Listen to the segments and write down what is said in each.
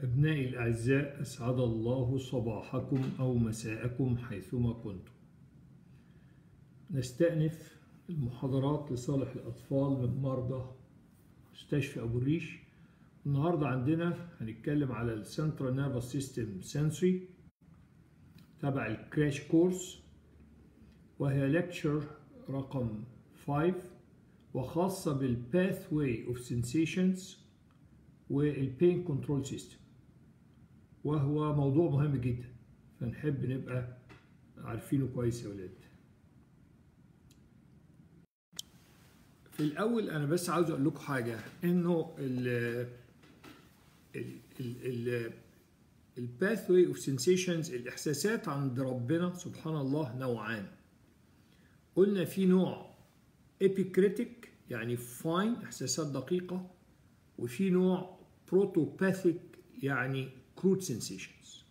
أبنائي الأعزاء أسعد الله صباحكم أو مساءكم حيثما كنتم نستأنف المحاضرات لصالح الأطفال من مرضى مستشفى أبو الريش النهاردة عندنا هنتكلم على السنترال نيرفس سيستم سنسوري تبع الكراش كورس وهي لكتشر رقم 5 وخاصة بالباثواي اوف سنسيشنز والبين كنترول سيستم وهو موضوع مهم جدا فنحب نبقى عارفينه كويس يا ولاد في الاول انا بس عاوز اقول لكم حاجه انه ال ال ال الباثوي اوف سنسيشنز الاحساسات عند ربنا سبحان الله نوعان قلنا في نوع ابيكريتيك يعني فاين احساسات دقيقه وفي نوع بروتوباثيك يعني كروت سنسيشنز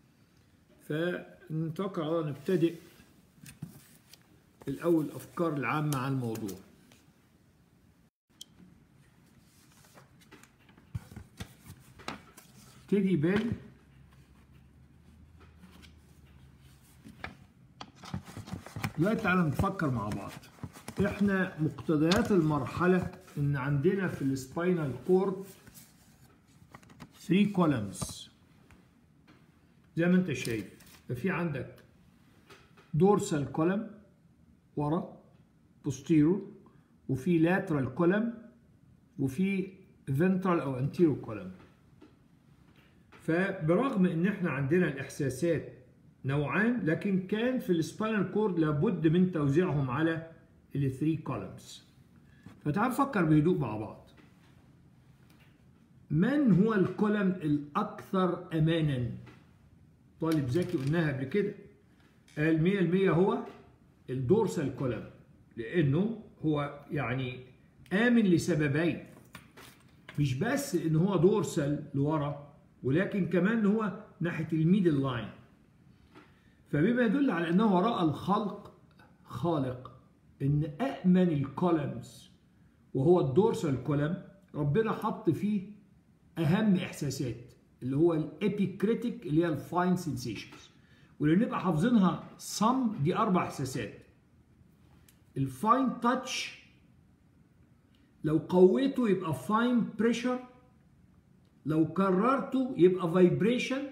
فنتوقع على نبتدئ الاول الافكار العامه عن الموضوع ابتدي بال دلوقتي تعالى نفكر مع بعض احنا مقتضيات المرحله ان عندنا في السباينال كورد 3 كولمز زي ما انت شايف ففي عندك دورسال كولم ورا بوستيرو وفي لاترال كولم وفي فنترال او انتيرو كولم فبرغم ان احنا عندنا الاحساسات نوعان لكن كان في السباينال كورد لابد من توزيعهم على الثري كولمز فتعال نفكر بهدوء مع بعض من هو الكولم الاكثر امانا طالب ذكي قلناها قبل كده قال 100% هو الدورسال كولم لانه هو يعني امن لسببين مش بس ان هو دورسال لورا ولكن كمان هو ناحيه الميدل لاين فبما يدل على انه وراء الخلق خالق ان امن الكولمز وهو الدورسال كولم ربنا حط فيه اهم احساسات اللي هو الابيكريتيك اللي هي الفاين سنسيشنز ولو نبقى حافظينها صم دي اربع احساسات الفاين تاتش لو قويته يبقى فاين بريشر لو كررته يبقى فايبريشن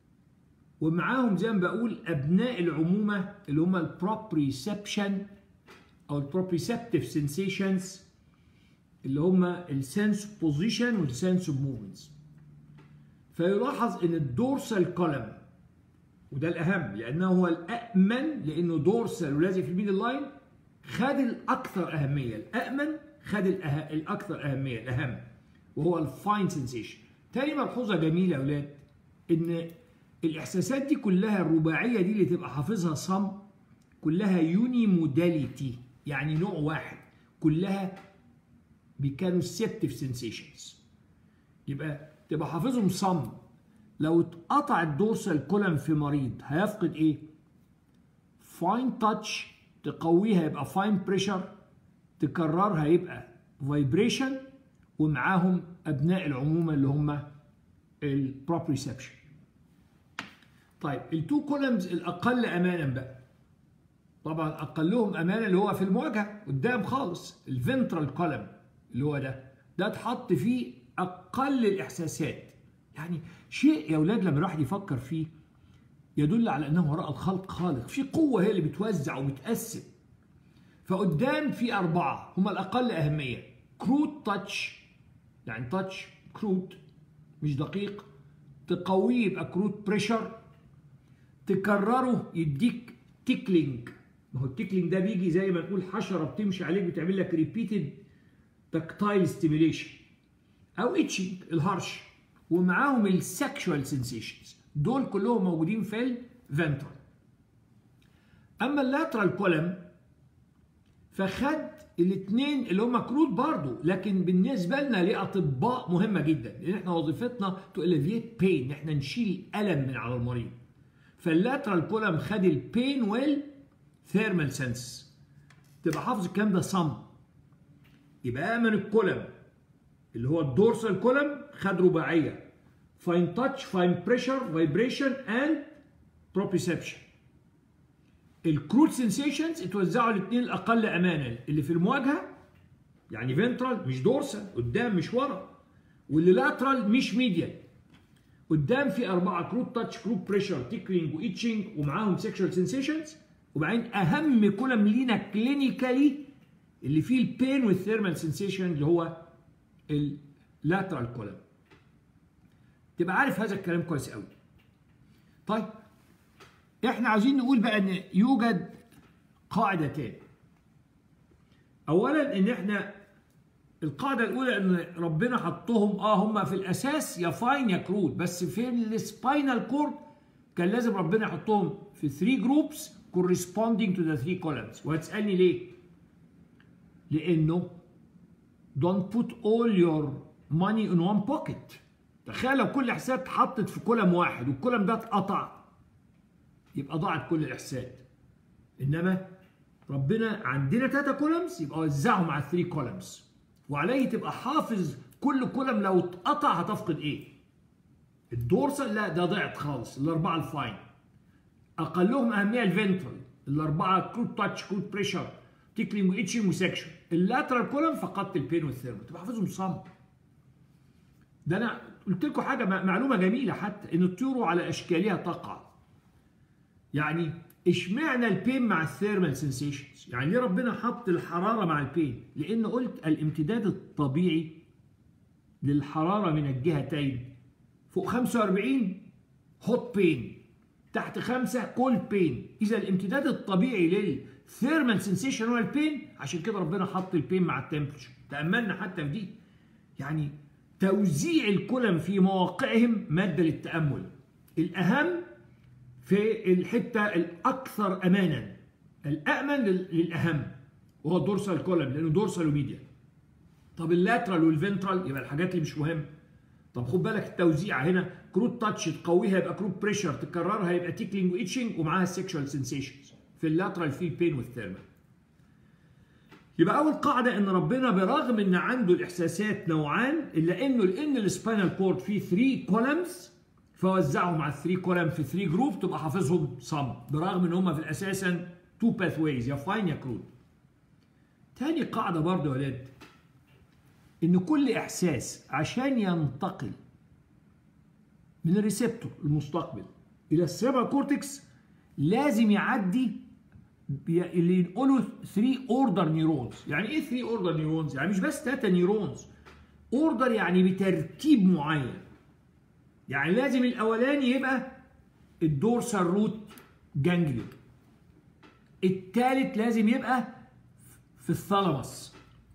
ومعاهم زي ما بقول ابناء العمومه اللي هم البروبريسبشن او البروبريسبتيف سنسيشنز اللي هم السنس بوزيشن والسنس موفمنتس فيلاحظ ان الدورسال كولم وده الاهم لانه هو الامن لانه دورسال ولازق في الميدل لاين خد الاكثر اهميه الامن خد الأه... الاكثر اهميه الاهم وهو الفاين سنسيشن تاني ملحوظه جميله يا اولاد ان الاحساسات دي كلها الرباعيه دي اللي تبقى حافظها صم كلها يوني موداليتي يعني نوع واحد كلها بيكانوسيبتيف سنسيشنز يبقى تبقى حافظهم صم لو اتقطع الدورسال كولم في مريض هيفقد ايه فاين تاتش تقويها يبقى فاين بريشر تكررها يبقى فايبريشن ومعاهم ابناء العمومه اللي هم البروبريسبشن طيب التو كولمز الاقل امانا بقى طبعا اقلهم امانا اللي هو في المواجهه قدام خالص الفنترال كولم اللي هو ده ده اتحط فيه اقل الاحساسات يعني شيء يا اولاد لما الواحد يفكر فيه يدل على انه وراء الخلق خالق في قوه هي اللي بتوزع وبتقسم فقدام في اربعه هم الاقل اهميه كروت تاتش يعني تاتش كروت مش دقيق تقويه يبقى كروت بريشر تكرره يديك تيكلينج ما هو التيكلينج ده بيجي زي ما نقول حشره بتمشي عليك بتعمل لك ريبيتد تكتايل ستيميليشن او اتشنج الهرش ومعاهم السكشوال سنسيشنز دول كلهم موجودين في الفنترال اما اللاترال كولم فخد الاثنين اللي هم كروت برضه لكن بالنسبه لنا لاطباء مهمه جدا لان احنا وظيفتنا تو اليفيت بين ان احنا نشيل الم من على المريض فاللاترال كولم خد البين والثيرمال سنس تبقى حافظ الكلام ده صم يبقى امن الكولم اللي هو الدورسال كولم خد رباعيه fine touch fine pressure vibration and proprioception الكروت سنسيشنز اتوزعوا الاثنين الاقل امانا اللي في المواجهه يعني فنترال مش دورسال قدام مش ورا واللي لاترال مش ميديال قدام في اربعه كروت تاتش كروت بريشر تيكلينج وايتشنج ومعاهم سيكشوال سنسيشنز وبعدين اهم كولم لينا كلينيكالي اللي فيه البين والثيرمال سنسيشن اللي هو اللاترال كولم تبقى عارف هذا الكلام كويس قوي طيب احنا عايزين نقول بقى ان يوجد قاعدتان اولا ان احنا القاعده الاولى ان ربنا حطهم اه هم في الاساس يا فاين يا كرود بس في السباينال كورد كان لازم ربنا يحطهم في 3 جروبس corresponding to the three columns وهتسالني ليه لانه don't put all your money in one pocket تخيل لو كل احساد اتحطت في كولم واحد والكولم ده اتقطع يبقى ضاعت كل الاحساد انما ربنا عندنا ثلاثة كولمز يبقى وزعهم على الثري كولمز وعليه تبقى حافظ كل كولم لو اتقطع هتفقد ايه الدورسال لا ده ضعت خالص الاربعه الفاين اقلهم اهميه الفنترال الاربعه كروت تاتش كروت بريشر تيكلينج وايتشنج وسكشن اللاترال كولم فقدت البين والثيرمال تبقى حافظهم صم ده انا قلت لكم حاجه معلومه جميله حتى ان الطيور على اشكالها تقع يعني اشمعنى البين مع الثيرمال سنسيشنز يعني ليه ربنا حط الحراره مع البين لان قلت الامتداد الطبيعي للحراره من الجهتين فوق 45 هوت بين تحت 5 كولد بين اذا الامتداد الطبيعي للثيرمال سنسيشن هو البين عشان كده ربنا حط البين مع التمبرتشر تاملنا حتى في دي يعني توزيع الكلم في مواقعهم ماده للتامل الاهم في الحته الاكثر امانا الامن للاهم وهو الدورسال كولم لانه دورسال وميديا طب اللاترال والفنترال يبقى الحاجات اللي مش مهمه طب خد بالك التوزيع هنا كروت تاتش تقويها يبقى كروت بريشر تكررها يبقى تيكلينج وايتشنج ومعاها السكشوال سنسيشنز في اللاترال في البين والثيرمال يبقى اول قاعده ان ربنا برغم ان عنده الاحساسات نوعان الا انه لان السباينال كورد فيه 3 كولمز فوزعهم على 3 كولم في 3 جروب تبقى حافظهم صم برغم ان هم في الاساسا تو باث ويز يا فاين يا كرود تاني قاعده برضه يا ولاد ان كل احساس عشان ينتقل من الريسبتور المستقبل الى السيربرال كورتكس لازم يعدي اللي ينقله 3 اوردر نيورونز يعني ايه 3 اوردر نيورونز يعني مش بس 3 نيورونز اوردر يعني بترتيب معين يعني لازم الاولاني يبقى الدورسال روت جانجليون الثالث لازم يبقى في الثالاموس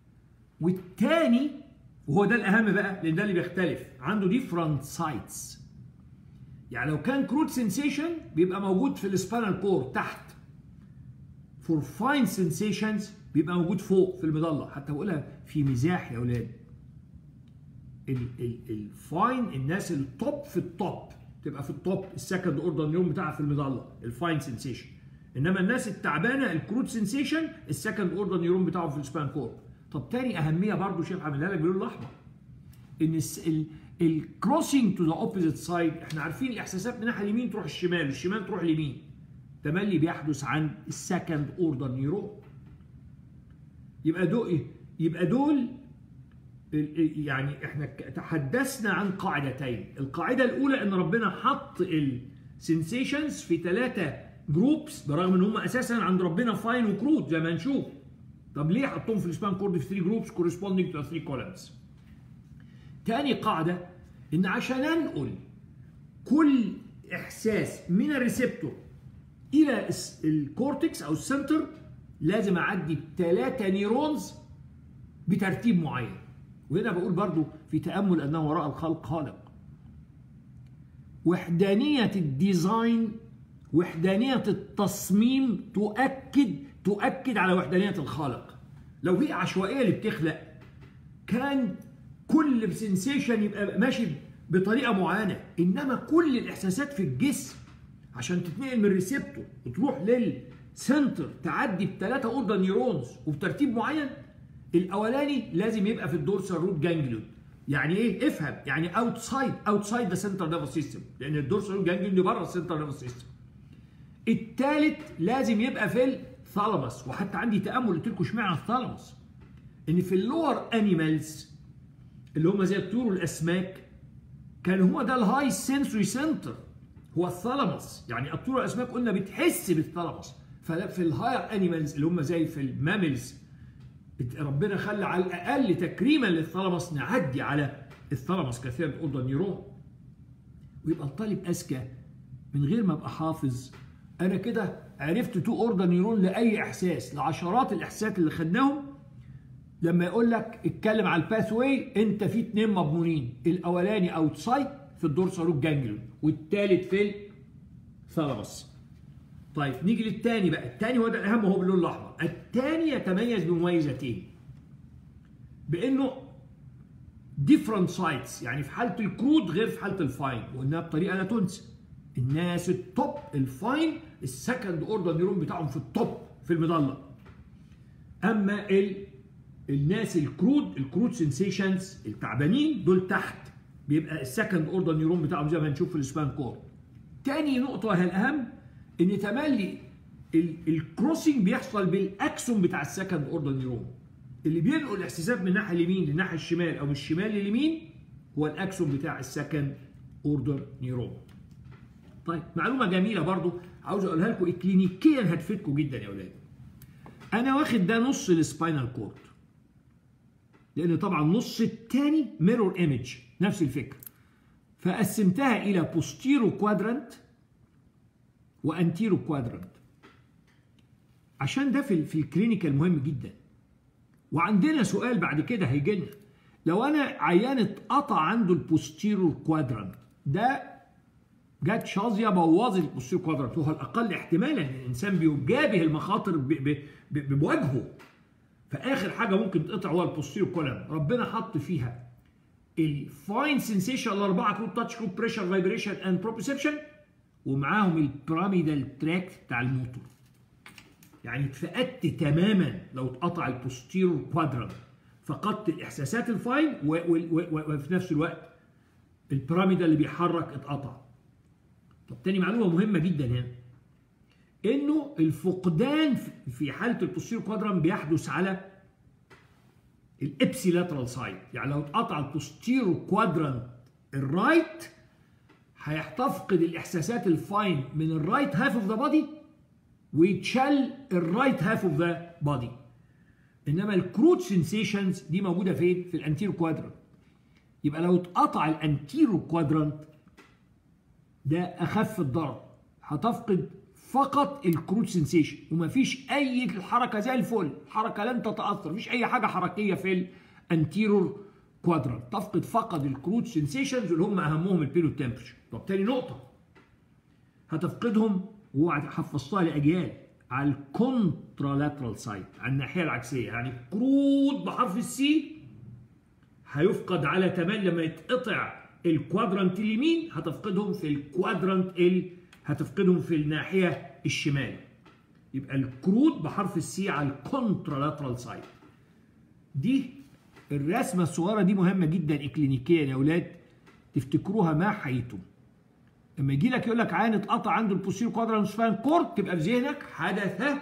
والتاني وهو ده الاهم بقى لان ده اللي بيختلف عنده ديفرنت سايتس يعني لو كان كروت سنسيشن بيبقى موجود في السبانال كور تحت فور فاين سنسيشنز بيبقى موجود فوق في المظله حتى بقولها في مزاح يا اولاد الفاين الناس التوب في التوب تبقى في التوب السكند اوردر نيوم بتاعها في المظله الفاين سنسيشن انما الناس التعبانه الكروت سنسيشن السكند اوردر نيورون بتاعهم في السبان كور طب تاني اهميه برضو شيخ عاملها لك باللون الاحمر ان الكروسنج تو ذا اوبوزيت سايد احنا عارفين الاحساسات من الناحيه اليمين تروح الشمال والشمال تروح اليمين تملي بيحدث عن السكند اوردر نيورون يبقى دول يبقى دول يعني احنا تحدثنا عن قاعدتين القاعده الاولى ان ربنا حط السنسيشنز في ثلاثه جروبس برغم ان هم اساسا عند ربنا فاين وكرود زي ما هنشوف طب ليه حطهم في السبان كورد في 3 جروبس كورسبوندينج تو 3 كولمز تاني قاعده ان عشان انقل كل احساس من الريسبتور الى الكورتكس او السنتر لازم اعدي بثلاثه نيرونز بترتيب معين وهنا بقول برضو في تامل انه وراء الخلق خالق وحدانيه الديزاين وحدانية التصميم تؤكد تؤكد على وحدانية الخالق لو هي عشوائية اللي بتخلق كان كل سنسيشن يبقى ماشي بطريقة معينة إنما كل الإحساسات في الجسم عشان تتنقل من الريسبتور وتروح للسنتر تعدي بثلاثة أوردر نيورونز وبترتيب معين الأولاني لازم يبقى في الدورسال روت جانجليون يعني ايه افهم يعني اوتسايد اوتسايد ذا سنترال نيرفس سيستم لان الدورسال جانجليون دي بره السنترال نيرفس سيستم الثالث لازم يبقى في الثالاموس وحتى عندي تامل قلت لكم اشمعنى الثالاموس ان في اللور انيمالز اللي هم زي الطيور والاسماك كان هو ده الهاي سنسوري سنتر هو الثالاموس يعني الطيور والاسماك قلنا بتحس بالثالاموس ففي الهاير انيمالز اللي هم زي في الماملز ربنا خلى على الاقل تكريما للثالاموس نعدي على الثالاموس كثيرا اوردر نيرون ويبقى الطالب اذكى من غير ما ابقى حافظ انا كده عرفت تو اوردر نيرون لاي احساس لعشرات الاحساسات اللي خدناهم لما يقول لك اتكلم على الباث واي انت في اتنين مضمونين الاولاني اوتسايد في الدورسال جانجليون والثالث في الثالاموس طيب نيجي للثاني بقى الثاني هو ده الاهم وهو باللون الاحمر الثاني يتميز بمميزتين بانه different sites يعني في حاله الكرود غير في حاله الفاين وانها بطريقه لا تنسى الناس التوب الفاين السكند اوردر نيرون بتاعهم في التوب في المظله اما ال الناس الكرود الكرود سنسيشنز التعبانين دول تحت بيبقى السكند اوردر نيرون بتاعهم زي ما هنشوف في السبان كور تاني نقطه وهي الاهم ان تملي الكروسنج بيحصل بالاكسون بتاع السكند اوردر نيرون اللي بينقل الاحساسات من الناحيه اليمين للناحيه الشمال او من الشمال لليمين هو الاكسون بتاع السكند اوردر نيرون طيب معلومه جميله برضو عاوز اقولها لكم اكلينيكيا هتفيدكم جدا يا اولاد انا واخد ده نص السباينال كورد لان طبعا النص الثاني ميرور ايمج نفس الفكره فقسمتها الى بوستيرو كوادرانت وانتيرو كوادرانت عشان ده في في الكلينيكال مهم جدا وعندنا سؤال بعد كده هيجي لنا لو انا عيان اتقطع عنده البوستيرو كوادرانت ده جت شظيه بوظت البوستيرو كوادرانت وهو الاقل احتمالا ان الانسان بيجابه المخاطر بوجهه فاخر حاجه ممكن تقطع هو البوستيرو كولم ربنا حط فيها الفاين سنسيشن الاربعه كروب تاتش كروب بريشر فايبريشن اند بروبريسبشن ومعاهم البيراميدال تراك بتاع الموتور يعني اتفقدت تماما لو اتقطع البوستيرو كوادرانت فقدت الاحساسات الفاين وفي نفس الوقت البيراميدال اللي بيحرك اتقطع طب تاني معلومه مهمه جدا هنا انه الفقدان في حاله البوستيرو كوادرانت بيحدث على الابسي لاترال سايد يعني لو اتقطع البوستيرو كوادرانت الرايت هيتفقد الاحساسات الفاين من الرايت هاف اوف ذا بادي ويتشال الرايت هاف اوف ذا بادي انما الكروت سنسيشنز دي موجوده فين في الانتيرو كوادرانت يبقى لو اتقطع الانتيرو كوادرانت ده اخف الضرر هتفقد فقط الكروت سنسيشن ومفيش اي الحركه زي الفل الحركه لن تتاثر مفيش اي حاجه حركيه في الانتيرور كوادرانت تفقد فقط الكروت سنسيشنز اللي هم اهمهم البيلو تمبرشر طب تاني نقطه هتفقدهم وحفظتها لاجيال على الكونترالاترال سايد على الناحيه العكسيه يعني كروت بحرف السي هيفقد على تمام لما يتقطع الكوادرانت اليمين هتفقدهم في الكوادرانت ال هتفقدهم في الناحيه الشمال يبقى الكروت بحرف السي على الكونترالاترال سايد دي الرسمه الصغيره دي مهمه جدا اكلينيكيا يا اولاد تفتكروها ما حييتم لما يجي لك يقول لك عين اتقطع عنده البوستيرو كوادرانت سبان كورد تبقى في ذهنك حدث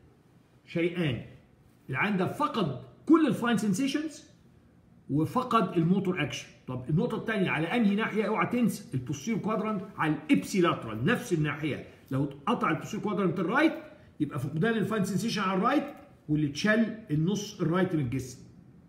شيئان العين ده فقد كل الفاين سنسيشنز وفقد الموتور اكشن طب النقطة الثانية على أنهي ناحية اوعى تنسى البوستيرو كوادرانت على الإبسي لاترال نفس الناحية لو اتقطع البوستيرو كوادرانت الرايت يبقى فقدان الفاين سنسيشن على الرايت واللي اتشال النص الرايت من الجسم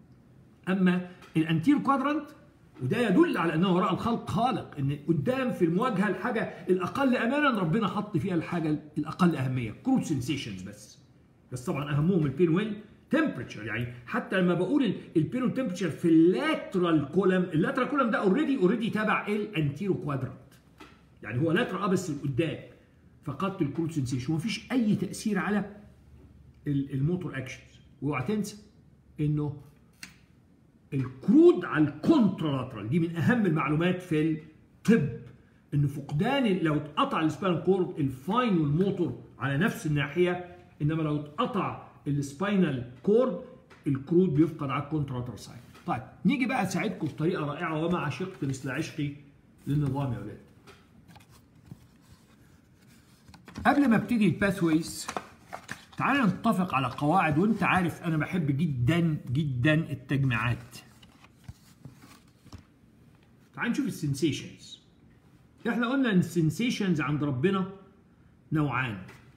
أما الأنتيرو كوادرانت وده يدل على أنه وراء الخلق خالق إن قدام في المواجهة الحاجة الأقل أمانا ربنا حط فيها الحاجة الأقل أهمية كروت سنسيشنز بس بس طبعا أهمهم البين ويل تمبرتشر يعني حتى لما بقول البيرون تمبرتشر في اللاترال كولم اللاترال كولم ده اوريدي اوريدي تبع الانتيرو كوادرانت يعني هو لاترال اه بس لقدام فقدت الكروت سنسيشن ومفيش اي تاثير على الموتور اكشنز واوعى تنسى انه الكرود على الكونترالاترال دي من اهم المعلومات في الطب ان فقدان لو اتقطع السباين كورد الفاين والموتور على نفس الناحيه انما لو اتقطع السباينال كورد الكرود بيفقد على الكونتراتر سايد طيب نيجي بقى اساعدكم بطريقه رائعه وما عشقت مثل عشقي للنظام يا اولاد قبل ما ابتدي الباثويز تعالى نتفق على قواعد وانت عارف انا بحب جدا جدا التجميعات تعال نشوف السنسيشنز احنا قلنا ان السنسيشنز عند ربنا نوعان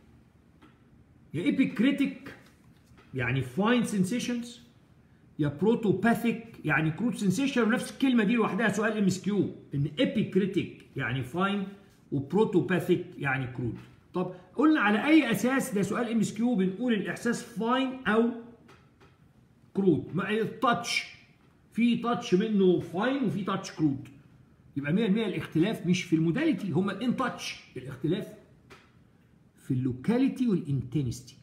يا ايبيكريتيك يعني فاين سنسيشنز يا بروتوباثيك يعني كروت سنسيشن ونفس الكلمه دي لوحدها سؤال ام اس كيو ان ايبيكريتيك يعني فاين وبروتوباثيك يعني كروت طب قلنا على اي اساس ده سؤال ام اس كيو بنقول الاحساس فاين او كروت ما التاتش في تاتش منه فاين وفي تاتش كروت يبقى 100% الاختلاف مش في الموداليتي هما الان تاتش الاختلاف في اللوكاليتي والانتنستي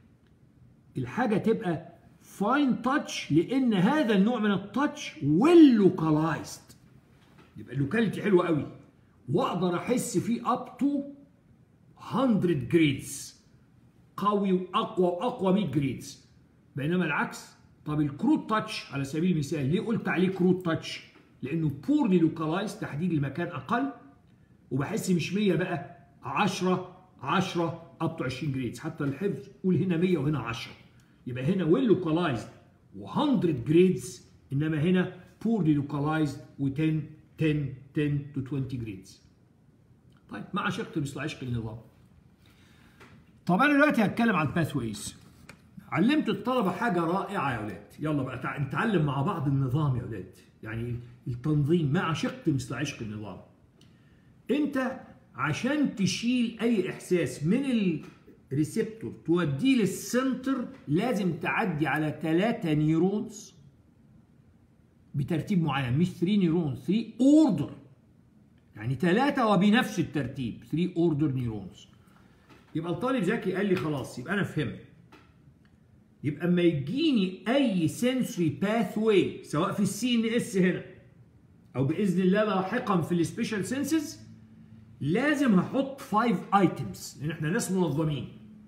الحاجه تبقى فاين تاتش لان هذا النوع من التاتش ويل لوكالايزد يبقى اللوكاليتي حلوه قوي واقدر احس فيه اب تو 100 جريدز قوي واقوى واقوى 100 جريدز بينما العكس طب الكروت تاتش على سبيل المثال ليه قلت عليه كروت تاتش لانه بورلي لوكالايز تحديد المكان اقل وبحس مش 100 بقى 10 10 اب تو 20 جريدز حتى الحفظ قول هنا 100 وهنا 10 يبقى هنا ويل لوكالايزد و100 جريدز انما هنا بورلي لوكالايزد و10 10 10 تو 20 جريدز طيب ما عشقت مثل عشق النظام طب انا دلوقتي هتكلم عن الباثويز علمت الطلبه حاجه رائعه يا اولاد يلا بقى نتعلم مع بعض النظام يا اولاد يعني التنظيم ما عشقت مثل عشق النظام انت عشان تشيل اي احساس من الريسبتور توديه للسنتر لازم تعدي على ثلاثة نيرونز بترتيب معين مش 3 نيرونز 3 اوردر يعني ثلاثة وبنفس الترتيب 3 اوردر نيرونز يبقى الطالب ذكي قال لي خلاص يبقى انا فهمت يبقى اما يجيني اي سنسوري باث واي سواء في السي ان اس هنا او باذن الله لاحقا في السبيشال سنسز لازم هحط 5 ايتمز لان احنا ناس منظمين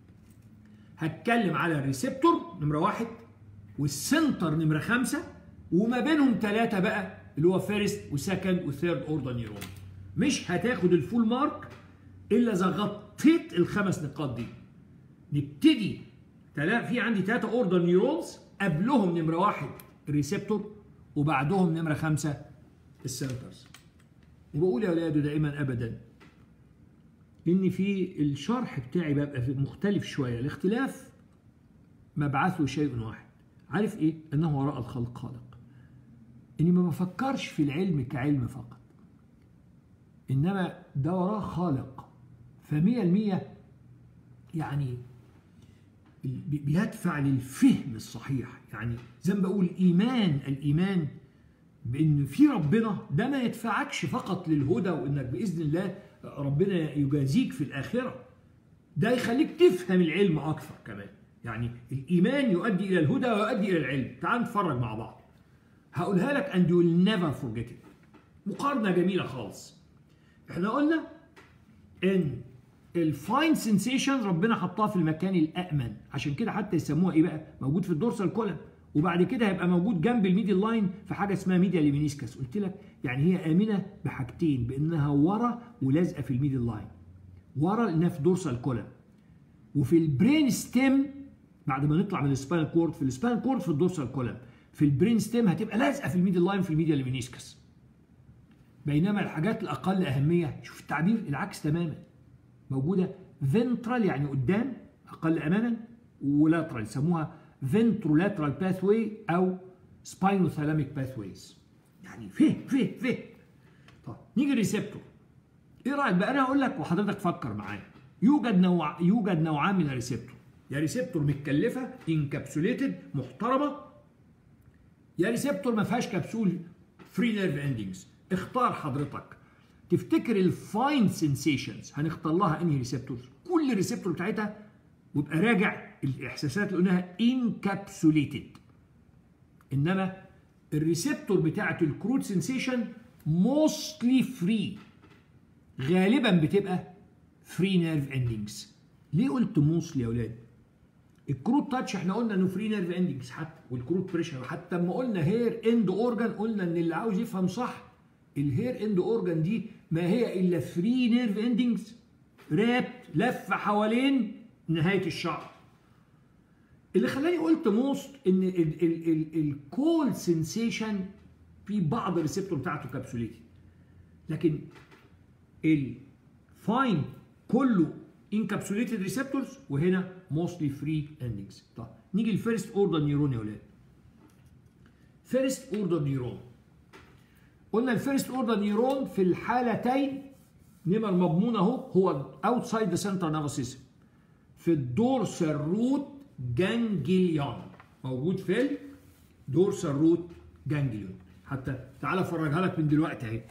هتكلم على الريسبتور نمره واحد والسنتر نمره خمسه وما بينهم ثلاثه بقى اللي هو فيرست وسكند وثيرد اوردر نيرون مش هتاخد الفول مارك الا اذا غطيت الخمس نقاط دي نبتدي في عندي ثلاثه اوردر نيورونز قبلهم نمره واحد الريسبتور وبعدهم نمره خمسه السنترز وبقول يا اولاد دائما ابدا ان في الشرح بتاعي ببقى مختلف شويه الاختلاف مبعثه شيء واحد عارف ايه انه وراء الخلق خالق اني ما بفكرش في العلم كعلم فقط انما ده وراه خالق فمية المية يعني بيدفع للفهم الصحيح يعني زي ما بقول ايمان الايمان بان في ربنا ده ما يدفعكش فقط للهدى وانك باذن الله ربنا يجازيك في الاخره ده يخليك تفهم العلم اكثر كمان يعني الايمان يؤدي الى الهدى ويؤدي الى العلم تعال نتفرج مع بعض هقولها لك and you will never forget it مقارنه جميله خالص احنا قلنا ان الفاين سنسيشن ربنا حطها في المكان الامن عشان كده حتى يسموها ايه بقى موجود في الدورسال كولم وبعد كده هيبقى موجود جنب الميديال لاين في حاجه اسمها ميديا ليمينيسكس قلت لك يعني هي امنه بحاجتين بانها ورا ولازقه في الميديال لاين ورا لانها في دورسال كولم وفي البرين ستيم بعد ما نطلع من السباينال كورد في السباينال كورد في الدورسال كولم في البرين ستيم هتبقى لازقه في الميديال لاين في الميديا ليمينيسكس بينما الحاجات الاقل اهميه شوف التعبير العكس تماما موجوده فنترال يعني قدام اقل امانا ولاترال يسموها فنترولاترال باثوي او سباينوثالاميك باثويز يعني فيه فيه فيه طب نيجي الريسبتور ايه رايك بقى انا هقول لك وحضرتك فكر معايا يوجد نوع يوجد نوعان من الريسبتور يا ريسبتور متكلفه انكابسوليتد محترمه يا ريسبتور ما فيهاش كبسول فري نيرف اندنجز اختار حضرتك تفتكر الفاين سنسيشنز هنختار لها انهي ريسبتور كل ريسبتور بتاعتها ويبقى راجع الاحساسات اللي قلناها انكابسوليتد انما الريسبتور بتاعت الكروت سنسيشن موستلي فري غالبا بتبقى فري نيرف اندنجز ليه قلت موستلي يا اولاد الكروت تاتش احنا قلنا انه فري نيرف اندنجز حتى والكروت بريشر حتى لما قلنا هير اند اورجان قلنا ان اللي عاوز يفهم صح الهير اند اورجان دي ما هي الا فري نيرف اندنجز رابت لف حوالين نهايه الشعر اللي خلاني قلت موست ان الكول سنسيشن في بعض الريسبتور بتاعته كابسوليتي لكن الفاين كله انكابسوليتد ريسبتورز وهنا موستلي فري اندنجز طب نيجي للفيرست اوردر نيورون يا ولاد فيرست اوردر نيورون قلنا الفيرست اوردر نيورون في الحالتين نمر مضمون اهو هو اوتسايد ذا سنترال نيرفس سيستم في الدورسال روت جانجليون موجود في الدورسال روت جانجليون حتى تعالى افرجها لك من دلوقتي اهي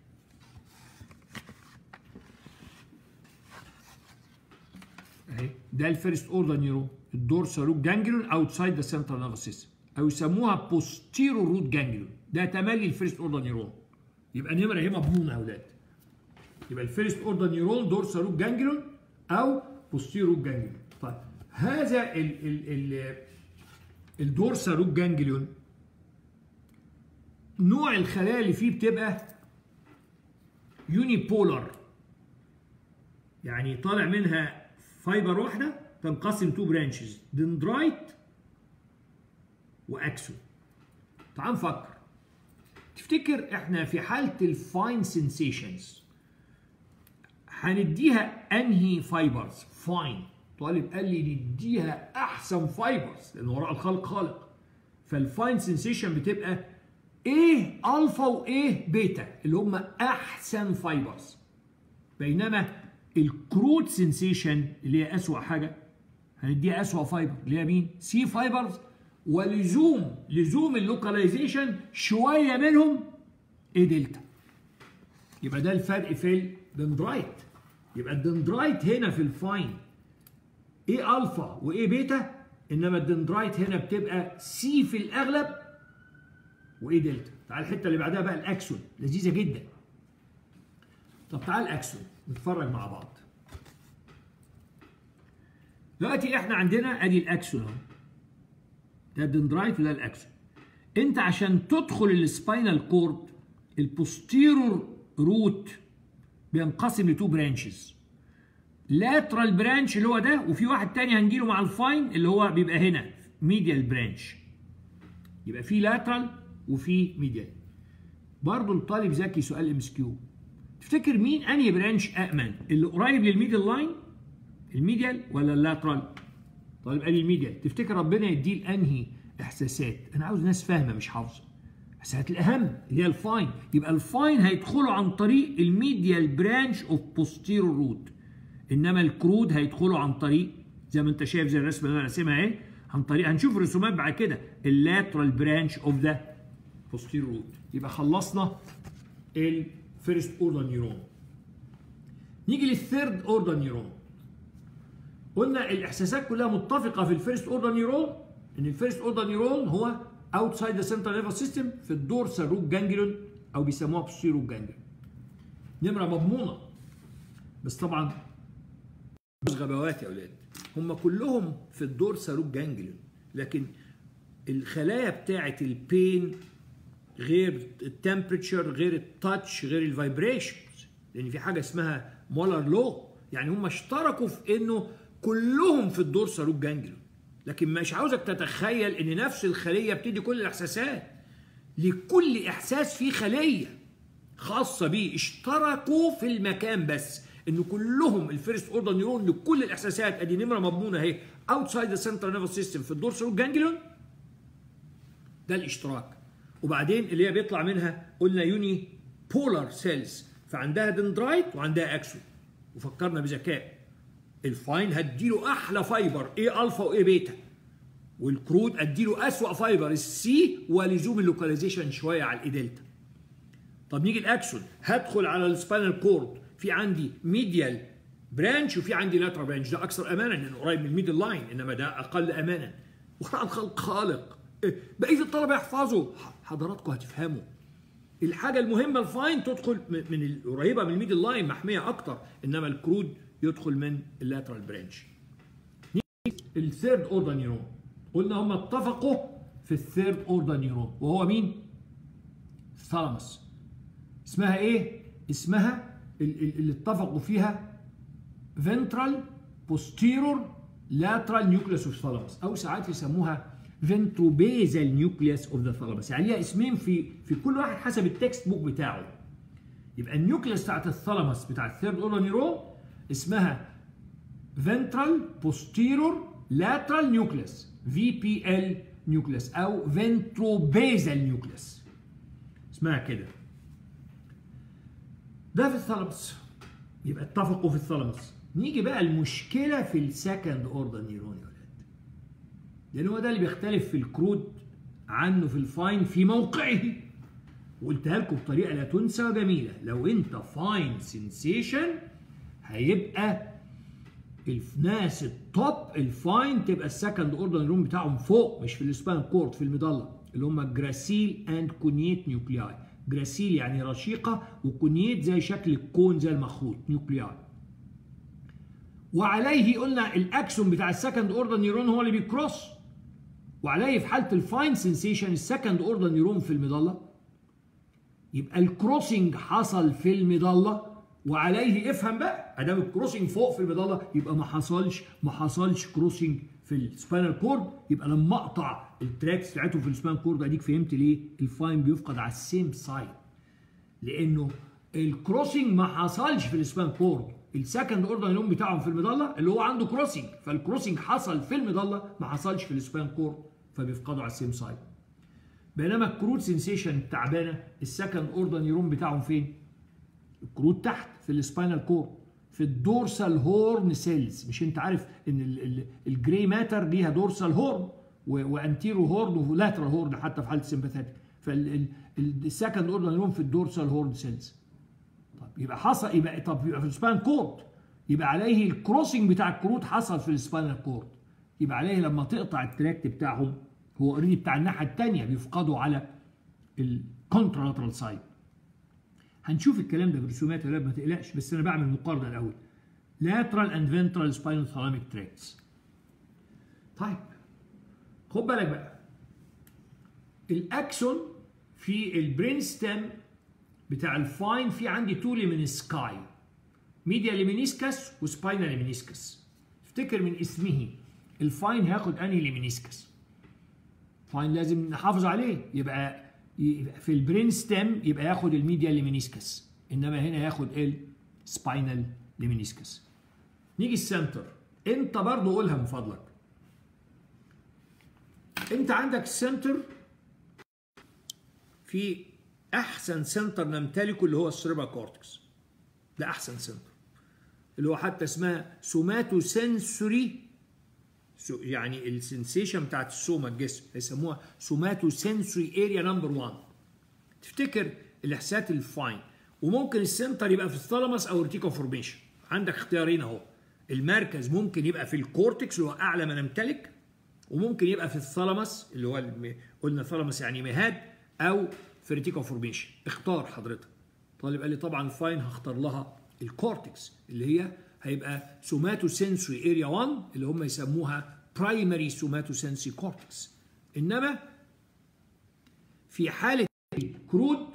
اهي ده الفيرست اوردر نيورون الدورسال روت جانجليون اوتسايد ذا سنترال نيرفس سيستم او يسموها بوستيرو روت جانجليون ده تملي الفيرست اوردر نيورون يبقى نمره اهي مضمونه يا اولاد يبقى الفيرست اوردر نيورون دورسال روت جانجليون او بوستيرو روت جانجليون طيب هذا ال ال ال الدورسال روت جانجليون نوع الخلايا اللي فيه بتبقى يوني بولر يعني طالع منها فايبر واحده تنقسم تو برانشز دندرايت واكسون تعال نفكر تفتكر احنا في حاله الفاين سنسيشنز هنديها انهي فايبرز فاين طالب قال لي نديها احسن فايبرز لان وراء الخلق خالق فالفاين سنسيشن بتبقى ايه الفا وايه بيتا اللي هم احسن فايبرز بينما الكروت سنسيشن اللي هي اسوأ حاجه هنديها اسوأ فايبر اللي هي مين سي فايبرز ولزوم لزوم اللوكاليزيشن شويه منهم ايه دلتا يبقى ده الفرق في الدندرايت يبقى الدندرايت هنا في الفاين ايه الفا وايه بيتا انما الدندرايت هنا بتبقى سي في الاغلب وايه دلتا تعال الحته اللي بعدها بقى الاكسون لذيذه جدا طب تعال الاكسون نتفرج مع بعض دلوقتي احنا عندنا ادي الاكسون اهو ده الدندرايت وده الاكسون انت عشان تدخل السباينال كورد البوستيرور روت بينقسم لتو برانشز لاترال برانش اللي هو ده وفي واحد تاني هنجيله مع الفاين اللي هو بيبقى هنا ميديال برانش يبقى في لاترال وفي ميديال برضه الطالب ذكي سؤال ام اس كيو تفتكر مين انهي برانش امن اللي قريب للميدل لاين الميديال ولا اللاترال طالب قال لي الميديال تفتكر ربنا يديه لانهي احساسات انا عاوز ناس فاهمه مش حافظه احساسات الاهم اللي هي الفاين يبقى الفاين هيدخلوا عن طريق الميديال برانش اوف بوستيرور روت انما الكرود هيدخلوا عن طريق زي ما انت شايف زي الرسمه اللي انا راسمها اهي عن طريق هنشوف رسومات بعد كده اللاترال برانش اوف ذا بوستيرور روت يبقى خلصنا الفيرست اوردر نيورون نيجي للثيرد اوردر نيورون قلنا الاحساسات كلها متفقه في الفيرست اوردر نيورون ان الفيرست اوردر نيورون هو اوتسايد ذا سنترال نيرفس سيستم في الدورسال روت جانجليون او بيسموها بوستيرور روت جانجليون نمره مضمونه بس طبعا مش غباوات يا اولاد هم كلهم في الدورسال روت جانجليون لكن الخلايا بتاعه البين غير التمبريتشر غير التاتش غير الفايبريشنز لان في حاجه اسمها مولر لو يعني هم اشتركوا في انه كلهم في الدورسال روت جانجليون لكن مش عاوزك تتخيل ان نفس الخليه بتدي كل الاحساسات لكل احساس في خليه خاصه بيه اشتركوا في المكان بس ان كلهم الفيرست اوردر نيورون لكل الاحساسات ادي نمره مضمونه اهي اوتسايد ذا سنترال نيرفس سيستم في الدورسال روت جانجليون ده الاشتراك وبعدين اللي هي بيطلع منها قلنا يوني بولار سيلز فعندها دندرايت وعندها اكسون وفكرنا بذكاء الفاين هديله احلى فايبر ايه الفا وايه بيتا والكرود اديله اسوأ فايبر السي ولزوم اللوكاليزيشن شويه على الاي دلتا طب نيجي الاكسون هدخل على السباينال كورد في عندي ميديال برانش وفي عندي لاترال برانش ده اكثر امانا لانه قريب من الميدل لاين انما ده اقل امانا وراء الخلق خالق بقيه الطلبه يحفظوا حضراتكم هتفهموا الحاجه المهمه الفاين تدخل من القريبه من الميدل لاين محميه اكتر انما الكرود يدخل من اللاترال برانش الثيرد اوردر نيرون قلنا هم اتفقوا في الثيرد اوردر نيرون وهو مين الثالاموس اسمها ايه اسمها اللي اتفقوا فيها ventral posterior lateral nucleus of thalamus او ساعات يسموها ventrobasal nucleus of the thalamus يعني ليها اسمين في في كل واحد حسب التكست بوك بتاعه يبقى النيوكليوس بتاعت الثالاموس بتاع الثيرد اوردر نيرون اسمها ventral posterior lateral nucleus VPL nucleus او ventrobasal nucleus اسمها كده ده في الثالاموس يبقى اتفقوا في الثالاموس نيجي بقى المشكله في السكند اوردر نيرون يا ولاد لان هو ده اللي بيختلف في الكرود عنه في الفاين في موقعه وقلتها لكم بطريقه لا تنسى وجميله لو انت فاين سنسيشن هيبقى الناس التوب الفاين تبقى السكند اوردر نيرون بتاعهم فوق مش في السبان كورد في المظله اللي هم جراسيل اند كونيت نيوكلياي جراسيل يعني رشيقه وكونيت زي شكل الكون زي المخروط نيوكلياي وعليه قلنا الاكسون بتاع السكند اوردر نيرون هو اللي بيكروس وعليه في حاله الفاين سنسيشن السكند اوردر نيرون في المظله يبقى الكروسنج حصل في المظله وعليه افهم بقى ادام الكروسنج فوق في المظله يبقى ما حصلش ما حصلش كروسنج في السباينال كورد يبقى لما اقطع التراكس بتاعته في السباينال كورد اديك فهمت ليه الفاين بيفقد على السيم سايد لانه الكروسنج ما حصلش في السباينال كورد السكند اوردر نيرون بتاعهم في المظله اللي هو عنده كروسنج فالكروسنج حصل في المظله ما حصلش في السباينال كورد فبيفقدوا على السيم سايد بينما الكروت سنسيشن التعبانه السكند اوردر نيرون بتاعهم فين؟ الكروت تحت في السباينال كورد في الدورسال هورن سيلز مش انت عارف ان الجراي ماتر ليها دورسال هورن وانتيرو هورن ولاترال هورن حتى في حاله السمباثيك فالسكند اوردر نيرون في الدورسال هورن سيلز طب يبقى حصل يبقى طب يبقى في السباين كورد يبقى عليه الكروسنج بتاع الكروت حصل في السباينال كورد يبقى عليه لما تقطع التراكت بتاعهم هو اوريدي بتاع الناحيه الثانيه بيفقدوا على الكونترالاترال سايد هنشوف الكلام ده برسومات يا ما تقلقش بس انا بعمل مقارنه الاول lateral and ventral spinal thalamic tracts طيب خد بالك بقى الاكسون في البرين ستيم بتاع الفاين في عندي تو ليمينسكاي ميديا ليمينيسكس وسباينال ليمينيسكس افتكر من اسمه الفاين هياخد انهي ليمينيسكس فاين لازم نحافظ عليه يبقى في البرين ستيم يبقى ياخد الميديا ليمينيسكس انما هنا ياخد السباينال ليمينيسكس نيجي السنتر انت برضو قولها من فضلك انت عندك السنتر في احسن سنتر نمتلكه اللي هو السيربا كورتكس ده احسن سنتر اللي هو حتى اسمها سوماتو سنسوري يعني السنسيشن بتاعت السوما الجسم يسموها سوماتو سنسوري اريا نمبر 1 تفتكر الاحساسات الفاين وممكن السنتر يبقى في الثالاموس او الريتيكو فورميشن عندك اختيارين اهو المركز ممكن يبقى في الكورتكس اللي هو اعلى ما نمتلك وممكن يبقى في الثالاموس اللي هو قلنا ثالاموس يعني مهاد او في ريتيكو فورميشن اختار حضرتك طالب قال لي طبعا فاين هختار لها الكورتكس اللي هي هيبقى سوماتو سنسوري اريا 1 اللي هم يسموها برايمري سوماتو سنسوري كورتكس انما في حاله الكرود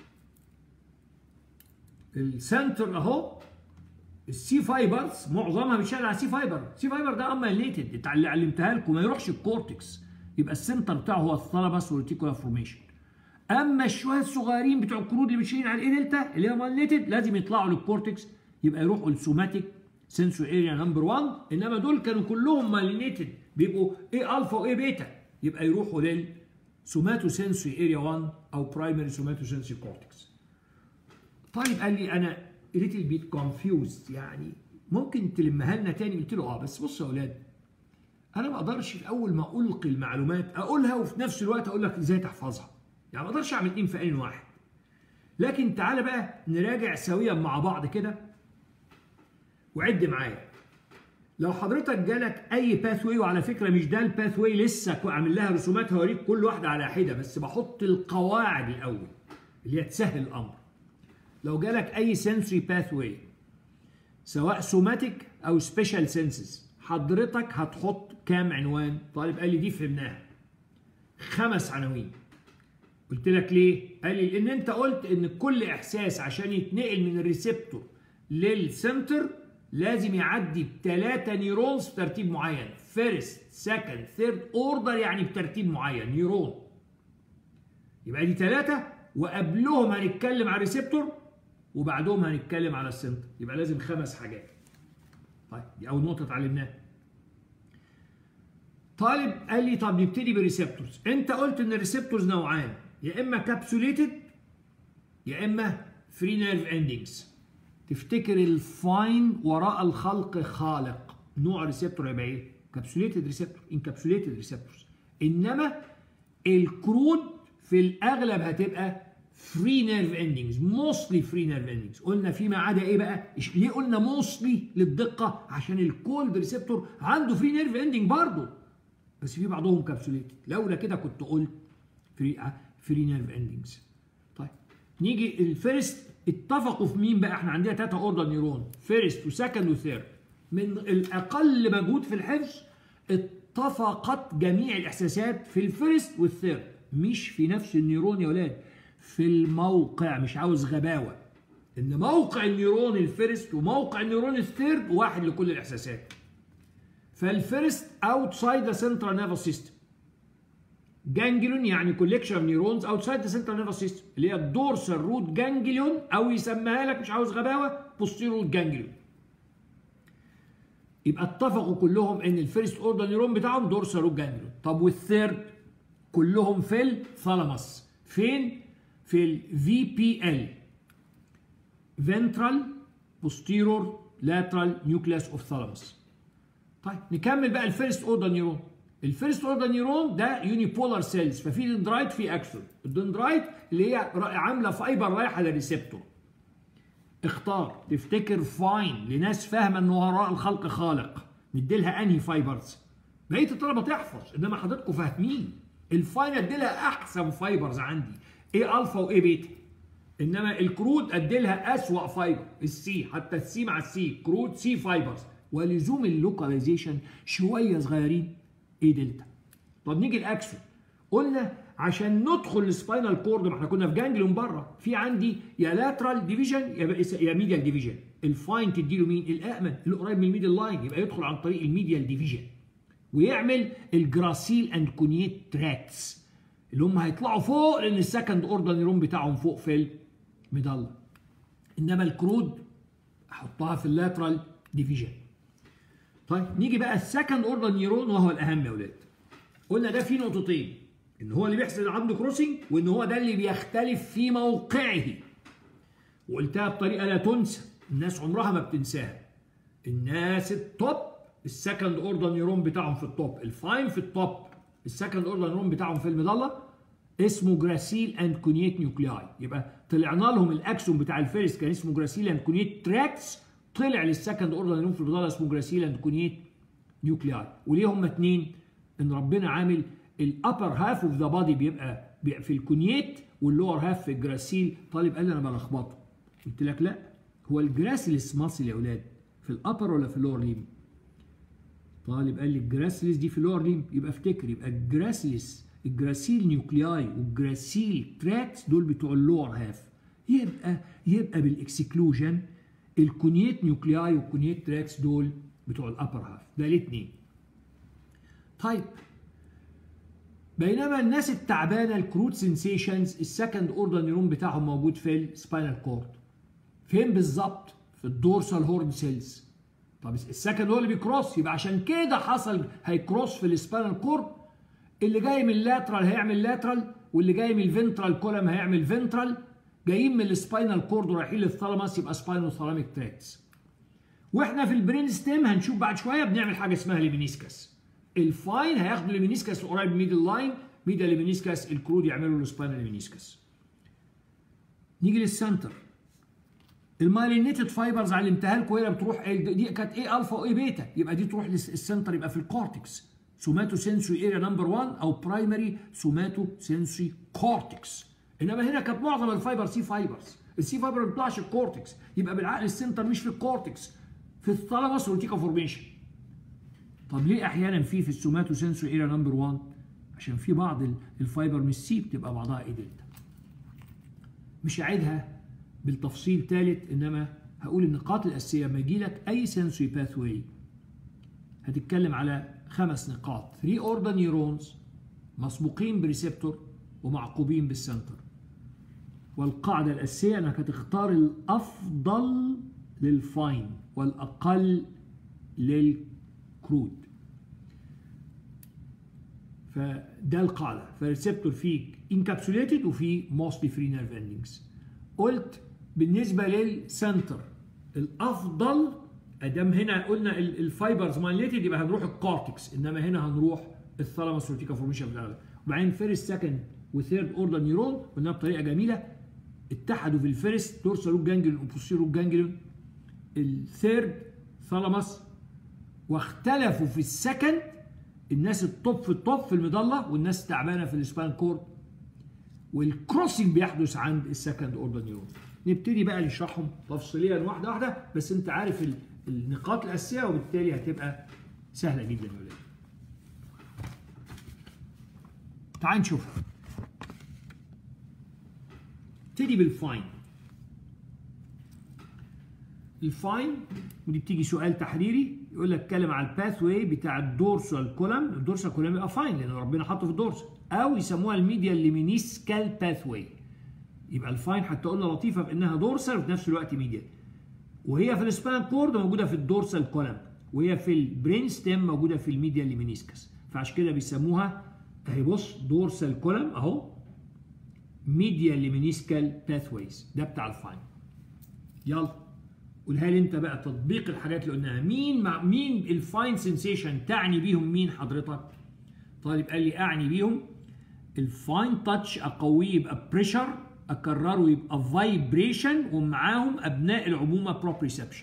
السنتر اهو السي فايبرز معظمها بيشتغل على سي فايبر سي فايبر ده اما ليتد اللي علمتها لكم ما يروحش الكورتكس يبقى السنتر بتاعه هو الثالاموس والريتيكولا فورميشن اما الشويه الصغيرين بتوع الكرود اللي ماشيين على الاي دلتا اللي هي ماليتد لازم يطلعوا للكورتكس يبقى يروحوا للسوماتيك سنسور اريا نمبر 1 انما دول كانوا كلهم مالينيتد بيبقوا ايه الفا وايه بيتا يبقى يروحوا للسوماتو سنسوري اريا 1 او برايمري سوماتو سنسوري كورتكس طيب قال لي انا ليتل بيت كونفيوزد يعني ممكن تلمها لنا تاني قلت له اه بس بصوا يا اولاد انا ما اقدرش في اول ما القي المعلومات اقولها وفي نفس الوقت اقول لك ازاي تحفظها يعني ما اقدرش اعمل اتنين في عين واحد لكن تعالى بقى نراجع سويا مع بعض كده وعد معايا لو حضرتك جالك اي باث واي وعلى فكره مش ده الباث واي لسه عامل لها رسومات هوريك كل واحده على حده بس بحط القواعد الاول اللي هي تسهل الامر لو جالك اي سنسوري باث واي سواء سوماتيك او سبيشال سنسز حضرتك هتحط كام عنوان طالب قال لي دي فهمناها خمس عناوين قلت لك ليه قال لي لان انت قلت ان كل احساس عشان يتنقل من الريسبتور للسنتر لازم يعدي بثلاثة نيرونز بترتيب معين فيرست سكند ثيرد اوردر يعني بترتيب معين نيرون يبقى دي ثلاثة وقبلهم هنتكلم على الريسبتور وبعدهم هنتكلم على السنتر يبقى لازم خمس حاجات طيب دي اول نقطة اتعلمناها طالب قال لي طب نبتدي بالريسبتورز انت قلت ان الريسبتورز نوعان يا اما كابسوليتد يا اما فري نيرف اندنجز تفتكر الفاين وراء الخلق خالق نوع ريسبتور هيبقى ايه كابسوليتد ريسبتور انكابسوليتد ريسبتورز انما الكرود في الاغلب هتبقى فري نيرف اندنجز موستلي فري نيرف اندنجز قلنا فيما عدا ايه بقى ليه قلنا موستلي للدقه عشان الكولد ريسبتور عنده فري نيرف اندنج برضه بس في بعضهم كابسوليتد لولا كده كنت قلت فري فري نيرف اندنجز طيب نيجي الفيرست اتفقوا في مين بقى احنا عندنا ثلاثه اوردر نيرون فيرست وسكند وثيرد من الاقل مجهود في الحفظ اتفقت جميع الاحساسات في الفيرست والثيرد مش في نفس النيرون يا ولاد في الموقع مش عاوز غباوه ان موقع النيرون الفيرست وموقع النيرون الثيرد واحد لكل الاحساسات فالفيرست اوتسايد ذا سنترال نيرفس سيستم جانجليون يعني كوليكشن اوف نيورونز اوتسايد ذا سنترال نيرفس سيستم اللي هي الدورسال روت جانجليون او يسميها لك مش عاوز غباوه بوستيرو روت جانجليون يبقى اتفقوا كلهم ان الفيرست اوردر نيرون بتاعهم دورسال روت جانجليون طب والثيرد كلهم في الثالاموس فين في الفي بي ال فنترال بوستيرور لاترال نيوكليس اوف ثالاموس طيب نكمل بقى الفيرست اوردر نيرون الفيرست اوردر نيرون ده يوني بولار سيلز ففي دندرايت في اكسون الدندرايت اللي هي عامله فايبر رايحه للريسبتور اختار تفتكر فاين لناس فاهمه ان وراء الخلق خالق نديلها انهي فايبرز بقيه الطلبه تحفظ انما حضراتكم فاهمين الفاين اديلها احسن فايبرز عندي ايه الفا وايه بيتا انما الكرود اديلها اسوأ فايبر السي حتى السي مع السي كرود سي فايبرز ولزوم اللوكاليزيشن شويه صغيرين ايه دلتا طب نيجي الاكسون قلنا عشان ندخل السباينال كورد ما احنا كنا في جانجليون بره في عندي يا لاترال ديفيجن يا يا ميديال ديفيجن الفاين تديله مين الامن اللي قريب من الميديال لاين يبقى يدخل عن طريق الميديال ديفيجن ويعمل الجراسيل اند كونيت تراكتس اللي هم هيطلعوا فوق لان السكند اوردر نيرون بتاعهم فوق في المضله انما الكرود احطها في اللاترال ديفيجن طيب نيجي بقى السكند اوردر نيرون وهو الاهم يا ولاد قلنا ده فيه نقطتين ان هو اللي بيحصل عنده كروسنج وان هو ده اللي بيختلف في موقعه وقلتها بطريقه لا تنسى الناس عمرها ما بتنساها الناس التوب السكند اوردر نيرون بتاعهم في التوب الفاين في التوب السكند اوردر نيرون بتاعهم في المظله اسمه جراسيل اند كونيت نيوكلياي يبقى طلعنا لهم الاكسون بتاع الفيرست كان اسمه جراسيل اند كونيت تراكس طلع للسكند اوردر نيرون في المظله اسمه جراسيل اند كونيت نيوكلياي وليه هم اتنين ان ربنا عامل الابر هاف اوف ذا بادي بيبقى, بيبقى في الكونيت واللور هاف في الجراسيل طالب قال لي انا بلخبطه قلت لك لا هو الجراسيلس ماسل يا اولاد في الابر ولا في اللور ليم طالب قال لي الجراسيلس دي في اللور ليم يبقى افتكر يبقى الجراسيلس الجراسيل نيوكلياي والجراسيل تراكس دول بتوع اللور هاف يبقى يبقى بالاكسكلوجن الكونيت نيوكلياي والكونيت تراكس دول بتوع الابر هاف ده الاثنين طيب بينما الناس التعبانه الكروت سنسيشنز السكند اوردر نيرون بتاعهم موجود في السباينال كورد فين بالظبط في الدورسال هورن سيلز طب السكند هو اللي بيكروس يبقى عشان كده حصل هيكروس في السباينال كورد اللي جاي من اللاترال هيعمل لاترال واللي جاي من الفنترال كولم هيعمل فنترال جايين من السباينال كورد ورايحين للثالاموس يبقى سباينو ثالاميك تراكس واحنا في البرين ستيم هنشوف بعد شويه بنعمل حاجه اسمها ليمينيسكس الفاين هياخدوا ليمينيسكس قريب من ميدل لاين ميدل ليمينيسكس الكرود يعملوا له سباينال ليمينيسكس نيجي للسنتر المايلينيتد فايبرز علمتها لكم هنا بتروح دي كانت ايه الفا وايه بيتا يبقى دي تروح للسنتر يبقى في الكورتكس سوماتو سنسوري اريا نمبر 1 او برايمري سوماتو سنسوري كورتكس انما هنا كانت معظم الفايبر سي فايبرز السي فايبر ما بيطلعش الكورتكس يبقى بالعقل السنتر مش في الكورتكس في الثالاموس والتيكا فورميشن طب ليه احيانا في في السوماتو سنسور اريا نمبر 1 عشان في بعض الفايبر مش سي بتبقى بعضها اي دلتا مش هعيدها بالتفصيل ثالث انما هقول النقاط الاساسيه لما يجي لك اي سنسوري باث واي هتتكلم على خمس نقاط 3 اوردر نيورونز مسبوقين بريسبتور ومعقوبين بالسنتر والقاعده الاساسيه انك هتختار الافضل للفاين والاقل للكرود فده القاعده فالريسبتور فيه انكابسوليتد وفي موستلي فري نيرف اندنجز قلت بالنسبه للسنتر الافضل ادام هنا قلنا الفايبرز مايليتد يبقى هنروح الكورتكس انما هنا هنروح الثالاموس روتيكا فورميشن في الاغلب وبعدين فيرست سكند وثيرد اوردر نيورون قلنا بطريقه جميله اتحدوا في الفيرست دورسال روت جانجليون وبوستير روت جانجليون الثيرد ثالاموس واختلفوا في السكند الناس الطب في الطب في المضله والناس تعبانه في السبان كورد والكروسنج بيحدث عند السكند اوردر نيورون نبتدي بقى نشرحهم تفصيليا واحده واحده بس انت عارف النقاط الاساسيه وبالتالي هتبقى سهله جدا يا ولاد تعال نشوفها نبتدي بالفاين الفاين ودي بتيجي سؤال تحريري يقول لك اتكلم على الباث واي بتاع الدورسال كولم الدورسال كولم يبقى فاين لان ربنا حاطه في الدورسال او يسموها الميديا ليمينيسكال باث واي يبقى الفاين حتى قلنا لطيفه بانها دورسال وفي نفس الوقت ميديا وهي في السبان كورد موجوده في الدورسال كولم وهي في البرين ستيم موجوده في الميديا ليمينيسكس فعشان كده بيسموها اهي بص دورسال كولم اهو ميديا ليمينيسكال باثويز ده بتاع الفاين يلا قولها لي انت بقى تطبيق الحاجات اللي قلناها مين مع مين الفاين سنسيشن تعني بيهم مين حضرتك طالب قال لي اعني بيهم الفاين تاتش اقويه يبقى بريشر اكرره يبقى فايبريشن ومعاهم ابناء العمومه بروبريسبشن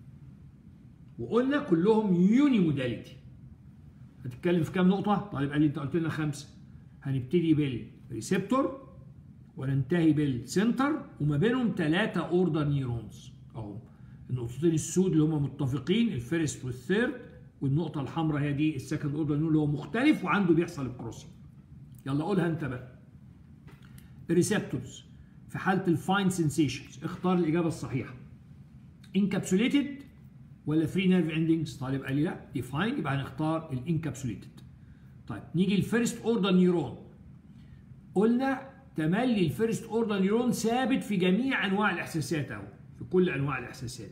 وقلنا كلهم يوني موداليتي هتتكلم في كام نقطه طالب قال لي انت قلت لنا خمسه هنبتدي بالريسبتور وننتهي بالسنتر وما بينهم ثلاثه اوردر نيورونز اهو النقطتين السود اللي هم متفقين الفيرست والثيرد والنقطه الحمراء هي دي السكند اوردر نيورون اللي هو مختلف وعنده بيحصل الكروسنج يلا قولها انت بقى الريسبتورز في حاله الفاين سنسيشنز اختار الاجابه الصحيحه انكابسوليتد ولا فري نيرف اندنجز طالب قال لي لا دي فاين يبقى هنختار الانكابسوليتد طيب نيجي الفيرست اوردر نيورون قلنا تملي الفيرست اوردر نيورون ثابت في جميع انواع الاحساسات اهو في كل انواع الاحساسات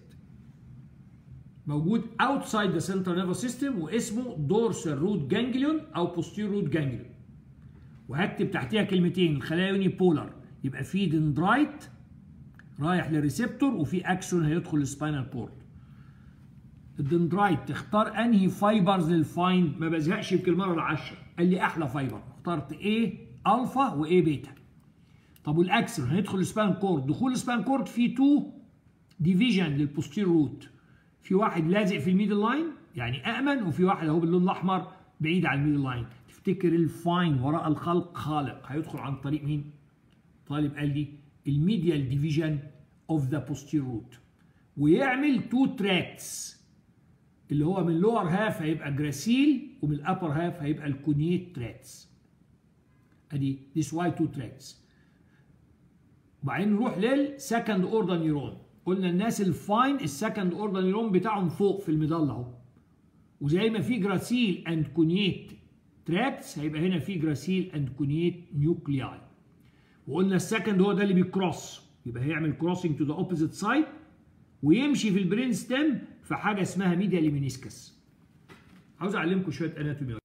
موجود outside the central nervous system واسمه dorsal root ganglion او posterior root ganglion وهكتب تحتيها كلمتين الخلايا يوني بولار يبقى في دندرايت رايح للريسبتور وفي اكسون هيدخل السباينال كورد الدندرايت تختار انهي فايبرز للفاين ما بزهقش يمكن المره العشره قال لي احلى فايبر اخترت ايه الفا وايه بيتا طب والاكسون هندخل السبان كورد دخول السبان كورد فيه تو ديفيجن للبوستير روت في واحد لازق في الميدل لاين يعني امن وفي واحد اهو باللون الاحمر بعيد عن الميدل لاين تفتكر الفاين وراء الخلق خالق هيدخل عن طريق مين طالب قال لي الميديال ديفيجن اوف ذا بوستير روت ويعمل تو تراكس اللي هو من اللور هاف هيبقى جراسيل ومن الابر هاف هيبقى الكونيت تراكس ادي ذيس واي تو تراكس وبعدين نروح للسكند اوردر نيورون قلنا الناس الفاين السكند اوردر نيورون بتاعهم فوق في المظله اهو وزي ما في جراسيل اند كونيت تراكس هيبقى هنا في جراسيل اند كونيت نيوكلياي وقلنا السكند هو ده اللي بيكروس يبقى هيعمل كروسنج تو ذا اوبوزيت سايد ويمشي في البرين ستيم في حاجه اسمها ميديا ليمينيسكس عاوز اعلمكم شويه اناتومي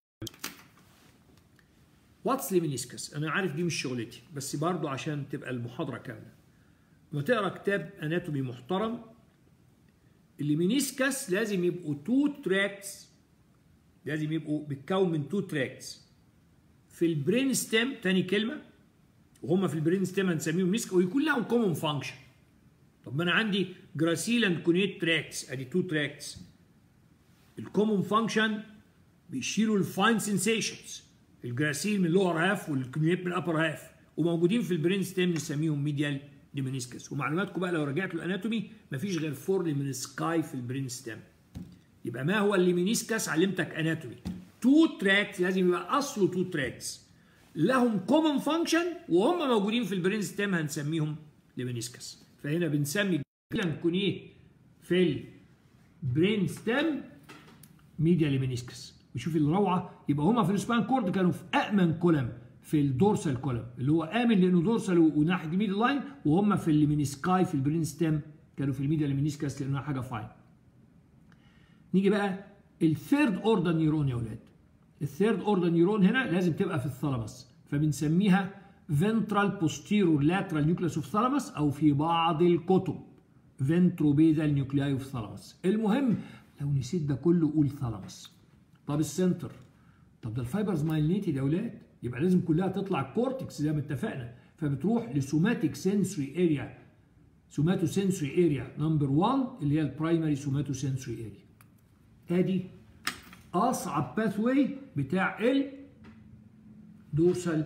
واتس ليمينيسكس انا عارف دي مش شغلتي بس برضو عشان تبقى المحاضره كامله لما تقرا كتاب اناتومي محترم الليمينيسكس لازم يبقوا تو تراكس لازم يبقوا بيتكون من تو تراكس في البرين ستيم تاني كلمه وهم في البرين ستيم هنسميهم ميسك ويكون لهم كومون فانكشن طب ما انا عندي جراسيل اند كونيت تراكس ادي تو تراكس الكومون فانكشن بيشيلوا الفاين سنسيشنز الجراسيل من اللور هاف والكونيت من الابر هاف وموجودين في البرين ستيم نسميهم ميديال ديمينيسكس ومعلوماتكم بقى لو رجعتوا الاناتومي مفيش غير فور من سكاي في البرين ستيم يبقى ما هو الليمينيسكس علمتك اناتومي تو تراكس لازم يبقى اصله تو تراكس لهم كومن فانكشن وهم موجودين في البرين ستيم هنسميهم ليمينيسكس فهنا بنسمي كونيه في البرين ستيم ميديا ليمينيسكس وشوف الروعه يبقى هما في السبان كورد كانوا في امن كولم في الدورسال كولم اللي هو امن لانه دورسال وناحيه الميديا لاين وهم في الليمينيسكاي في البرين ستيم كانوا في الميديا ليمينيسكس لانها حاجه فاين نيجي بقى الثيرد اوردر نيرون يا ولاد الثيرد اوردر نيرون هنا لازم تبقى في الثالاموس فبنسميها فنترال بوستيرور لاترال نيوكليوس اوف ثالاموس او في بعض الكتب فنتروبيزال نيوكلياي اوف ثالاموس المهم لو نسيت ده كله قول ثالاموس طب السنتر طب ده الفايبرز مايلينيتد يا ولاد يبقى لازم كلها تطلع كورتكس زي ما اتفقنا فبتروح لسوماتيك سنسوري اريا سوماتو سنسوري اريا نمبر 1 اللي هي البرايمري سوماتو سنسوري اريا ادي اصعب باثوي بتاع ال دورسال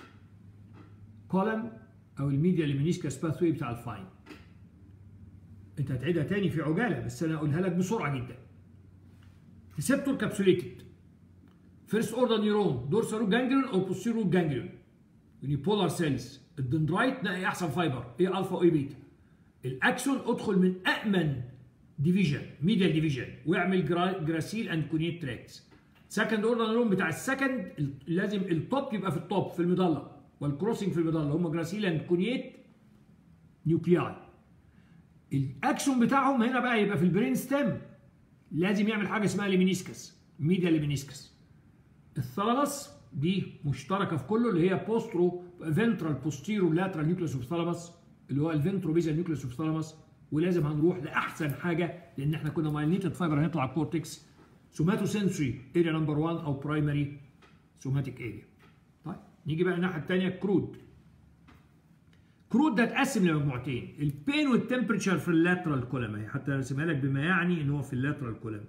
كولم او الميديا ليمينيسكاس باثوي بتاع الفاين انت هتعيدها تاني في عجاله بس انا اقولها لك بسرعه جدا ريسبتور كابسوليتد فيرست اوردر نيرون دورسال روت جانجليون او بوستيرو روت جانجليون يونيبولار سيلز الدندرايت نقي احسن فايبر ايه الفا وايه بيتا الاكسون ادخل من امن ديفيجن ميديال ديفيجن ويعمل جراسيل اند كونيت تراكس سكند اوردر نيرون بتاع السكند لازم التوب يبقى في التوب في المظله والكروسنج في المظله هم جراسيل اند كونيت نيوكلياي الاكسون بتاعهم هنا بقى يبقى في البرين ستيم لازم يعمل حاجه اسمها ليمينيسكس ميديا ليمينيسكس الثالاموس دي مشتركه في كله اللي هي بوسترو فنترال بوستيرو لاترال نيوكليوس اوف ثالاموس اللي هو الفنترو بيزال نيوكليوس اوف ثالاموس ولازم هنروح لاحسن حاجه لان احنا كنا مايلينيتد فايبر هنطلع كورتكس سوماتو سنسوري اريا نمبر 1 او برايمري سوماتيك اريا طيب نيجي بقى الناحيه الثانيه كرود كرود ده اتقسم لمجموعتين البين والتمبريتشر في اللاترال كولم اهي حتى ارسمها لك بما يعني ان هو في اللاترال كولم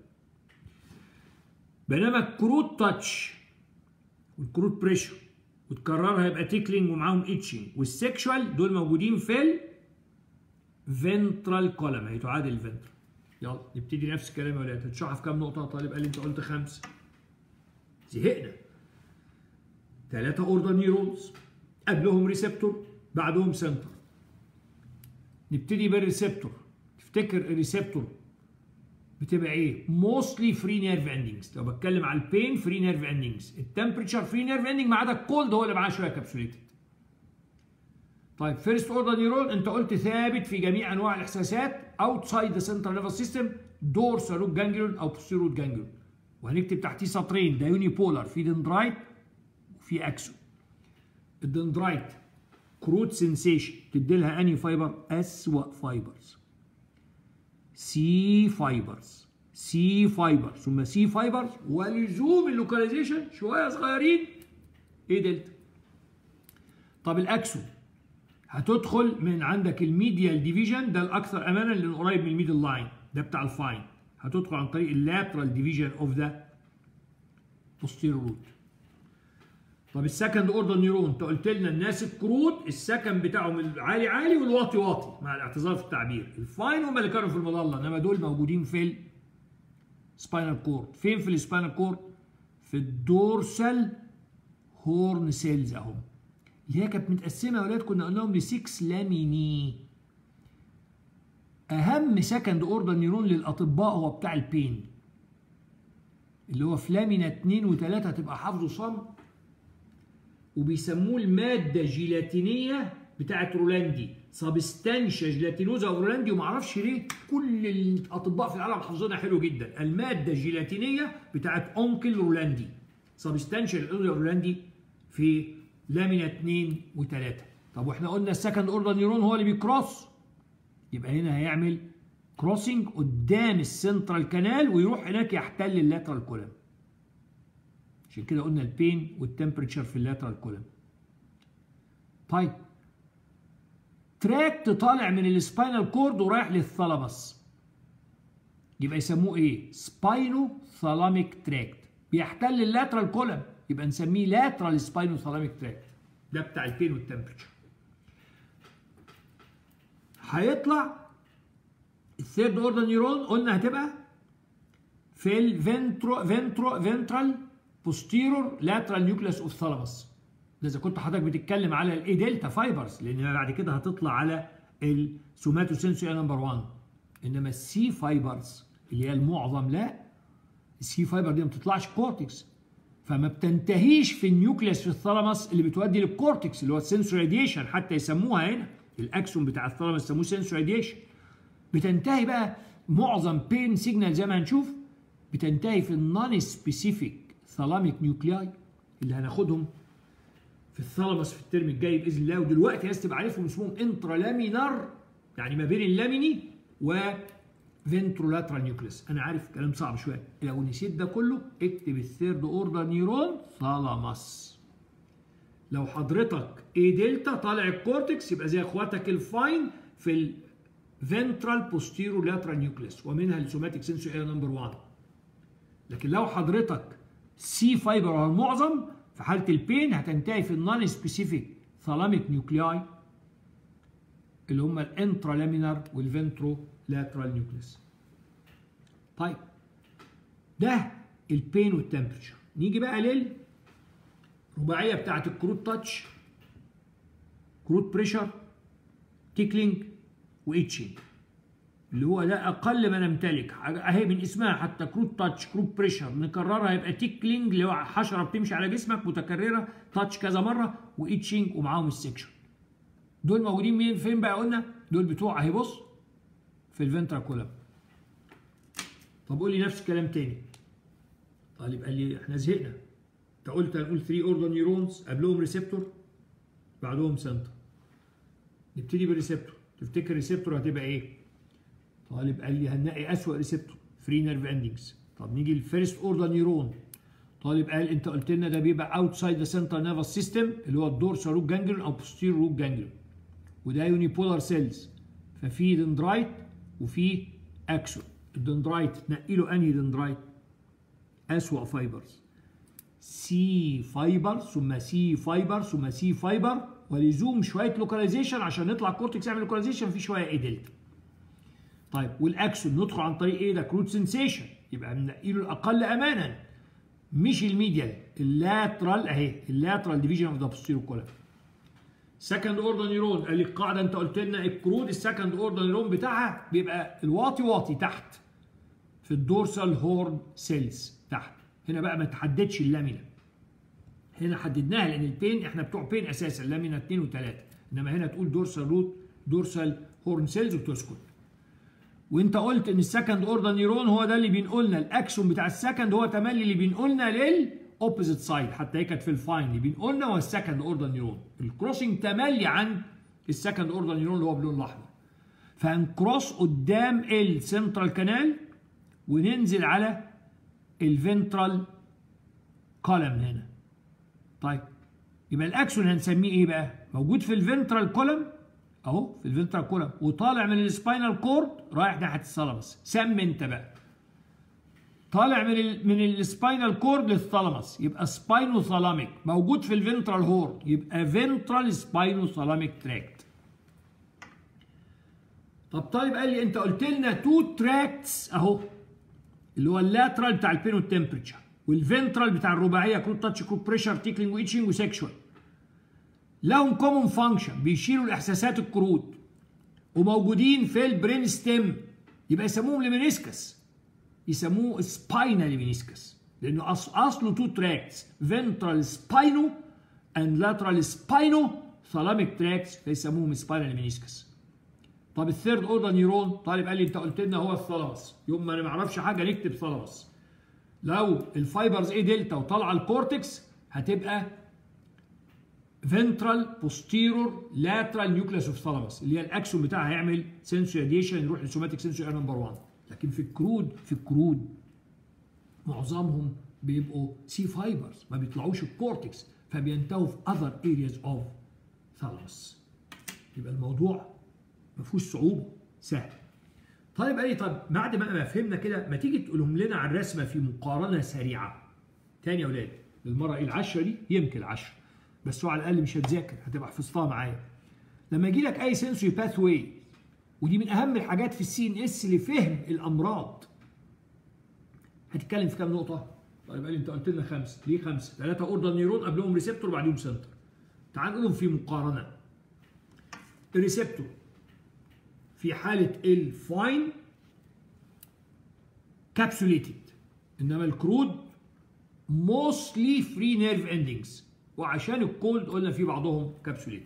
بينما الكرود تاتش والكرود بريشر وتكررها يبقى تيكلينج ومعاهم اتشنج والسكشوال دول موجودين في الفنترال كولم هي تعادل الفنترال يلا نبتدي نفس الكلام يا ولاد هتشرحها في كام نقطه طالب قال لي انت قلت خمسه زهقنا ثلاثه اوردر نيورونز قبلهم ريسبتور بعدهم سنتر نبتدي بالريسبتور تفتكر الريسبتور بتبقى ايه؟ موستلي فري نيرف اندنجز لو بتكلم على البين فري نيرف اندنجز التمبريتشر فري نيرف اندنج ما عدا الكولد هو اللي معاه شويه كابسوليتد طيب فيرست اوردر نيورون انت قلت ثابت في جميع انواع الاحساسات اوتسايد ذا سنترال نيرفس سيستم دورسال روت جانجليون او بوستيرو روت جانجليون وهنكتب تحتيه سطرين ده يوني بولار في دندرايت وفي اكسو الدندرايت كروت سنسيشن تدي لها انهي فايبر اسوأ فايبرز سي فايبرز سي فايبر ثم سي فايبرز ولزوم اللوكاليزيشن شويه صغيرين ايه دلتا طب الاكسو هتدخل من عندك الميديال ديفيجن ده الاكثر امانا لانه قريب من الميدل لاين ده بتاع الفاين هتدخل عن طريق اللاترال ديفيجن اوف ذا posterior روت طب السكند اوردر نيورون انت قلت لنا الناس الكروت السكن بتاعهم العالي عالي والواطي واطي مع الاعتذار في التعبير الفاين هم اللي كانوا في المظله انما دول موجودين في السباينال كورد فين في السباينال كورد في الدورسال هورن سيلز اهم اللي هي كانت متقسمه يا ولاد كنا قلناهم ل 6 لاميني اهم سكند اوردر نيورون للاطباء هو بتاع البين اللي هو في لامينا 2 و3 هتبقى حافظه صم وبيسموه الماده جيلاتينيه بتاعت رولاندي سبستانشا جيلاتينوزا رولاندي ومعرفش ليه كل الاطباء في العالم حافظينها حلو جدا الماده الجيلاتينيه بتاعت اونكل رولاندي سبستانشا جيلاتينوزا رولاندي في لامينا 2 و3 طب واحنا قلنا السكند اوردر نيورون هو اللي بيكروس يبقى هنا هيعمل كروسنج قدام السنترال كانال ويروح هناك يحتل اللاترال كولم عشان كده قلنا البين والتمبريتشر في اللاترال كولم طيب تراكت طالع من السباينال كورد ورايح للثالاموس يبقى يسموه ايه سباينو ثالاميك تراكت بيحتل اللاترال كولم يبقى نسميه لاترال سباينو ثالاميك تراكت ده بتاع البين والتمبريتشر هيطلع الثيرد اوردر نيورون قلنا هتبقى في الفنترو فنترو فنترال بوستيرور لاترال نيوكليس اوف ثالاموس ده اذا كنت حضرتك بتتكلم على الاي دلتا فايبرز لان بعد كده هتطلع على السوماتوسنسوري نمبر 1 انما السي فايبرز اللي هي المعظم لا السي فايبر دي ما بتطلعش كورتكس فما بتنتهيش في النيوكليس في الثالاموس اللي بتودي للكورتكس اللي هو السنسور راديشن حتى يسموها هنا الاكسون بتاع الثالاموس يسموه سنسور راديشن بتنتهي بقى معظم بين سيجنال زي ما هنشوف بتنتهي في النون سبيسيفيك ثالاميك نيوكلياي اللي هناخدهم في الثالاموس في الترم الجاي باذن الله ودلوقتي لازم تبقى عارفهم اسمهم انترالامينار يعني ما بين اللاميني و فنترولاترال نيوكليس انا عارف كلام صعب شويه لو نسيت ده كله اكتب الثيرد اوردر نيرون ثالاموس لو حضرتك اي دلتا طالع الكورتكس يبقى زي اخواتك الفاين في الفنترال بوستيرو لاترال نيوكليس ومنها السوماتيك سنسوري نمبر 1 لكن لو حضرتك سي فايبر هو المعظم في حاله البين هتنتهي في النون سبيسيفيك ثالاميك نيوكلياي اللي هم الانترالامينار والفنترو لاترال نيوكليس طيب ده البين والتمبرتشر نيجي بقى للرباعيه بتاعت الكروت تاتش كروت بريشر تيكلينج وإيتشنج اللي هو ده اقل ما نمتلك اهي من اسمها حتى كروت تاتش كروت بريشر نكررها يبقى تيكلينج اللي هو حشره بتمشي على جسمك متكرره تاتش كذا مره وإيتشنج ومعاهم السكشن دول موجودين مين فين بقى قلنا دول بتوع اهي بص في الفنترا كولم طب قول لي نفس الكلام تاني طالب قال لي احنا زهقنا انت قلت هنقول 3 اوردر نيورونز قبلهم ريسبتور بعدهم سنتر نبتدي بالريسبتور تفتكر ريسبتور هتبقى ايه طالب قال لي هنلاقي اسوأ ريسبتور فري نيرف اندنجز طب نيجي للفيرست اوردر نيورون طالب قال انت قلت لنا ده بيبقى اوتسايد ذا سنترال نيرفس سيستم اللي هو الدورسال روت جانجليون او بوستير روت جانجليون وده يوني بولار سيلز ففي دندرايت وفي اكسون الدندرايت تنقي له انهي دندرايت اسوأ فايبرز سي فايبر ثم سي فايبر ثم سي فايبر ولزوم شويه لوكاليزيشن عشان نطلع كورتكس يعمل لوكاليزيشن في شويه اي دلتا طيب والاكسون ندخل عن طريق ايه ده كروت سنسيشن يبقى بننقي له الاقل امانا مش الميديال اللاترال اهي اللاترال ديفيجن اوف ذا بوستيرو كولم سكند اوردر نيرون قال لي القاعده انت قلت لنا الكرود السكند اوردر نيرون بتاعها بيبقى الواطي واطي تحت في الدورسال هورن سيلز تحت هنا بقى ما تحددش اللامينا هنا حددناها لان البين احنا بتوع بين اساسا لامينا 2 و3 انما هنا تقول دورسال روت دورسال هورن سيلز وتسكت وانت قلت ان السكند اوردر نيرون هو ده اللي بينقلنا الاكسون بتاع السكند هو تملي اللي بينقلنا لل اوبوزيت سايد حتى هي كانت في الفاين اللي بينقلنا هو السكند اوردر نيرون الكروسنج تملي عن السكند اوردر نيرون اللي هو باللون الاحمر فهنكروس قدام السنترال كانال وننزل على الفنترال كولم هنا طيب يبقى الاكسون هنسميه ايه بقى موجود في الفنترال كولم اهو في الفنترال كولم وطالع من السباينال كورد رايح ناحيه الثالاموس سم انت بقى طالع من ال من السباينال كورد للثالاموس يبقى سباينو ثالاميك موجود في الفنترال هورن يبقى فنترال سباينو ثالاميك تراكت طب طالب قال لي انت قلت لنا تو تراكتس اهو اللي هو اللاترال بتاع البين والتمبريتشر والفنترال بتاع الرباعيه كروت تاتش كروت بريشر تيكلينج وإيتشنج وسكشوال لهم كومون فانكشن بيشيلوا الاحساسات الكروت وموجودين في البرين ستيم يبقى يسموهم لمينيسكس يسموه سباينال مينيسكس لانه اصله تو تراكتس فنترال سباينو اند لاترال سباينو ثالاميك تراكتس فيسموهم سباينال مينيسكس طب الثيرد اوردر نيرون طالب قال لي انت قلت لنا هو الثالاموس يوم ما انا ما اعرفش حاجه نكتب ثالاموس لو الفايبرز ايه دلتا وطالعه الكورتكس هتبقى فنترال بوستيرور لاترال نيوكليس اوف ثالاموس اللي هي الاكسون بتاعها هيعمل سنسور راديشن يروح للسوماتيك سنسور نمبر 1 لكن في الكرود في الكرود معظمهم بيبقوا سي فايبرز ما بيطلعوش الكورتكس فبينتهوا في اذر ارياز اوف ثالاموس يبقى الموضوع ما فيهوش صعوبه سهل طيب قال لي طب بعد ما فهمنا كده ما تيجي تقولهم لنا على الرسمه في مقارنه سريعه تاني يا اولاد للمره ايه العشره دي يمكن العشره بس هو على الاقل مش هتذاكر هتبقى حفظتها معايا لما يجي لك اي سنسوري باث واي ودي من اهم الحاجات في السي ان اس لفهم الامراض هتتكلم في كام نقطه طيب قال لي انت قلت لنا خمسه ليه خمسه ثلاثه اوردر نيرون قبلهم ريسبتور وبعديهم سنتر تعال نقولهم في مقارنه الريسبتور في حاله الفاين كابسوليتد انما الكرود موستلي فري نيرف اندنجز وعشان الكولد قلنا في بعضهم كابسوليتد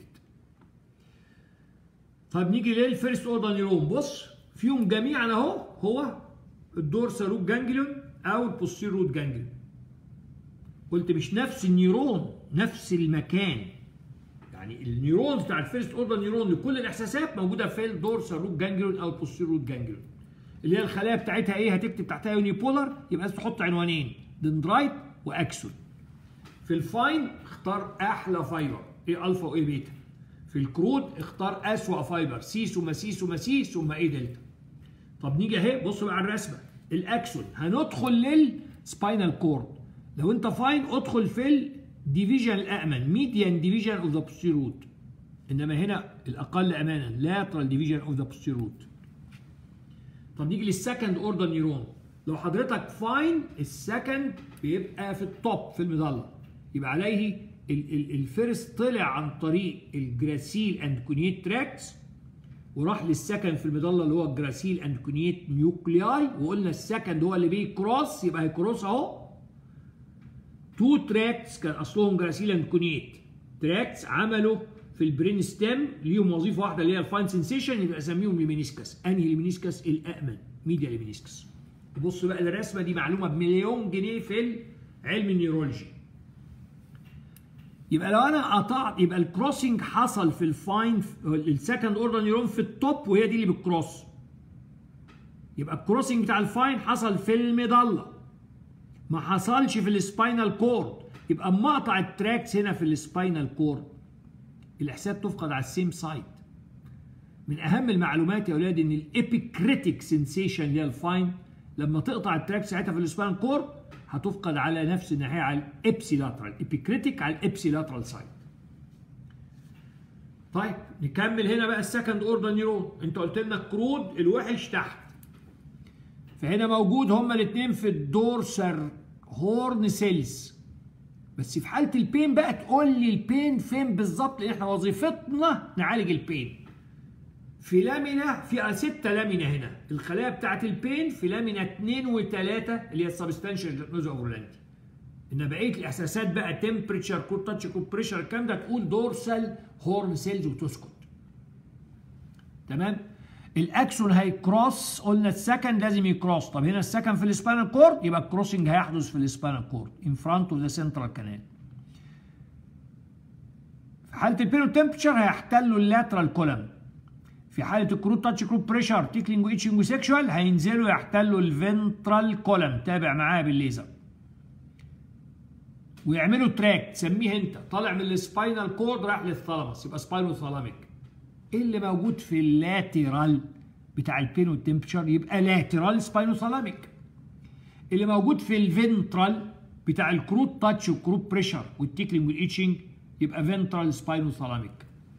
طب نيجي للفيرست اوردر نيرون بص فيهم جميعا اهو هو الدورسال روت جانجليون او البوستير روت جانجليون قلت مش نفس النيرون نفس المكان يعني النيرون بتاع الفيرست اوردر نيرون لكل الاحساسات موجوده في الدورسال روت جانجليون او البوستير روت جانجليون اللي هي الخلايا بتاعتها ايه هتكتب تحتها يونيبولار يبقى لازم تحط عنوانين دندرايت واكسون في الفاين اختار احلى فايبر ايه الفا وايه بيتا في الكرود اختار اسوأ فايبر سي ثم سي ثم سي ثم ايه دلتا طب نيجي اهي بصوا بقى على الرسمه الاكسون هندخل للسباينال كورد لو انت فاين ادخل في الديفيجن الامن ميديان ديفيجن اوف ذا بوستير روت انما هنا الاقل امانا لاترال ديفيجن اوف ذا بوستير روت طب نيجي للسكند اوردر نيرون لو حضرتك فاين السكند بيبقى في التوب في المظله يبقى عليه الفيرست طلع عن طريق الجراسيل اند كونيت تراكتس وراح للسكند في المظله اللي هو الجراسيل اند كونيت نيوكلياي وقلنا السكند هو اللي بيكروس يبقى هيكروس اهو تو تراكتس كان اصلهم جراسيل اند كونيت تراكتس عملوا في البرين ستيم ليهم وظيفه واحده اللي هي الفاين سنسيشن يبقى اسميهم ليمينيسكس انهي ليمينيسكس الامن ميديا ليمينيسكس بص بقى الرسمه دي معلومه بمليون جنيه في علم النيورولوجي يبقى لو انا قطعت يبقى الكروسنج حصل في الفاين السكند اوردر نيرون في التوب وهي دي اللي بتكروس يبقى الكروسنج بتاع الفاين حصل في المظله ما حصلش في السباينال كورد يبقى اما اقطع التراكس هنا في السباينال كورد الاحساس تفقد على السيم سايت من اهم المعلومات يا اولاد ان الابيكريتيك سنسيشن اللي هي الفاين لما تقطع التراك ساعتها في السباينال كورد هتفقد على نفس الناحيه على الابسي لاترال ابيكريتيك على الابسي لاترال سايد طيب نكمل هنا بقى السكند اوردر نيرون انت قلت لنا الكرود الوحش تحت فهنا موجود هما الاثنين في الدورسر هورن سيلز بس في حاله البين بقى تقول لي البين فين بالظبط لان احنا وظيفتنا نعالج البين في لامينا في ستة لامينا هنا الخلايا بتاعت البين في لامينا 2 و3 اللي هي السبستانشال جلوكوز اوفرلانتي ان بقيه الاحساسات بقى تمبريتشر كود تاتش كود بريشر الكلام ده تقول دورسال هورن سيلز وتسكت تمام الاكسون هيكروس قلنا السكند لازم يكروس طب هنا السكند في السبانال كورد يبقى الكروسنج هيحدث في السبانال كورد ان فرونت اوف ذا سنترال كانال في حاله البيرو تمبريتشر هيحتلوا اللاترال كولم في حاله الكروت تاتش كروت بريشر تيكلينج وايتشنج وسيكشوال هينزلوا يحتلوا الفنترال كولم تابع معاها بالليزر ويعملوا تراك تسميه انت طالع من السباينال كورد رايح للثالاموس يبقى سباينو ثالاميك ايه اللي موجود في اللاترال بتاع البين والتمبشر يبقى لاترال سباينو ثالاميك اللي موجود في الفنترال بتاع الكروت تاتش والكروت بريشر والتيكلينج والايتشنج يبقى فنترال سباينو ثالاميك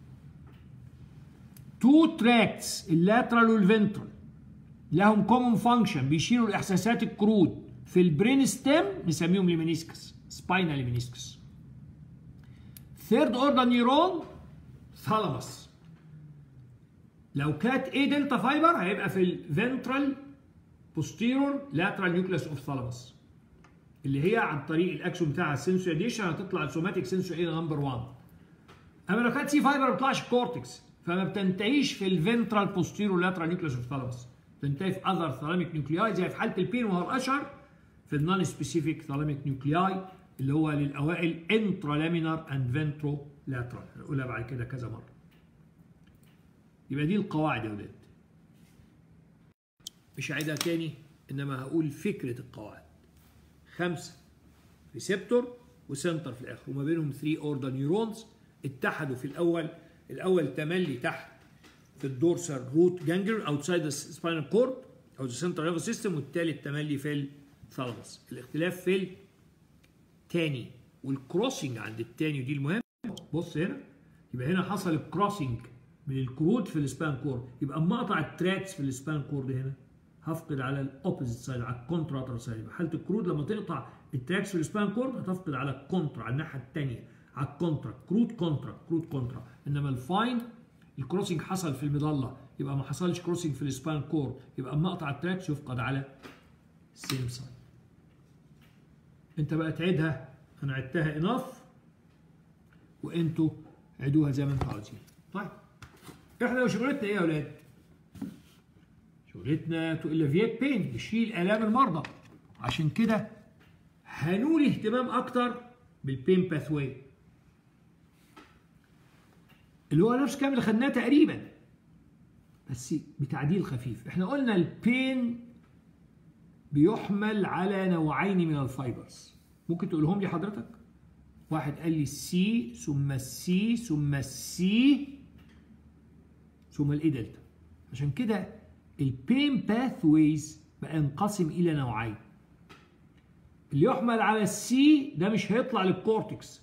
تو تراكتس اللاترال والفنترال لهم كومن فانكشن بيشيلوا الاحساسات الكرود في البرين ستيم نسميهم ليمينيسكس سباينال ليمينيسكس ثيرد اوردر نيرون ثالاموس لو كانت ايه دلتا فايبر هيبقى في الفنترال بوستيرور لاترال نيوكليس اوف ثالاموس اللي هي عن طريق الاكسون بتاع السنسوري اديشن هتطلع السوماتيك سنسوري ايه نمبر 1 اما لو كانت سي فايبر ما بتطلعش الكورتكس فما بتنتهيش في الفنترال بوستيرور لاترال نيوكليس اوف ثالاموس بتنتهي في اذر ثالاميك نيوكلياي زي في حاله البين وهو الاشهر في النون سبيسيفيك ثالاميك نيوكلياي اللي هو للاوائل انترالامينار اند فنترو لاترال هنقولها بعد كده كذا مره يبقى دي القواعد يا ولاد مش هعيدها تاني انما هقول فكره القواعد خمسه ريسبتور وسنتر في الاخر وما بينهم 3 اوردر نيورونز اتحدوا في الاول الاول تملي تحت في الدورسال روت جانجلر اوتسايد سباينال كورد او السنترال نيرفس سيستم والثالث تملي في الثالاموس الاختلاف في الثاني والكروسنج عند الثاني ودي المهم بص هنا يبقى هنا حصل الكروسنج من الكرود في السبان كورد يبقا اما اقطع التراكس في السبان كورد هنا هفقد على الاوبوزيت سايد على الكونترا سايد يبقى حاله الكرود لما تقطع التراكس في السبان كورد هتفقد على الكونترا على الناحيه الثانيه على الكونترا كرود كونترا كرود كونترا انما الفاين الكروسنج حصل في المظله يبقى ما حصلش كروسنج في السبان كورد يبقى اما اقطع التراكس يفقد على سيم سايد انت بقى تعيدها انا عدتها اناف وانتوا عيدوها زي ما انتوا عاوزين طيب احنا شغلتنا ايه يا اولاد شغلتنا تو الافيات بين نشيل الام المرضى عشان كده هنولي اهتمام اكتر بالبين باثواي اللي هو نفس الكلام اللي خدناه تقريبا بس بتعديل خفيف احنا قلنا البين بيحمل على نوعين من الفايبرز ممكن تقولهم لي حضرتك واحد قال لي السي ثم السي ثم السي ثم الاي دلتا عشان كده البين باثويز بقى ينقسم الى نوعين اللي يحمل على السي ده مش هيطلع للكورتكس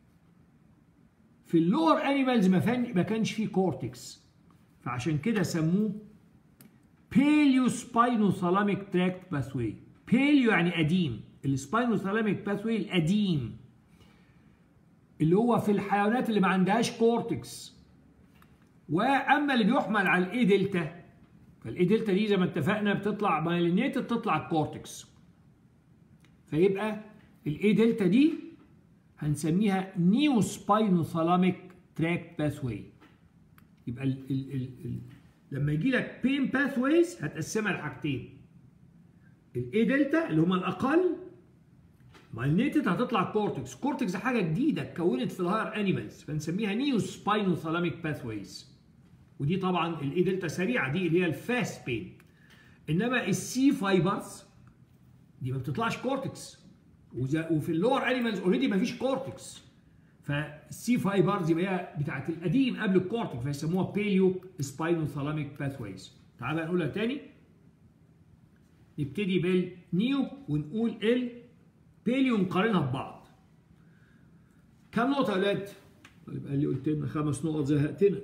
في اللور انيمالز ما كانش فيه كورتكس فعشان كده سموه باليو سباينوثالاميك تراكت باثوي باليو يعني قديم السباينوثالاميك باثوي القديم اللي هو في الحيوانات اللي ما عندهاش كورتكس واما اللي بيحمل على الاي دلتا فالاي دلتا دي زي ما اتفقنا بتطلع مايلينيتد تطلع الكورتكس فيبقى الاي دلتا دي هنسميها نيو سباينوثالاميك تراكت باثوي يبقى ال ال ال ال لما يجي لك بين باثويز هتقسمها لحاجتين الاي دلتا اللي هما الاقل مايلينيتد هتطلع كورتكس كورتكس حاجه جديده اتكونت في الهاير انيمالز فنسميها نيو سباينوثالاميك باثويز ودي طبعا الاي دلتا سريعه دي اللي هي الفاست بين انما السي فايبرز دي ما بتطلعش كورتكس وفي اللور انيمالز اوريدي ما فيش كورتكس فالسي فايبرز يبقى هي بتاعت القديم قبل الكورتكس فيسموها بيليو سباينوثالاميك باثويز تعال بقى نقولها تاني نبتدي بالنيو ونقول ال بيليو نقارنها ببعض كم نقطة يا ولاد؟ طيب قال لي قلت لنا خمس نقط زهقتنا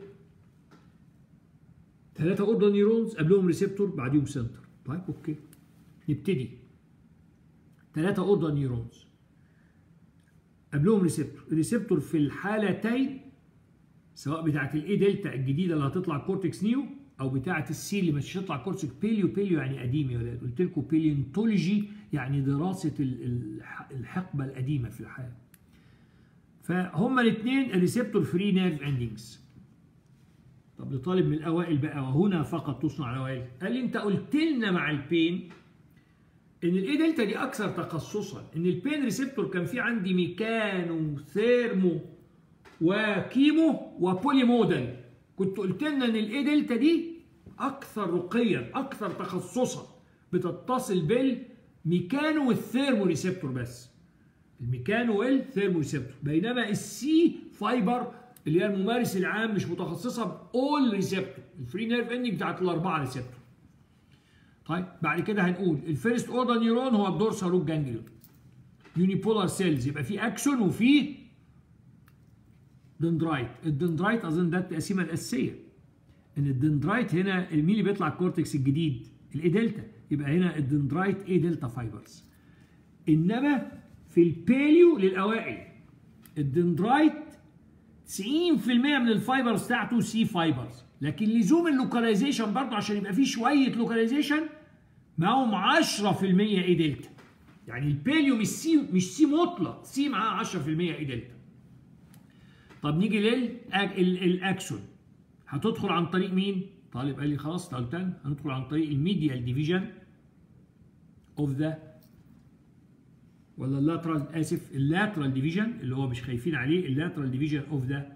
ثلاثة أوردر نيورونز قبلهم ريسبتور بعديهم سنتر طيب أوكي نبتدي ثلاثة أوردر نيورونز قبلهم ريسبتور الريسبتور في الحالتين سواء بتاعت الاي دلتا الجديده اللي هتطلع كورتكس نيو او بتاعت السي اللي مش هتطلع كورتكس بيليو بيليو يعني قديم يا ولاد قلت لكم بيليونتولوجي يعني دراسه الحقبه القديمه في الحياه فهما الاثنين الريسبتور فري نيرف اندنجز طب لطالب من الاوائل بقى وهنا فقط تصنع الاوائل قال لي انت قلت لنا مع البين ان الاي دلتا دي اكثر تخصصا ان البين ريسبتور كان في عندي ميكانو ثيرمو وكيمو وبولي مودل كنت قلت لنا ان الاي دلتا دي اكثر رقيا اكثر تخصصا بتتصل بالميكانو والثيرمو ريسبتور بس الميكانو والثيرمو ريسبتور بينما السي فايبر اللي هي الممارس العام مش متخصصه باول ريسبتور الفري نيرف اندنج بتاعت الاربعه ريسبتور طيب بعد كده هنقول الفيرست اوردر نيورون هو الدورسال روت جانجليون يونيبولار سيلز يبقى في اكسون وفي دندرايت الدندرايت اظن ده التقسيمه الاساسيه ان الدندرايت هنا مين اللي بيطلع الكورتكس الجديد الاي دلتا يبقى هنا الدندرايت اي دلتا فايبرز انما في الباليو للاوائل الدندرايت 90% من الفايبرز بتاعته سي فايبرز لكن لزوم اللوكاليزيشن برضه عشان يبقى فيه شويه لوكاليزيشن معاهم 10% اي دلتا يعني الباليو مش سي مش سي مطلق سي معاه 10% اي دلتا طب نيجي للاكسون هتدخل عن طريق مين؟ طالب قال لي خلاص طالبتان هندخل عن طريق الميديال ديفيجن اوف ذا ولا اللاترال اسف اللاترال ديفيجن اللي هو مش خايفين عليه اللاترال ديفيجن اوف ذا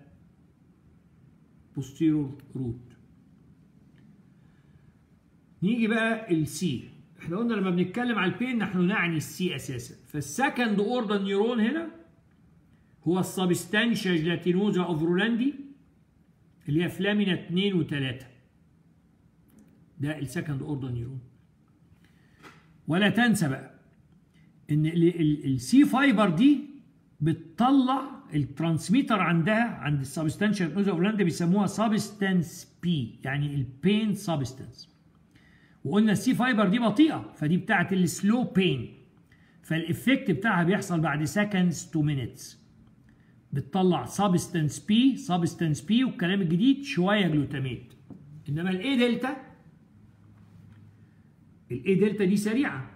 posterior root نيجي بقى السي احنا قلنا لما بنتكلم على البين نحن نعني السي اساسا فالسكند اوردر نيورون هنا هو السبستانشيا جلاتينوزا اوف رولاندي اللي هي فلامينا 2 و3 ده السكند اوردر نيورون ولا تنسى بقى ان السي فايبر دي بتطلع الترانسميتر عندها عند السبستانشال اوف رولاندي بيسموها سبستانس بي يعني البين سبستانس وقلنا السي فايبر دي بطيئه فدي بتاعه السلو بين فالافكت بتاعها بيحصل بعد سكندز تو مينتس بتطلع سبستانس بي سبستانس بي والكلام الجديد شويه جلوتاميت انما الاي دلتا الاي دلتا دي سريعه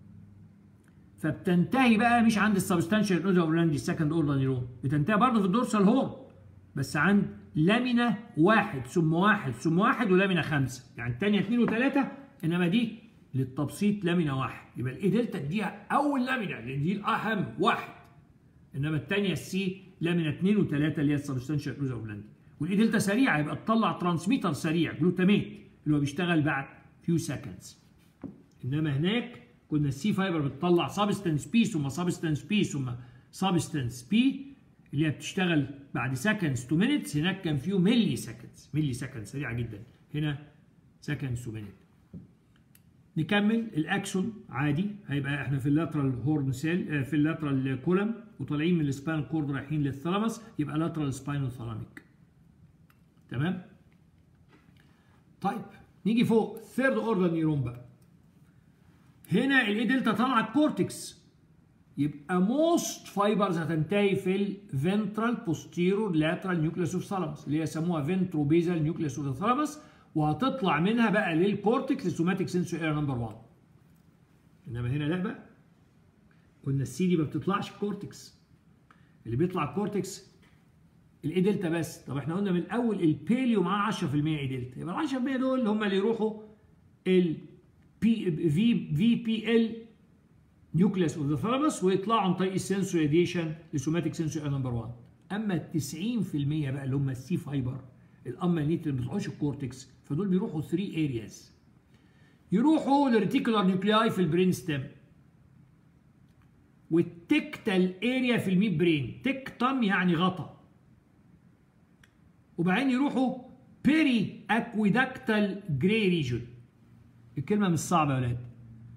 فبتنتهي بقى مش عند السبستانشال نودا اولاندي السكند اوردر نيرون بتنتهي برضه في الدورسال هورن بس عند لامينا واحد ثم واحد ثم واحد ولامينا خمسه يعني الثانيه اثنين وثلاثه انما دي للتبسيط لامينا واحد يبقى الاي دلتا دي اول لامينا لان دي الاهم واحد انما الثانيه السي لامينا اثنين وثلاثه اللي هي السبستانشال نودا اولاندي والاي دلتا سريعه يبقى تطلع ترانسميتر سريع جلوتاميت اللي هو بيشتغل بعد فيو سكندز انما هناك كنا السي فايبر بتطلع سبستانس بي ثم سبستانس بي ثم سبستانس بي اللي هي بتشتغل بعد سكندز تو مينتس هناك كان فيه ملي سكندز ملي سكندز سريعه جدا هنا سكندز تو مينت نكمل الاكسون عادي هيبقى احنا في اللاترال هورن سيل في اللاترال كولم وطالعين من السباينال كورد رايحين للثلامس يبقى لاترال سباينال ثلاميك تمام طيب نيجي فوق ثيرد اوردر نيرون بقى هنا الاي دلتا طالعه الكورتكس يبقى موست فايبرز هتنتهي في الفنترال بوستيرور لاترال نيوكليس اوف ثالاموس اللي هي يسموها فنترو بيزال نيوكليس اوف ثالاموس وهتطلع منها بقى للكورتكس السوماتيك سنسور اير نمبر 1 انما هنا لا بقى قلنا السي دي ما بتطلعش الكورتكس اللي بيطلع الكورتكس الاي دلتا بس طب احنا قلنا من الاول البيليو معاه 10% اي دلتا يبقى ال 10% دول هم اللي يروحوا ال بي في في بي ال نيوكليس اوف ذا ثالاموس ويطلعوا عن طريق السنسور راديشن لسوماتيك سنسور نمبر 1 اما ال 90% بقى اللي هم السي فايبر الاما نيت اللي ما بيطلعوش الكورتكس فدول بيروحوا 3 ارياز يروحوا للريتيكولار نيوكلياي في البرين ستيم والتكتال اريا في الميد برين تكتم يعني غطا وبعدين يروحوا بيري اكويدكتال جراي ريجون الكلمه مش صعبه يا ولاد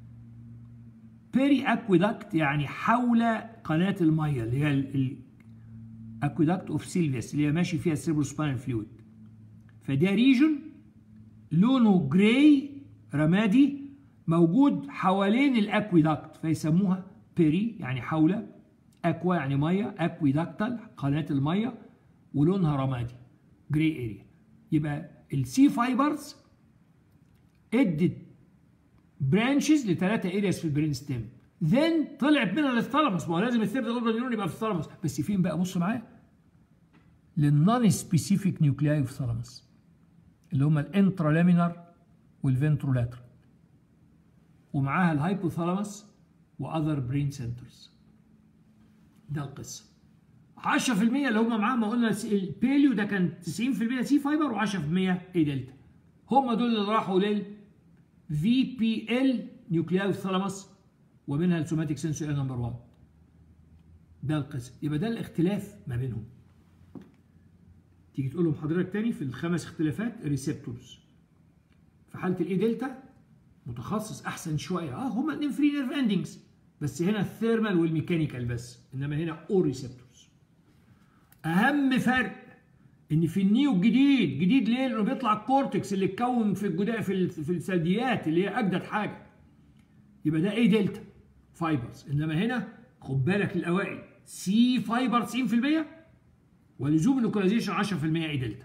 بيري اكويدكت يعني حول قناه الميه اللي هي الاكويدكت اوف سيلفيس اللي هي ماشي فيها السيربروسباينال فلويد فده ريجون لونه جراي رمادي موجود حوالين الاكويدكت فيسموها بيري يعني حول اكوا يعني ميه اكويدكتال قناه الميه ولونها رمادي جراي اريا يبقى السي فايبرز ادت برانشز لثلاثه ارياز في البرين ستيم ذن طلعت منها للثالاموس ما هو لازم الثيرد اوردر نيورون يبقى في الثالاموس بس فين بقى بص معايا للنون سبيسيفيك نيوكلياي في الثالاموس اللي هم الانترالامينار والفنترولاترال ومعاها الهايبوثالاموس واذر برين سنترز ده القصه 10% اللي هم معاهم ما قلنا البيليو ده كان 90% سي فايبر و10% اي دلتا هم دول اللي راحوا لل في بي ال نيوكلياي ثالاموس ومنها السوماتيك سنسور نمبر 1 ده القسم يبقى ده الاختلاف ما بينهم تيجي تقول لهم حضرتك تاني في الخمس اختلافات ريسبتورز في حاله الاي دلتا متخصص احسن شويه اه هما الاثنين فري نيرف اندنجز بس هنا الثيرمال والميكانيكال بس انما هنا اول ريسبتورز اهم فرق ان في النيو الجديد جديد ليه لانه بيطلع الكورتكس اللي اتكون في الجداء في في الثدييات اللي هي اجدد حاجه يبقى ده ايه دلتا فايبرز انما هنا خد بالك الاوائل سي فايبر 90% ولزوم اللوكاليزيشن 10% اي دلتا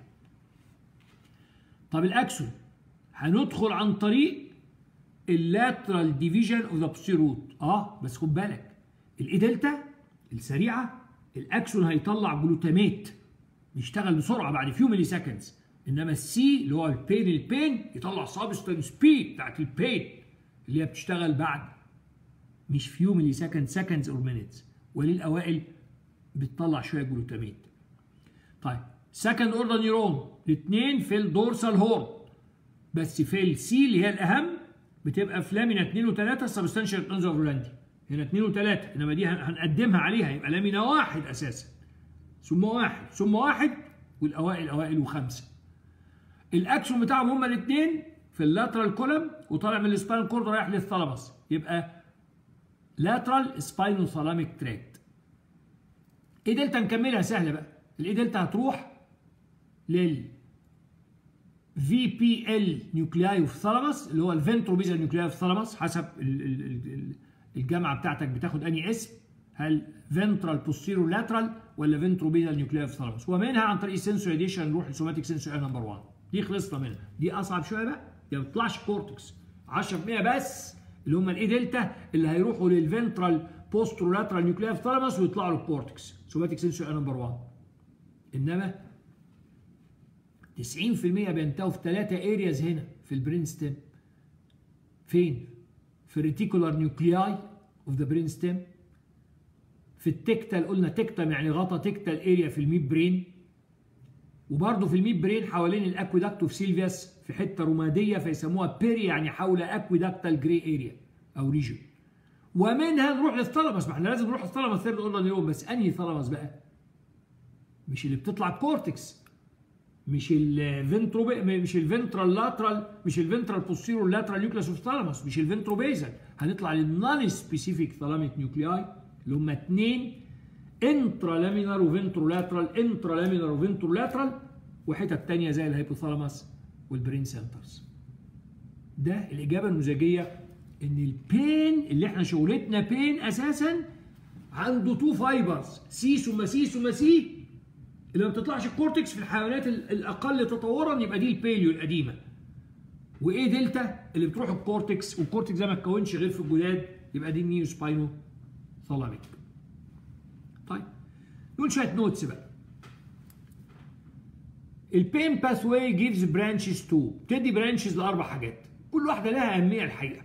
طب الاكسون هندخل عن طريق اللاترال ديفيجن اوف ذا روت اه بس خد بالك الاي دلتا السريعه الاكسون هيطلع جلوتاميت بيشتغل بسرعه بعد فيو ملي سكندز انما السي اللي هو البين البين يطلع سبستانس بي بتاعت البين اللي هي بتشتغل بعد مش فيو ملي سكند سكندز اور مينتس وللاوائل بتطلع شويه جلوتاميت طيب سكند اوردر نيرون الاثنين في الدورسال هورن بس في السي اللي هي الاهم بتبقى في لامينا 2 و3 سبستانشال انزر رولاندي هنا 2 و3 انما دي هنقدمها عليها يبقى لامينا واحد اساسا ثم واحد ثم واحد والاوائل اوائل وخمسه الاكشن بتاعهم هما الاثنين في اللاترال كولم وطالع من السباينال كورد رايح للثالاموس يبقى لاترال سباينو ثالاميك تراكت ايه دلتا نكملها سهله بقى الايه دلتا هتروح لل في بي ال نيوكلياي اوف ثالاموس اللي هو الفنتروبيزال نيوكلياي اوف ثالاموس حسب ال ال ال الجامعه بتاعتك بتاخد انهي اسم هل فنترال بوستيرو لاترال ولا فنتروبيزال نيوكلياي اوف ثالاموس ومنها عن طريق السنسوري اديشن نروح لسوماتيك سنسوري نمبر 1 دي خلصنا منها دي اصعب شويه بقى دي ما بتطلعش كورتكس 10% بس اللي هم الاي دلتا اللي هيروحوا للفنترال بوسترو لاترال نيوكلياي اوف ثالاموس ويطلعوا للكورتكس سوماتيك سنسوري نمبر 1 انما 90% بينتهوا في ثلاثة ارياز هنا في البرين ستيم فين؟ في الريتيكولار نيوكلياي اوف ذا برين ستيم في التكتال قلنا تكتم يعني غطى تكتال اريا في الميد برين وبرضه في الميد برين حوالين الاكويدكت اوف سيلفياس في حته رماديه فيسموها بيري يعني حول اكويدكتال جري اريا او ريجن ومنها نروح للثالاموس ما احنا لازم نروح للثالاموس ثيرد قلنا اليوم بس انهي ثالاموس بقى؟ مش اللي بتطلع كورتكس مش الفنترو مش الفنترال لاترال مش الفنترال بوستيرور لاترال نيوكليس اوف ثالاموس مش الفنتروبيزال هنطلع للنون سبيسيفيك ثالاميك نيوكلياي اللي هم اثنين انترا لامينار وفنترو لاترال انترا لامينار وفنترو لاترال وحتت ثانيه زي الهيبوثالاموس والبرين سنترز ده الاجابه النموذجيه ان البين اللي احنا شغلتنا بين اساسا عنده تو فايبرز سي ثم سي ثم سي اللي ما بتطلعش الكورتكس في الحيوانات الاقل تطورا يبقى دي الباليو القديمه وايه دلتا اللي بتروح الكورتكس والكورتكس ده ما اتكونش غير في الجداد يبقى دي النيو سباينو ثالاميك طيب نقول شويه نوتس بقى البين باثواي جيفز برانشز تو بتدي برانشز لاربع حاجات كل واحده لها اهميه الحقيقه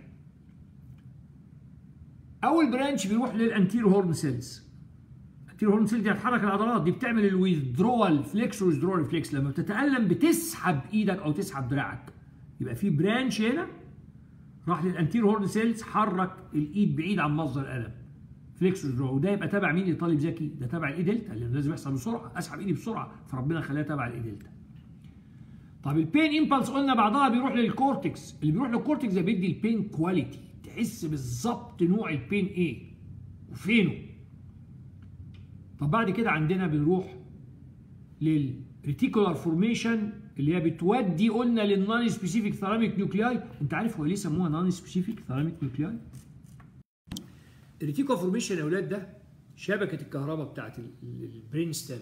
اول برانش بيروح للانتير هورن سيلز الانتير هورن سيلز دي هتحرك العضلات دي بتعمل الويذدرول فليكس ويذدرول ريفلكس لما بتتالم بتسحب ايدك او تسحب دراعك يبقى في برانش هنا راح للانتير هورن سيلز حرك الايد بعيد عن مصدر الالم فليكس ويذدرول وده يبقى تبع مين لطالب ذكي ده تبع الاي دلتا اللي لازم يحصل بسرعه اسحب ايدي بسرعه فربنا خلاها تبع الاي دلتا طب البين امبلس قلنا بعضها بيروح للكورتكس اللي بيروح للكورتكس ده بيدي البين كواليتي تحس بالظبط نوع البين ايه وفينه طب بعد كده عندنا بنروح للريتيكولار فورميشن اللي هي بتودي قلنا للنون سبيسيفيك ثالاميك نيوكلياي انت عارف هو ليه سموها نون سبيسيفيك ثالاميك نيوكلياي الريتيكولار فورميشن يا اولاد ده شبكه الكهرباء بتاعت البرين ستيم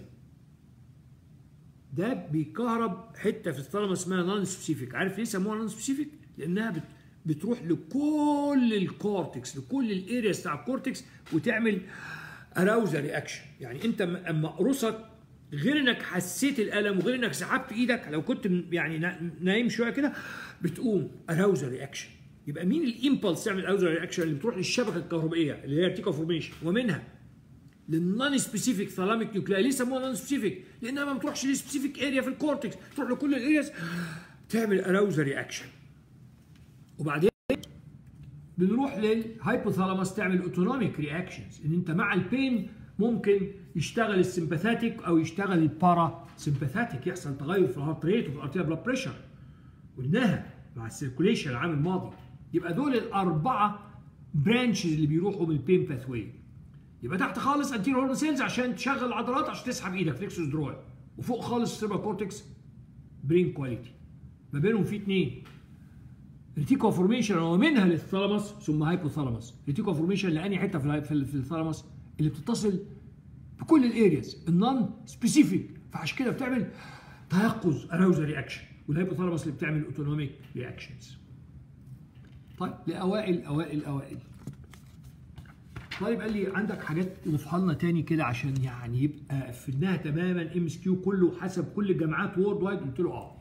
ده بيكهرب حته في الثالاموس اسمها نون سبيسيفيك عارف ليه سموها نون سبيسيفيك لانها بت بتروح لكل الكورتكس لكل الارياس بتاع الكورتكس وتعمل اراوزا رياكشن يعني انت اما قرصك غير انك حسيت الالم وغير انك سحبت ايدك لو كنت يعني نايم شويه كده بتقوم اراوزا رياكشن يبقى مين الامبلس تعمل اراوزا رياكشن اللي بتروح للشبكه الكهربائيه اللي هي تيكا فورميشن ومنها للنون سبيسيفيك ثالاميك نيوكلاي ليه سموها نون سبيسيفيك؟ لانها ما بتروحش لسبيسيفيك اريا في الكورتكس تروح لكل الارياس تعمل اراوزا رياكشن وبعدين بنروح للهايبوثالاموس تعمل اوتونوميك رياكشنز ان انت مع البين ممكن يشتغل السمباثاتيك او يشتغل البارا سمباثاتيك يحصل تغير في الهارت ريت وفي الارتيا بلاد بريشر قلناها مع السيركوليشن العام الماضي يبقى دول الاربعه برانشز اللي بيروحوا من البين باثواي يبقى تحت خالص انتيرو هورن سيلز عشان تشغل العضلات عشان تسحب ايدك فليكسوس دروي وفوق خالص السيربا كورتكس برين كواليتي ما بينهم في اثنين ريتيكو فورميشن ومنها للثالاموس ثم هايبوثالاموس ريتيكو فورميشن لاني حته في في, في الثالاموس اللي بتتصل بكل الارياز النون سبيسيفيك فعشان كده بتعمل تيقظ اراوزا رياكشن والهايبوثالاموس اللي بتعمل اوتونوميك رياكشنز طيب لاوائل اوائل اوائل طيب قال لي عندك حاجات نضيفها لنا تاني كده عشان يعني يبقى قفلناها تماما ام اس كيو كله حسب كل الجامعات وورد وايد قلت له اه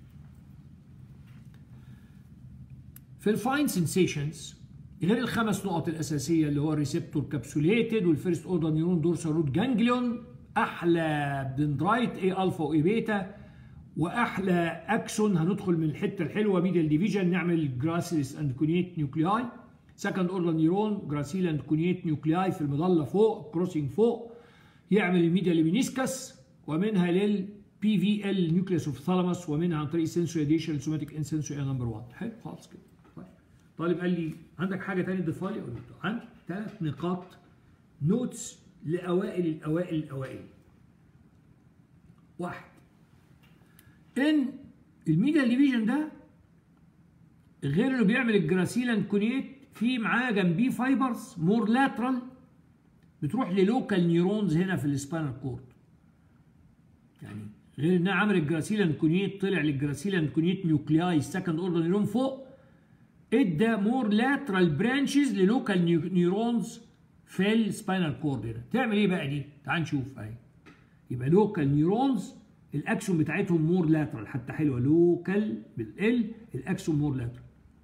في الفاين سنسيشنز غير الخمس نقط الاساسيه اللي هو الريسبتور كابسوليتد والفيرست اوردر نيورون دورسال روت جانجليون احلى دندرايت اي الفا واي بيتا واحلى اكسون هندخل من الحته الحلوه ميدل ديفيجن نعمل جراسيلس اند كونيت نيوكلياي سكند اوردر نيورون جراسيل اند كونيت نيوكلياي في المظله فوق كروسنج فوق يعمل الميديا ليمينيسكس ومنها لل بي في ال نيوكليس اوف ثالاموس ومنها عن طريق سنسوري اديشن سوماتيك انسنسوري نمبر 1 حلو خالص كده طيب طالب قال لي عندك حاجه ثانيه تضيفها لي؟ قلت له عندي ثلاث نقاط نوتس لاوائل الاوائل الاوائل واحد ان الميديال ديفيجن ده غير انه بيعمل الجراسيلان كونيت في معاه جنبيه فايبرز مور لاترال بتروح للوكال نيورونز هنا في السباينال كورد يعني غير انها عمل الجراسيلان كونيت طلع للجراسيلان كونيت نيوكلياي سكند اوردر نيورون فوق ادى مور لاترال برانشز للوكال نيورونز في السباينال كورد هنا تعمل ايه بقى دي تعال نشوف اهي يبقى لوكال نيورونز الاكسون بتاعتهم مور لاترال حتى حلوه لوكال بالال الاكسون مور لاترال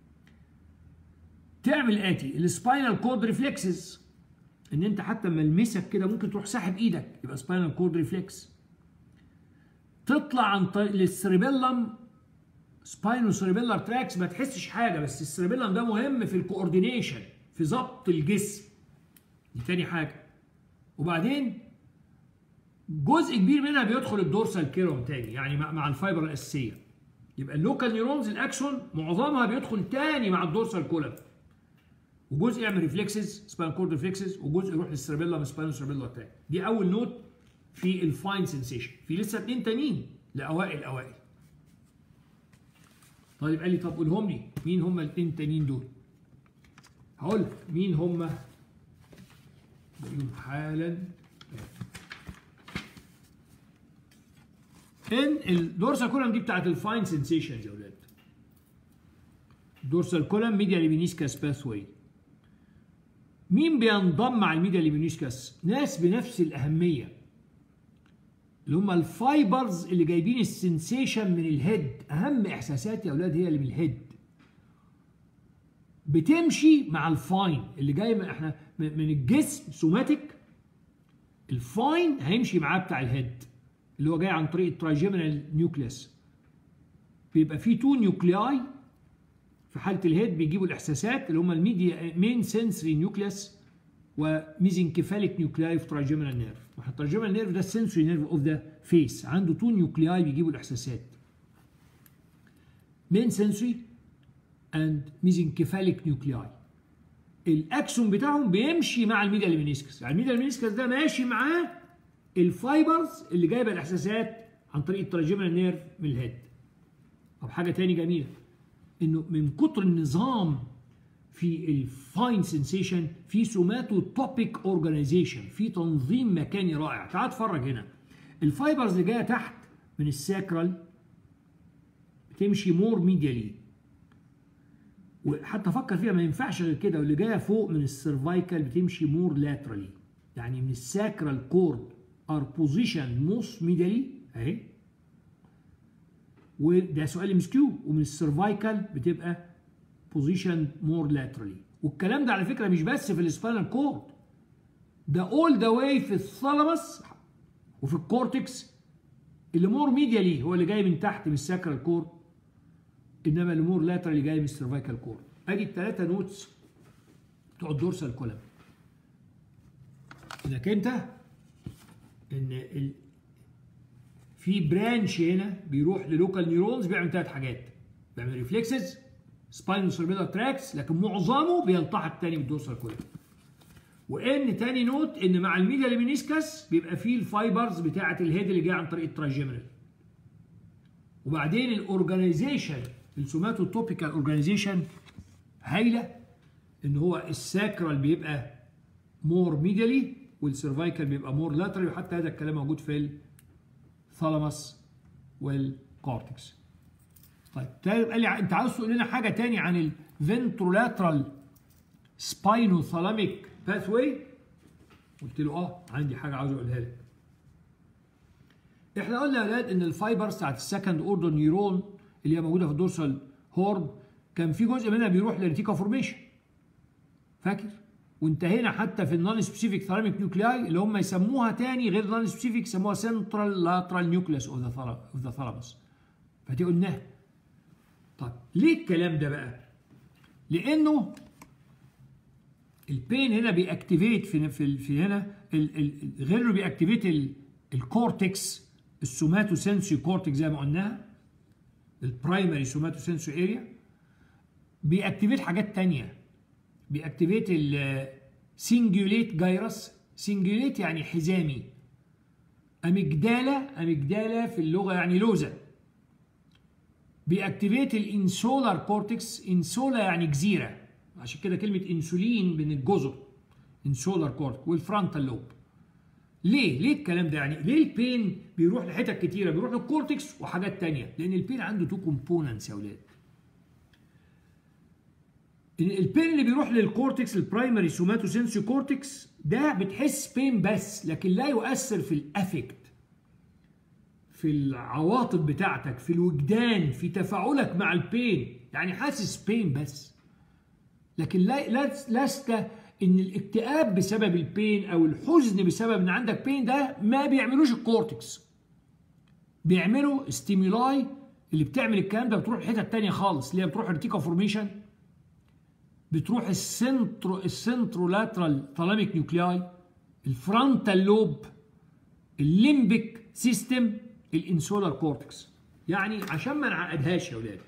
تعمل اتي السباينال كورد ريفلكسز ان انت حتى لما المسك كده ممكن تروح ساحب ايدك يبقى سباينال كورد ريفلكس تطلع عن طريق للسريبيلم سباينو سريبيلر تراكس ما تحسش حاجه بس السريبيلم ده مهم في الكوردينيشن في ضبط الجسم دي تاني حاجه وبعدين جزء كبير منها بيدخل الدورسال كيروم تاني يعني مع, مع الفايبر الاساسيه يبقى اللوكال نيورونز الاكسون معظمها بيدخل تاني مع الدورسال كولم وجزء يعمل ريفلكسز سباين كورد ريفلكسز وجزء يروح للسيربيلا من سباين سيربيلا تاني دي اول نوت في الفاين سنسيشن في لسه اتنين تانيين لاوائل اوائل طيب قال لي طب قولهم لي مين هم الاثنين التانيين دول هقول لك مين هم بقولهم حالا ان الدورسال كولم دي بتاعت الفاين سنسيشنز يا اولاد الدورسال كولم ميديا ليبينيسكاس باثوي مين بينضم مع الميديا ليبينيسكاس ناس بنفس الاهميه اللي هم الفايبرز اللي جايبين السنسيشن من الهيد اهم احساسات يا اولاد هي اللي من الهيد بتمشي مع الفاين اللي جاي من احنا من الجسم سوماتيك الفاين هيمشي معاه بتاع الهيد اللي هو جاي عن طريق الترايجيمينال نيوكليس بيبقى فيه تو نيوكلياي في حاله الهيد بيجيبوا الاحساسات اللي هم الميديا مين سنسري نيوكليس وميزنكيفاليك نيوكلياي في ترايجيمينال نيرف واحنا الترايجيمينال نيرف ده السنسوري نيرف اوف ذا فيس عنده تو نيوكلياي بيجيبوا الاحساسات مين سنسوري اند ميزنكيفاليك نيوكلياي الاكسون بتاعهم بيمشي مع الميديا ليمينيسكس يعني الميديا ليمينيسكس ده ماشي معاه الفايبرز اللي جايبه الاحساسات عن طريق التراجيمال نيرف من الهيد طب حاجه تاني جميله انه من كتر النظام في الفاين سنسيشن في سوماتو توبيك اورجانيزيشن في تنظيم مكاني رائع تعال اتفرج هنا الفايبرز اللي جايه تحت من الساكرال بتمشي مور ميديالي وحتى فكر فيها ما ينفعش غير كده واللي جايه فوق من السيرفايكال بتمشي مور لاترالي يعني من الساكرال كورد ار بوزيشن موست ميديالي اهي وده سؤال ام كيو ومن السيرفايكال بتبقى بوزيشن مور لاترالي والكلام ده على فكره مش بس في السباينال كورد ده اول ذا واي في الثالاموس وفي الكورتكس اللي مور ميديالي هو اللي جاي من تحت من الساكرال كورد انما اللي مور لاترالي جاي من السيرفايكال كورد ادي الثلاثه نوتس بتوع الدورسال كولم انك انت ان ال... في برانش هنا بيروح للوكال نيورونز بيعمل ثلاث حاجات بيعمل ريفلكسز سباينال سيربيلار تراكس لكن معظمه بيلتحق تاني بالدورسال كولم وان تاني نوت ان مع الميديا ليمينيسكس بيبقى فيه الفايبرز بتاعه الهيد اللي جايه عن طريق التراجيمينال وبعدين الاورجانيزيشن السوماتو توبيكال اورجانيزيشن هايله ان هو الساكرال بيبقى مور ميديالي والسيرفايكال بيبقى مور لاترالي وحتى هذا الكلام موجود في الثالاموس والكورتكس طيب قال لي انت عاوز تقول لنا حاجه تاني عن الفنترولاترال سباينو ثالاميك باثوي قلت له اه عندي حاجه عاوز اقولها لك احنا قلنا يا اولاد ان الفايبرز بتاعت السكند اوردر نيورون اللي هي موجوده في الدورسال هورن كان في جزء منها بيروح للريتيكا فورميشن فاكر وانتهينا حتى في النون سبيسيفيك ثالاميك نيوكلياي اللي هم يسموها تاني غير نون سبيسيفيك يسموها سنترال لاترال نيوكليس اوف ذا اوف ذا ثالاموس فدي قلناها طب ليه الكلام ده بقى؟ لانه البين هنا بيأكتيفيت في في, في هنا ال ال غير انه بيأكتيفيت الكورتكس السوماتو سنسوري كورتكس زي ما قلناها البرايمري سوماتو سنسوري اريا بيأكتيفيت حاجات تانية بيأكتيفيت السنجوليت جايرس سنجوليت يعني حزامي أميجدالا أميجدالا في اللغة يعني لوزة بيأكتيفيت الانسولار كورتكس انسولا يعني جزيره عشان كده كلمه انسولين من الجزر انسولار كورتكس والفرونتال لوب ليه؟ ليه الكلام ده يعني؟ ليه البين بيروح لحتت كتيره؟ بيروح للكورتكس وحاجات تانية، لأن البين عنده تو كومبوننتس يا أولاد. البين اللي بيروح للكورتكس البرايمري سوماتو سنسي كورتكس ده بتحس بين بس لكن لا يؤثر في الافكت في العواطف بتاعتك في الوجدان في تفاعلك مع البين يعني حاسس بين بس لكن لا لست ان الاكتئاب بسبب البين او الحزن بسبب ان عندك بين ده ما بيعملوش الكورتكس بيعملوا ستيمولاي اللي بتعمل الكلام ده بتروح حتت تانية خالص اللي هي بتروح الريتيكا فورميشن بتروح السنترو السنترولاترال ثالاميك نيوكلياي الفرونتال لوب الليمبيك سيستم الانسولار كورتكس يعني عشان ما نعقدهاش يا ولاد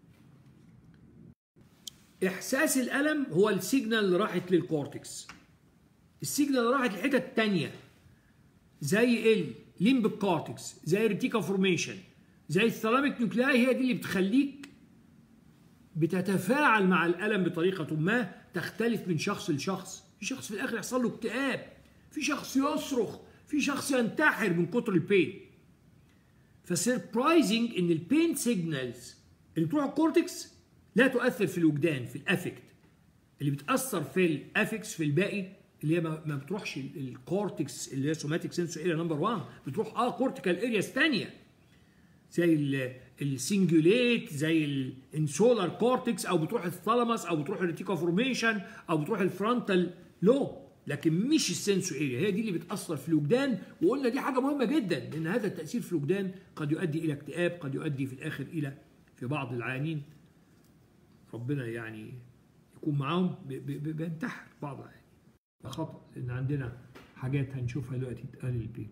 احساس الالم هو السيجنال اللي راحت للكورتكس السيجنال اللي راحت لحتت التانية زي الليمبيك كورتكس زي الريتيكا فورميشن زي الثالاميك نيوكلياي هي دي اللي بتخليك بتتفاعل مع الالم بطريقه ما تختلف من شخص لشخص في شخص في الاخر يحصل له اكتئاب في شخص يصرخ في شخص ينتحر من كتر البين فسربرايزنج ان البين سيجنالز اللي بتروح الكورتكس لا تؤثر في الوجدان في الافكت اللي بتاثر في الافكس في الباقي اللي هي ما بتروحش الكورتكس اللي هي سوماتيك سنسور اريا نمبر 1 بتروح اه كورتيكال ارياز ثانيه زي السنجوليت زي الانسولار كورتكس او بتروح الثالاموس او بتروح الريتيكا فورميشن او بتروح الفرونتال لوب لكن مش السنسو اريا هي دي اللي بتاثر في الوجدان وقلنا دي حاجه مهمه جدا لان هذا التاثير في الوجدان قد يؤدي الى اكتئاب قد يؤدي في الاخر الى في بعض العيانين ربنا يعني يكون معاهم بينتحر بعض العيانين ده خطا لان عندنا حاجات هنشوفها دلوقتي تقلل البين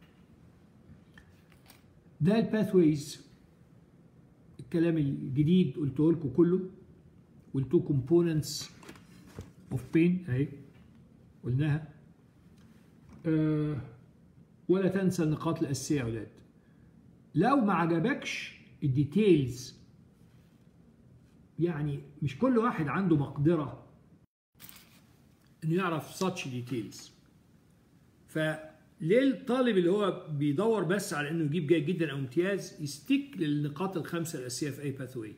ده الباثويز الكلام الجديد قلته لكم كله والتو كومبوننتس اوف بين اهي قلناها أه ولا تنسى النقاط الاساسيه يا اولاد لو ما عجبكش الديتيلز يعني مش كل واحد عنده مقدره انه يعرف ساتش ديتيلز ف ليه الطالب اللي هو بيدور بس على انه يجيب جيد جدا او امتياز يستيك للنقاط الخمسه الاساسيه في اي باثوي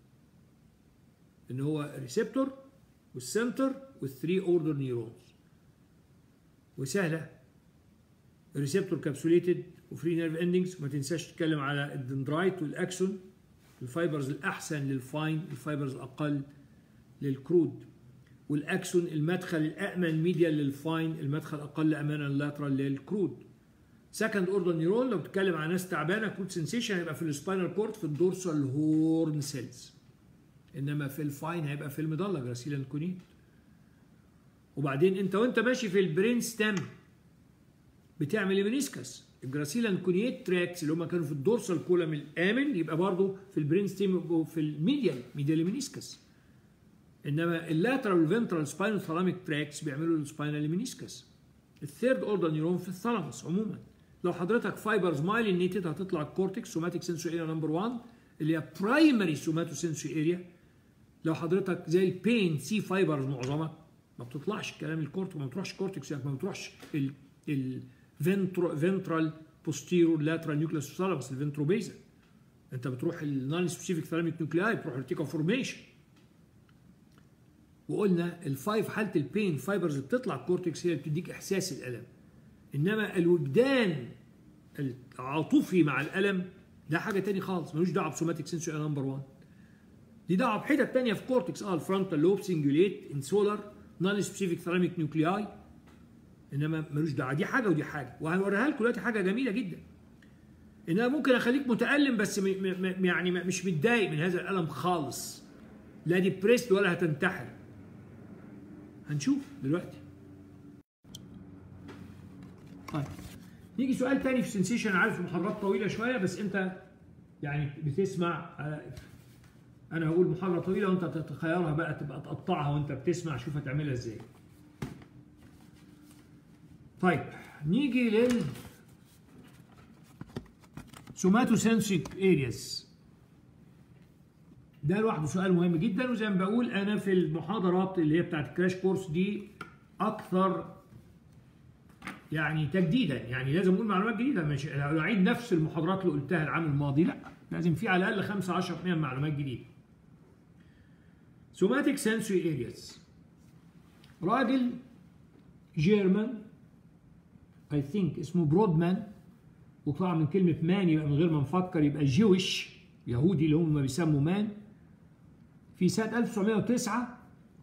ان هو ريسبتور والسنتر والثري اوردر نيورونز وسهله الريسبتور كابسوليتد وفري نيرف اندنجز وما تنساش تتكلم على الدندرايت والاكسون الفايبرز الاحسن للفاين الفايبرز الاقل للكرود والاكسون المدخل الامن ميديال للفاين المدخل اقل امانا اللاترال للكرود سكند اوردر نيرون لو بتتكلم عن ناس تعبانه كرود سنسيشن هيبقى في السباينال كورد في الدورسال هورن سيلز انما في الفاين هيبقى في المضله جراسيلا كونيت وبعدين انت وانت ماشي في البرين ستام بتعمل المنيسكس الجراسيلا كونيت تراكس اللي هم كانوا في الدورسال كولم الامن يبقى برضه في البرين ستيم في الميديال ميديال منيسكس انما اللاترال والفنترال سباينال ثالاميك تراكس بيعملوا السباينال منيسكس الثيرد اوردر نيورون في الثالاموس عموما لو حضرتك فايبرز مايلينيتد هتطلع الكورتكس سوماتيك سنسو اريا نمبر 1 اللي هي برايمري سوماتو سنسو اريا لو حضرتك زي البين سي فايبرز معظمها ما بتطلعش الكلام الكورت ما بتروحش كورتكس يعني ما بتروحش الفنترال بوستيرو لاترال نيوكليس ثالاموس الفنترو بيزل انت بتروح النون سبيسيفيك ثالاميك نيوكلياي بتروح الريتيكا فورميشن وقلنا الفايف حاله البين فايبرز اللي بتطلع الكورتكس هي اللي بتديك احساس الالم انما الوجدان العاطفي مع الالم ده حاجه تاني خالص ملوش دعوه بسوماتيك سنسوري نمبر 1 دي دعوه بحتت تانيه في كورتكس اه الفرونتال لوب سنجوليت انسولار نون سبيسيفيك ثالاميك نيوكلياي انما ملوش دعوه دي حاجه ودي حاجه وهنوريها لكم دلوقتي حاجه جميله جدا انها ممكن اخليك متالم بس م م يعني مش متضايق من هذا الالم خالص لا ديبريست ولا هتنتحر هنشوف دلوقتي طيب نيجي سؤال تاني في سنسيشن عارف المحاضرات طويله شويه بس انت يعني بتسمع انا هقول محاضره طويله وانت تتخيرها بقى تبقى تقطعها وانت بتسمع شوف هتعملها ازاي طيب نيجي لل سوماتوسنسيك ارياس ده لوحده سؤال مهم جدا وزي ما بقول انا في المحاضرات اللي هي بتاعت الكراش كورس دي اكثر يعني تجديدا يعني لازم اقول معلومات جديده مش لو اعيد نفس المحاضرات اللي قلتها العام الماضي لا لازم في على الاقل 5 10 من معلومات جديده سوماتيك سنسوري ارياز راجل جيرمان اي ثينك اسمه برودمان وطبعا من كلمه مان يبقى من غير ما نفكر يبقى جويش يهودي اللي هم بيسموا مان في سنه 1909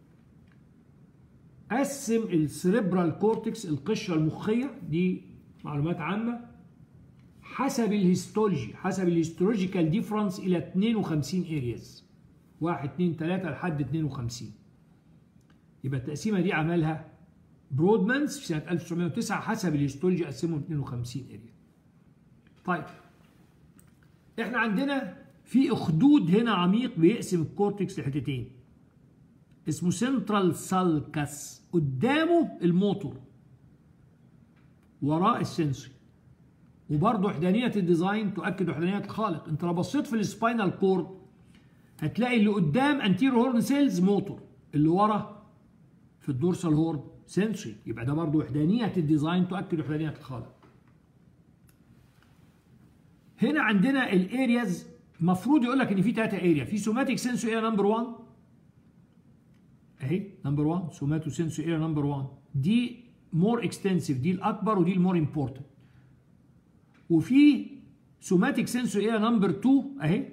قسم السريبرال كورتكس القشره المخيه دي معلومات عامه حسب الهيستولوجي حسب الهيستولوجيكال ديفرنس الى 52 ارياز 1 2 3 لحد 52 يبقى التقسيمه دي عملها برودمانز في سنه 1909 حسب الهيستولوجي قسمهم 52 اريا طيب احنا عندنا في اخدود هنا عميق بيقسم الكورتكس لحتتين اسمه سنترال سالكس قدامه الموتور وراء السنسوري وبرضه وحدانية الديزاين تؤكد وحدانية الخالق انت لو بصيت في السباينال كورد هتلاقي اللي قدام انتيرو هورن سيلز موتور اللي ورا في الدورسال هورن سنسوري يبقى ده برضه وحدانية الديزاين تؤكد وحدانية الخالق هنا عندنا الارياز المفروض يقول لك ان في ثلاثه اريا في سوماتيك سنسوري اريا نمبر 1 اهي نمبر 1 سوماتو سنسوري اريا نمبر 1 دي مور اكستنسيف دي الاكبر ودي المور امبورتنت وفي سوماتيك سنسوري اريا نمبر 2 اهي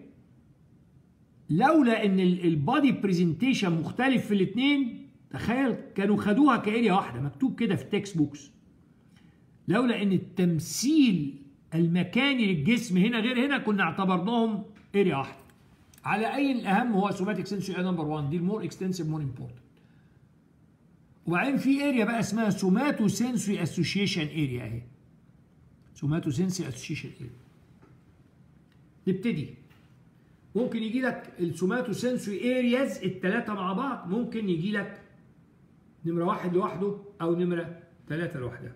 لولا ان البادي برزنتيشن مختلف في الاثنين تخيل كانوا خدوها كاريا واحده مكتوب كده في التكست بوكس لولا ان التمثيل المكاني للجسم هنا غير هنا كنا اعتبرناهم اريا واحده على اي الاهم هو سوماتيك سنسوري نمبر 1 دي المور اكستنسيف مور امبورتنت وبعدين في اريا بقى اسمها سوماتو سنسوري اسوشيشن اريا اهي سوماتو سنسوري اسوشيشن اريا نبتدي ممكن يجي لك السوماتو سنسوري ارياز الثلاثه مع بعض ممكن يجي لك نمره واحد لوحده او نمره ثلاثه لوحدها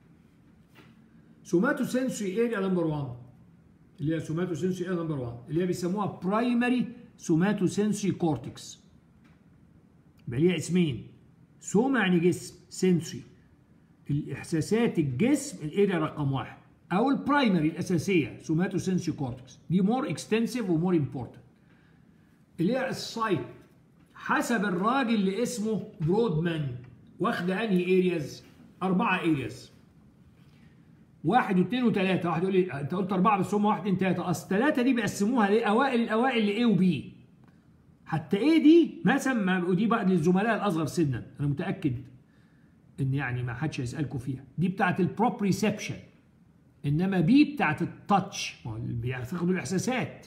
سوماتو سنسوري اريا نمبر 1 اللي هي سوماتو سنسوري اريا نمبر 1 اللي هي بيسموها برايمري سوماتو سنسوري كورتكس يبقى ليها اسمين سوما يعني جسم سنسوري الاحساسات الجسم الاريا رقم واحد او البرايمري الاساسيه سوماتو سنسوري كورتكس دي مور اكستنسيف ومور امبورتنت اللي هي السايت حسب الراجل اللي اسمه برودمان واخده انهي ارياز اربعه ارياز واحد واثنين وثلاثة واحد يقول لي انت قلت أربعة بس هم واحد اثنين ثلاثة أصل ثلاثة دي بيقسموها لأوائل الأوائل لإيه وبي حتى إيه دي مثلا ودي بقى للزملاء الأصغر سنا أنا متأكد إن يعني ما حدش هيسألكم فيها دي بتاعت البروب ريسبشن إنما بي بتاعت التاتش بياخدوا الإحساسات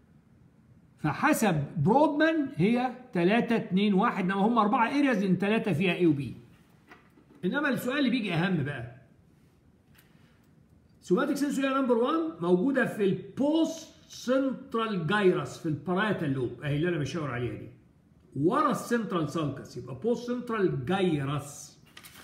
فحسب برودمان هي 3 2 1 انما هم اربعه ارياز ان ثلاثه فيها اي وبي انما السؤال اللي بيجي اهم بقى سوماتيك سنسوري نمبر 1 موجوده في البوست سنترال جايرس في الباراتال لوب اهي اللي انا بشاور عليها دي ورا السنترال سالكس يبقى بوست سنترال جايرس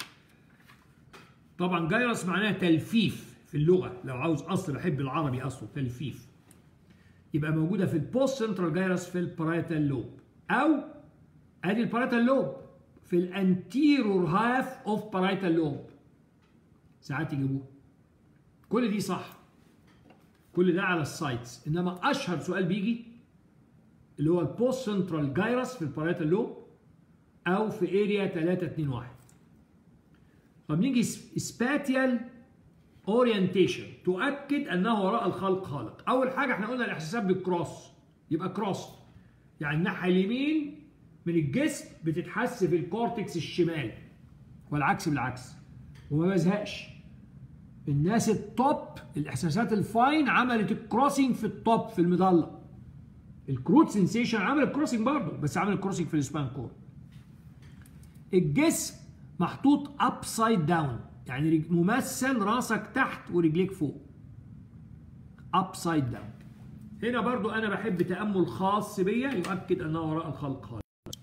طبعا جايرس معناها تلفيف في اللغه لو عاوز اصل بحب العربي اصله تلفيف يبقى موجوده في البوست سنترال جايرس في الباراتال لوب او ادي الباراتال لوب في الانتيرور هاف اوف باراتال لوب ساعات يجيبوه كل دي صح كل ده على السايتس انما اشهر سؤال بيجي اللي هو البوست سنترال جايرس في الباراتال لوب او في اريا 3 2 1 طب نيجي سباتيال اورينتيشن تؤكد انه وراء الخلق خالق اول حاجه احنا قلنا الاحساسات بالكروس يبقى كروس يعني الناحيه اليمين من الجسم بتتحس في الكورتكس الشمال والعكس بالعكس وما بزهقش الناس التوب الاحساسات الفاين عملت الكروسنج في التوب في المظله الكروت سنسيشن عمل كروسنج برضه بس عمل كروسنج في السبان كور الجسم محطوط ابسايد داون يعني ممثل راسك تحت ورجليك فوق ابسايد داون هنا برضو انا بحب تامل خاص بيا يؤكد انه وراء الخلق خالق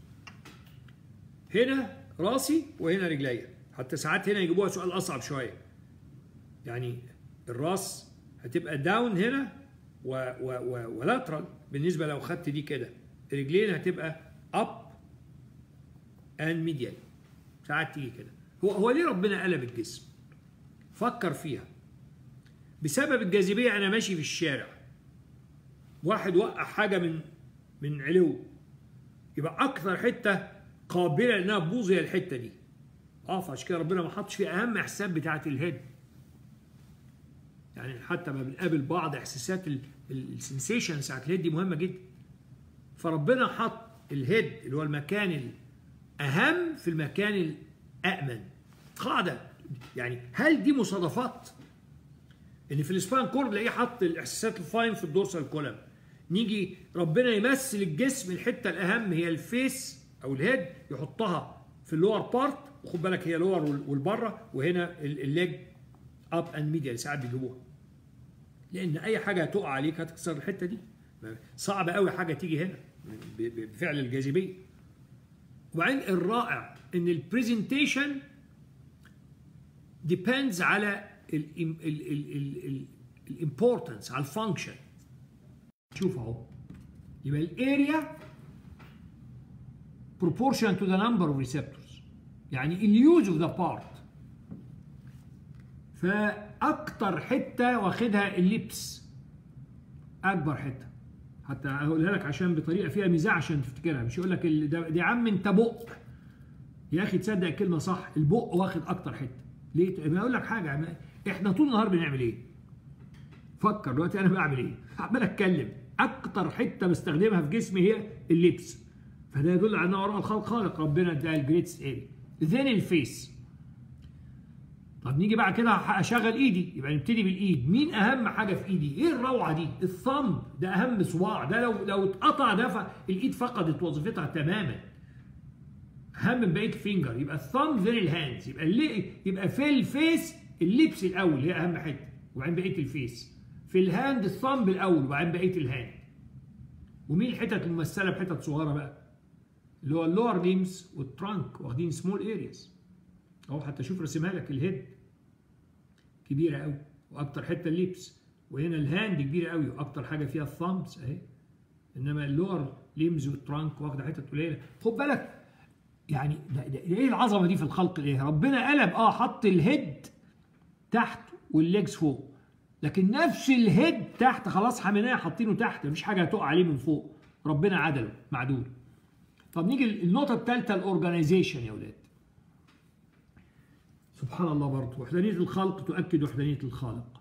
هنا راسي وهنا رجليا حتى ساعات هنا يجيبوها سؤال اصعب شويه يعني الراس هتبقى داون هنا و و و ولاترال بالنسبه لو خدت دي كده الرجلين هتبقى اب اند ميديال ساعات تيجي كده هو هو ليه ربنا قلب الجسم فكر فيها بسبب الجاذبيه انا ماشي في الشارع واحد وقع حاجه من من علو يبقى اكثر حته قابله انها تبوظ هي الحته دي اه فعشان كده ربنا ما حطش في اهم احساسات بتاعه الهيد يعني حتى ما بنقابل بعض احساسات السنسيشن ساعه الهيد دي مهمه جدا فربنا حط الهيد اللي هو المكان الاهم في المكان الامن قاعده يعني هل دي مصادفات ان في السباين كورد تلاقيه حط الاحساسات الفاين في الدورسال كولم نيجي ربنا يمثل الجسم الحته الاهم هي الفيس او الهيد يحطها في اللور بارت وخد بالك هي لور والبره وهنا الليج اب اند ميديال ساعات بيجيبوها لان اي حاجه هتقع عليك هتكسر الحته دي صعب قوي حاجه تيجي هنا بفعل الجاذبيه وبعدين الرائع ان البرزنتيشن ديبندز على الامبورتنس على الفانكشن شوف اهو يبقى الاريا proportion to the number of receptors يعني اليوز اوف ذا بارت فاكتر حته واخدها اللبس اكبر حته حتى هقولها لك عشان بطريقه فيها مزاح عشان تفتكرها مش يقول لك دي عم انت بق يا اخي تصدق الكلمه صح البق واخد اكتر حته ليه؟ ما اقول لك حاجه احنا طول النهار بنعمل ايه؟ فكر دلوقتي انا بعمل ايه؟ عمال اتكلم اكتر حته بستخدمها في جسمي هي اللبس فده يدل على ان وراء الخلق خالق ربنا اداها الجريتس اريا ذن الفيس طب نيجي بعد كده اشغل ايدي يبقى نبتدي بالايد مين اهم حاجه في ايدي ايه الروعه دي الثumb ده اهم صباع ده لو لو اتقطع ده الايد فقدت وظيفتها تماما اهم من بقيه الفينجر يبقى الثumb ذن الهاندز يبقى اللي يبقى في الفيس اللبس الاول هي اهم حته وبعدين بقيه الفيس في الهاند الثumb الاول وبعدين بقيه الهاند ومين الحتت الممثله بحتت صغيره بقى اللي هو اللور ليمز والترانك واخدين سمول ارياز اهو حتى شوف رسمها لك الهيد كبيره قوي واكتر حته الليبس وهنا الهاند كبيره قوي واكتر حاجه فيها الثامبس اهي انما اللور ليمز والترانك واخده حته قليله خد بالك يعني ده, ده, ده ايه العظمه دي في الخلق ايه ربنا قلب اه حط الهيد تحت والليجز فوق لكن نفس الهيد تحت خلاص حميناه حاطينه تحت مفيش حاجه هتقع عليه من فوق ربنا عدله معدول طب نيجي النقطة الثالثة الأورجنايزيشن يا ولاد. سبحان الله برضه وحدانية الخلق تؤكد وحدانية الخالق.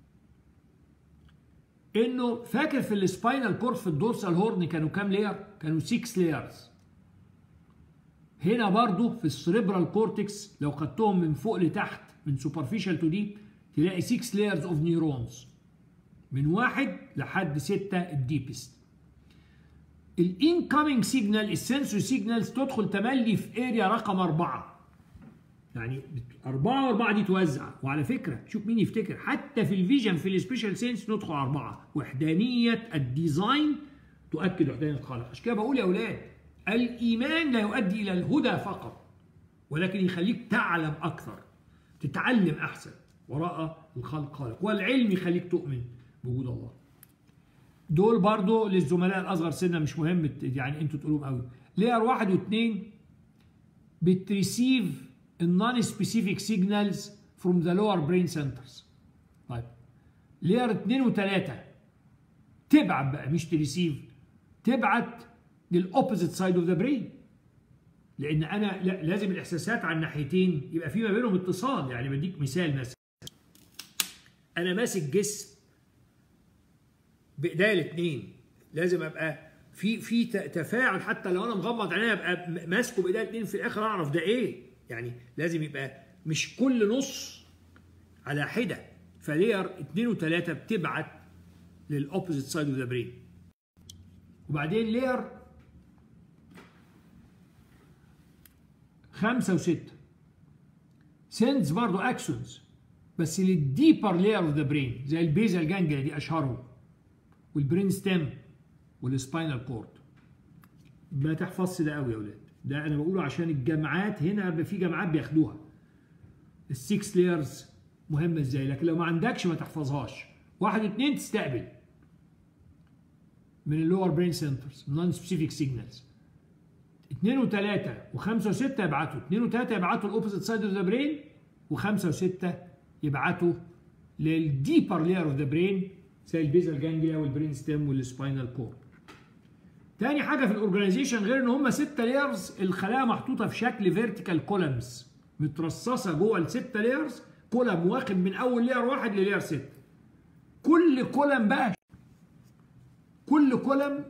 إنه فاكر في السباينال كورد في الدورسال هورن كانوا كام لير؟ كانوا 6 لايرز. هنا برضه في السريبرال كورتكس لو خدتهم من فوق لتحت من سوبرفيشال تو ديب تلاقي 6 لايرز اوف نيورونز. من واحد لحد ستة الديبست. الانكoming سيجنال السنسوري سيجنالز تدخل تملي في اريا رقم أربعة يعني أربعة وأربعة دي توزع وعلى فكرة شوف مين يفتكر حتى في الفيجن في السبيشال سينس ندخل أربعة وحدانية الديزاين تؤكد وحدانية الخالق عشان كده بقول يا أولاد الإيمان لا يؤدي إلى الهدى فقط ولكن يخليك تعلم أكثر تتعلم أحسن وراء الخلق خالق والعلم يخليك تؤمن بوجود الله دول برضو للزملاء الاصغر سنا مش مهم يعني انتوا تقولوهم قوي لير واحد واثنين بتريسيف النون سبيسيفيك سيجنالز فروم ذا لور برين سنترز طيب لير اثنين وثلاثه تبعت بقى مش تريسيف تبعت للاوبوزيت سايد اوف ذا برين لان انا لازم الاحساسات على الناحيتين يبقى في ما بينهم اتصال يعني بديك مثال مثلا انا ماسك جسم بايديا الاثنين لازم ابقى في في تفاعل حتى لو انا مغمض عينيا ابقى ماسكه بايديا الاثنين في الاخر اعرف ده ايه يعني لازم يبقى مش كل نص على حده فلير اثنين وثلاثه بتبعت للاوبوزيت سايد اوف ذا برين وبعدين لير خمسة وستة سيندز برضو اكسونز بس للديبر لير اوف ذا برين زي البيزال جانجليا دي اشهرهم والبرين ستيم والسباينال كورد ما تحفظش ده قوي يا ولاد ده انا بقوله عشان الجامعات هنا في جامعات بياخدوها السكس لايرز مهمه ازاي لكن لو ما عندكش ما تحفظهاش واحد اتنين تستقبل من اللور برين سنترز نون سبيسيفيك سيجنالز 2 و3 و5 و6 يبعتوا 2 و3 يبعتوا الاوبوزيت سايد اوف ذا برين و5 و6 يبعتوا للديبر لاير اوف ذا برين زي البيزال جانجليا والبرين ستيم والسباينال كورد تاني حاجه في الاورجنايزيشن غير ان هم ستة لايرز الخلايا محطوطه في شكل فيرتيكال كولمز مترصصه جوه الستة لايرز كولم واخد من اول لاير واحد للاير ستة كل كولم بقى كل كولم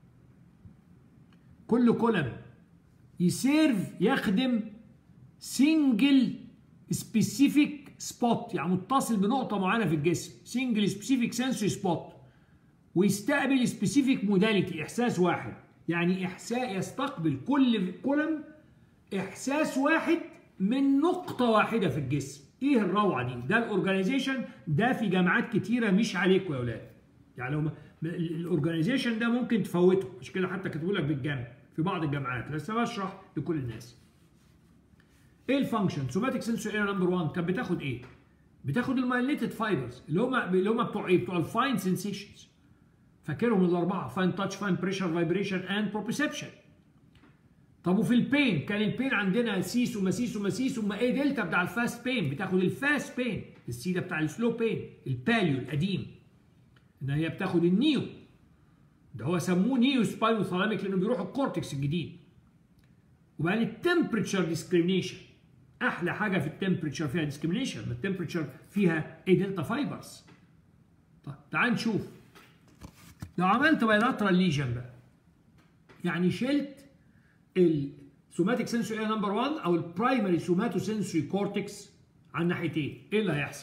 كل كولم يسيرف يخدم سنجل سبيسيفيك سبوت يعني متصل بنقطه معينه في الجسم سنجل سبيسيفيك سنسوري سبوت ويستقبل سبيسيفيك موداليتي احساس واحد يعني احساس يستقبل كل كولم احساس واحد من نقطه واحده في الجسم ايه الروعه دي ده الاورجانيزيشن ده في جامعات كتيره مش عليكم يا اولاد يعني لو الاورجانيزيشن ده ممكن تفوته مش كده حتى كاتبوا لك بالجنب في بعض الجامعات بس انا بشرح لكل الناس ايه الفانكشن سوماتيك سنسور اير نمبر 1 كانت بتاخد ايه بتاخد المايليتد فايبرز اللي هم اللي هم بتوع ايه بتوع الفاين سنسيشنز فاكرهم الاربعه فاين تاتش فاين بريشر فايبريشن اند بروبريسبشن طب وفي البين كان البين عندنا سيس ومسيس ومسيس وما ايه دلتا بتاع الفاست بين بتاخد الفاست بين السي ده بتاع السلو بين الباليو القديم ان هي بتاخد النيو ده هو سموه نيو سباينو ثالاميك لانه بيروح الكورتكس الجديد وبعدين التمبريتشر ديسكريميشن احلى حاجه في التمبريتشر فيها ديسكريميشن ما التمبريتشر فيها اي دلتا فايبرز طيب تعال نشوف لو عملت بايلاترال ليجن بقى يعني شلت السوماتيك سنسوري نمبر 1 او البرايمري سوماتو سنسوري كورتكس على الناحيتين ايه اللي هيحصل؟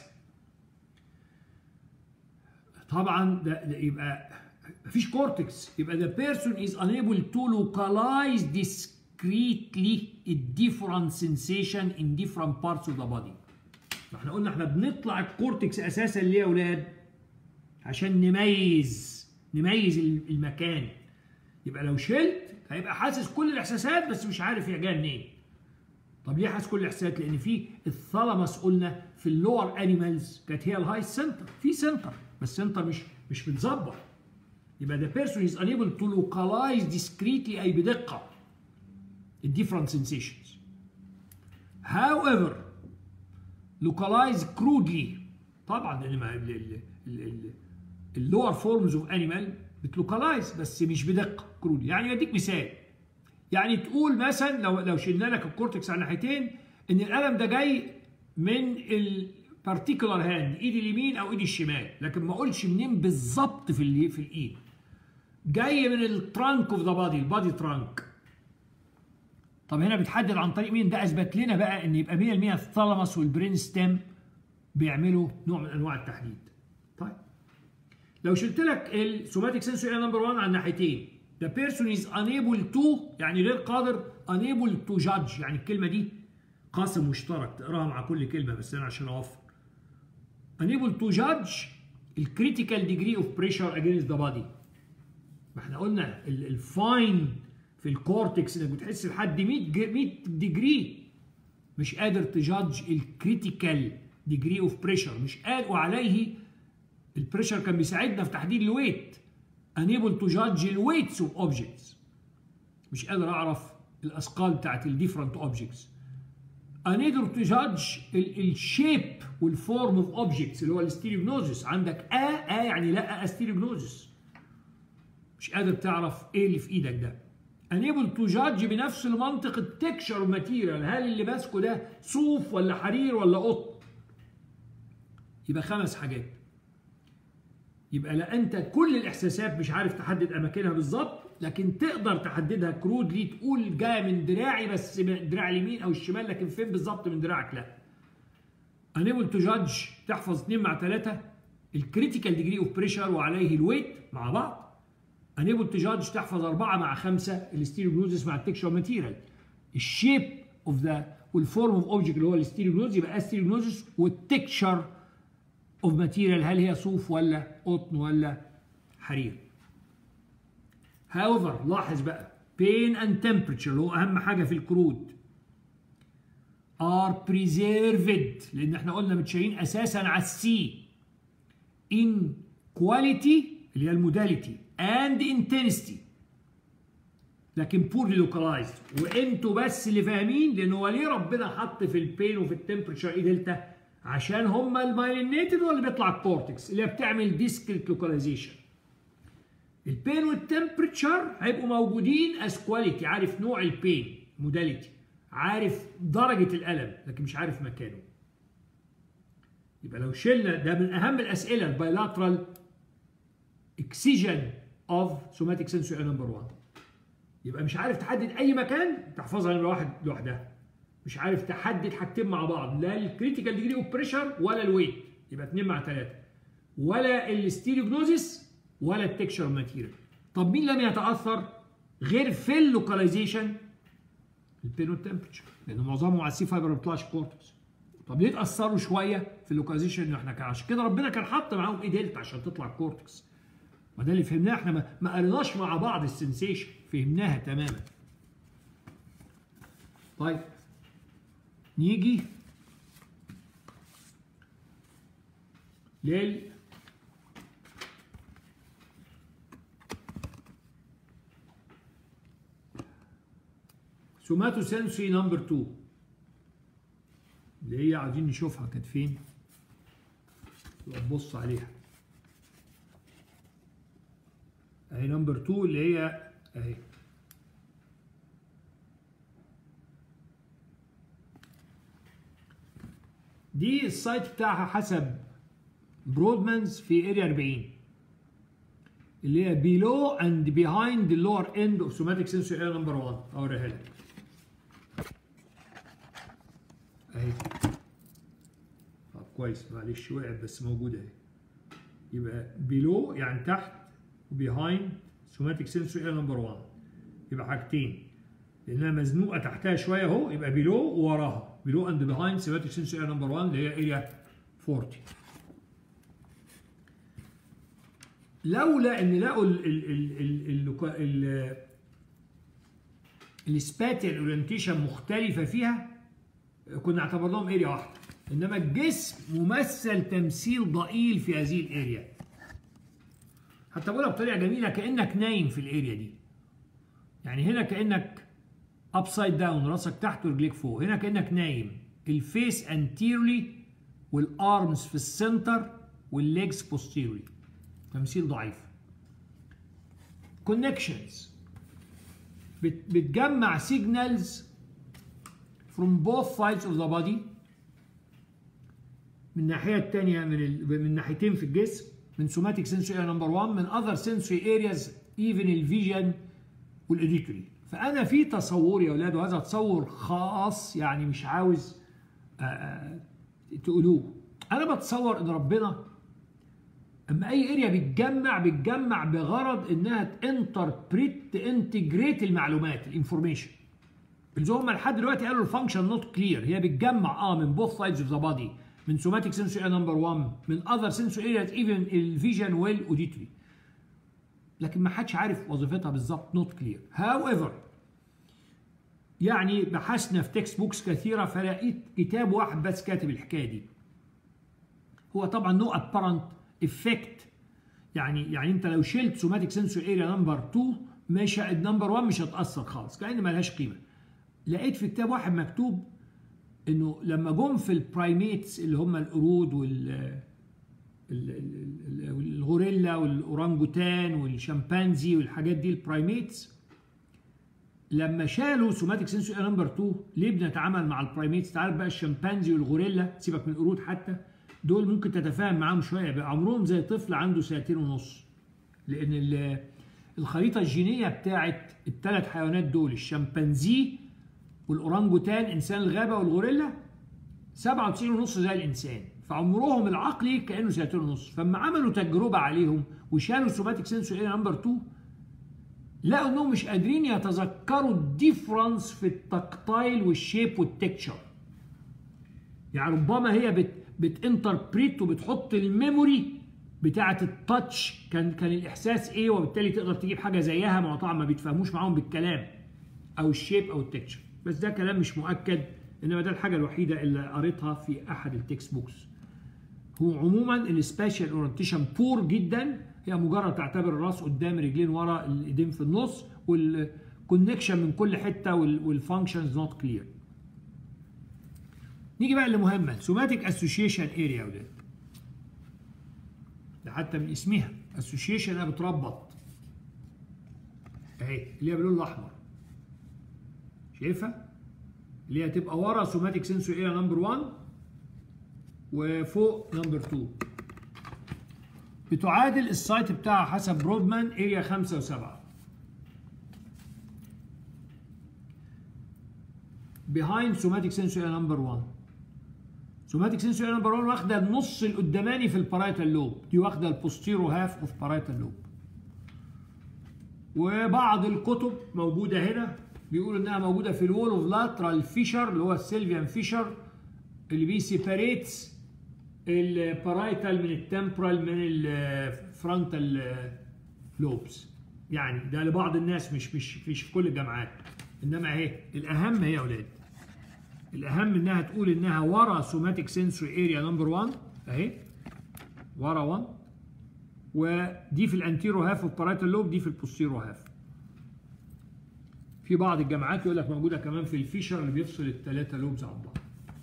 طبعا ده, ده يبقى مفيش كورتكس يبقى the person is unable to localize discretely a different sensation in different parts of the body احنا قلنا احنا بنطلع الكورتكس اساسا ليه يا اولاد عشان نميز نميز المكان يبقى لو شلت هيبقى حاسس كل الاحساسات بس مش عارف هي جايه منين طب ليه حاسس كل الاحساسات لان في الثالاموس قلنا في اللور انيمالز كانت هي الهاي سنتر في سنتر بس سنتر مش مش متظبط يبقى the person is unable to localize discretely أي بدقة the different sensations. However, localize crudely طبعا لأن اللور فورمز اوف انيمال بتلوكالايز بس مش بدقة crudely يعني أديك مثال يعني تقول مثلا لو لو شلنا لك الكورتكس على ناحيتين ان الالم ده جاي من ال بارتيكولار هاند ايدي اليمين او ايدي الشمال لكن ما اقولش منين بالظبط في ال في الايد جاي من الترانك اوف ذا بادي البادي ترانك طب هنا بتحدد عن طريق مين ده اثبت لنا بقى ان يبقى 100% الثالاموس والبرين ستيم بيعملوا نوع من انواع التحديد طيب لو شلت لك السوماتيك سنسوري نمبر 1 على الناحيتين the person is unable to يعني غير قادر unable to judge يعني الكلمه دي قاسم مشترك تقراها مع كل كلمه بس انا عشان اوفر unable to judge الكريتيكال ديجري اوف بريشر اجينست ذا بادي ما احنا قلنا الفاين في الكورتكس انك بتحس لحد 100 100 ديجري مش قادر تجادج الكريتيكال ديجري اوف بريشر مش قادر وعليه البريشر كان بيساعدنا في تحديد الويت unable to judge الويتس اوف اوبجكتس مش قادر اعرف الاثقال بتاعت الديفرنت اوبجكتس unable to judge الشيب والفورم اوف اوبجكتس اللي هو الستيريوجنوزس عندك ا ا يعني لا استيريوجنوزس مش قادر تعرف ايه اللي في ايدك ده unable to judge بنفس المنطق التكشر ماتيريال هل اللي ماسكه ده صوف ولا حرير ولا قطن يبقى خمس حاجات يبقى لا انت كل الاحساسات مش عارف تحدد اماكنها بالظبط لكن تقدر تحددها كرودلي تقول جايه من دراعي بس من دراع اليمين او الشمال لكن فين بالظبط من دراعك لا unable to judge تحفظ 2 مع 3 الكريتيكال ديجري اوف بريشر وعليه الويت مع بعض unable to judge تحفظ 4 مع 5 الستيريوجنوزس مع التكشر ماتيريال الشيب اوف ذا والفورم اوف اوبجكت اللي هو الستيريوجنوز يبقى استيريوجنوزس والتكشر اوف ماتيريال هل هي صوف ولا قطن ولا حرير however لاحظ بقى pain and temperature اللي هو اهم حاجه في الكرود are preserved لان احنا قلنا متشايلين اساسا على السي in quality اللي هي الموداليتي اند انتنستي لكن بورلي لوكالايزد وانتوا بس اللي فاهمين لان هو ليه ربنا حط في البين وفي التمبريتشر اي دلتا عشان هم المايلينيتد ولا بيطلع الكورتكس اللي هي بتعمل ديسكريت لوكاليزيشن البين والتمبريتشر هيبقوا موجودين از كواليتي عارف نوع البين موداليتي عارف درجه الالم لكن مش عارف مكانه يبقى لو شلنا ده من اهم الاسئله البايلاترال اكسجن اوف سوماتيك سنسوري نمبر 1 يبقى مش عارف تحدد اي مكان تحفظها نمره واحد لوحدها مش عارف تحدد حاجتين مع بعض لا الكريتيكال ديجري اوف بريشر ولا الويت يبقى اثنين مع ثلاثه ولا الستيريوجنوزيس ولا التكشر ماتيريال طب مين لم يتاثر غير في اللوكاليزيشن البين والتمبرتشر لان معظمهم على السي فايبر ما بيطلعش كورتكس طب ليه اتاثروا شويه في اللوكاليزيشن ان احنا كان عشان كده ربنا كان حط معاهم ايه دلتا عشان تطلع الكورتكس ما ده اللي فهمناه احنا ما, ما قريناش مع بعض السنسيشن فهمناها تماما طيب نيجي لل سوماتو سنسوري نمبر 2 اللي هي عايزين نشوفها كانت فين نبص عليها اهي نمبر 2 اللي هي اهي دي السايت بتاعها حسب برودمانز في اريا 40 اللي هي below and behind the lower end of somatic sensory area number 1 اوريها لك اهي طب كويس معلش وقعت بس موجوده اهي يبقى below يعني تحت behind somatic sensory area number 1 يبقى حاجتين لانها مزنوقه تحتها شويه اهو يبقى below ووراها below and behind somatic sensory area number 1 اللي هي اريا 40 لولا ان لقوا ال ال ال ال ال السباتيال اورينتيشن مختلفه فيها كنا اعتبرناهم اريا واحده انما الجسم ممثل تمثيل ضئيل في هذه الاريا حتى بقولها بطريقه جميله كانك نايم في الاريا دي يعني هنا كانك ابسايد داون راسك تحت ورجليك فوق هنا كانك نايم الفيس انتيرلي والارمز في السنتر والليجز بوستيرلي تمثيل ضعيف كونكشنز بتجمع سيجنالز from both sides of the body من الناحيه الثانيه من ال... من ناحيتين في الجسم من somatic sensory area number 1 من other sensory areas even الفيجن والاوديتوري فانا في تصوري يا اولاد وهذا تصور خاص يعني مش عاوز آآ تقولوه انا بتصور ان ربنا اما اي اريا بتجمع بتجمع بغرض انها تنتربريت تنتجريت المعلومات الانفورميشن اللي هم لحد دلوقتي قالوا الفانكشن نوت كلير هي بتجمع اه من بوث سايدز اوف ذا بادي من سوماتيك سنسوري نمبر 1 من اذر سنسوري ارياز ايفن الفيجن والاوديتوري لكن ما حدش عارف وظيفتها بالظبط نوت كلير هاو ايفر يعني بحثنا في تكست بوكس كثيره فلقيت كتاب واحد بس كاتب الحكايه دي هو طبعا نو ابارنت افكت يعني يعني انت لو شلت سوماتيك سنسوري اريا نمبر 2 مش النمبر 1 مش هتاثر خالص كأن ملهاش قيمه لقيت في كتاب واحد مكتوب انه لما جم في البرايميتس اللي هم القرود وال الغوريلا والاورانجوتان والشمبانزي والحاجات دي البرايميتس لما شالوا سوماتيك سنسوري نمبر 2 ليه بنتعامل مع البرايميتس تعرف بقى الشمبانزي والغوريلا سيبك من القرود حتى دول ممكن تتفاهم معاهم شويه بقى عمرهم زي طفل عنده سنتين ونص لان الخريطه الجينيه بتاعت الثلاث حيوانات دول الشمبانزي والاورانجوتان انسان الغابه والغوريلا 97 ونص زي الانسان فعمرهم العقلي كانه سنتين ونص فلما عملوا تجربه عليهم وشالوا سوماتيك سنسوري نمبر 2 لقوا انهم مش قادرين يتذكروا الديفرنس في التكتايل والشيب والتكتشر يعني ربما هي بت بتانتربريت وبتحط الميموري بتاعه التاتش كان كان الاحساس ايه وبالتالي تقدر تجيب حاجه زيها ما طبعا ما بيتفهموش معاهم بالكلام او الشيب او التكتشر بس ده كلام مش مؤكد انما ده الحاجه الوحيده اللي قريتها في احد التكست بوكس هو عموما السبيشال اورينتيشن بور جدا هي مجرد تعتبر الراس قدام رجلين ورا الايدين في النص والكونكشن من كل حته والفانكشنز نوت كلير نيجي بقى اللي مهمه سوماتيك اسوشيشن اريا يا ولاد ده حتى من اسمها اسوشيشن انها بتربط اهي اللي هي باللون الاحمر شايفها اللي هي هتبقى ورا سوماتيك سنسور اريا نمبر 1 وفوق نمبر 2 بتعادل السايت بتاعها حسب برودمان اريا 5 و7 behind somatic sensory area number 1 somatic sensory area number 1 واخده النص القداماني في البارايتال لوب دي واخده البوستيرو هاف اوف بارايتال لوب وبعض الكتب موجوده هنا بيقولوا انها موجوده في الوول اوف لاترال فيشر اللي هو السيلفيان فيشر اللي بيسيبريتس البارايتال من التمبرال من الفرونتال لوبس يعني ده لبعض الناس مش مش مش في كل الجامعات انما اهي الاهم هي يا اولاد الاهم انها تقول انها ورا سوماتيك سنسوري اريا نمبر 1 اهي ورا 1 ودي في الانتيرو هاف اوف بارايتال لوب دي في البوستيرو هاف في بعض الجامعات يقول لك موجوده كمان في الفيشر اللي بيفصل الثلاثه لوبز عن بعض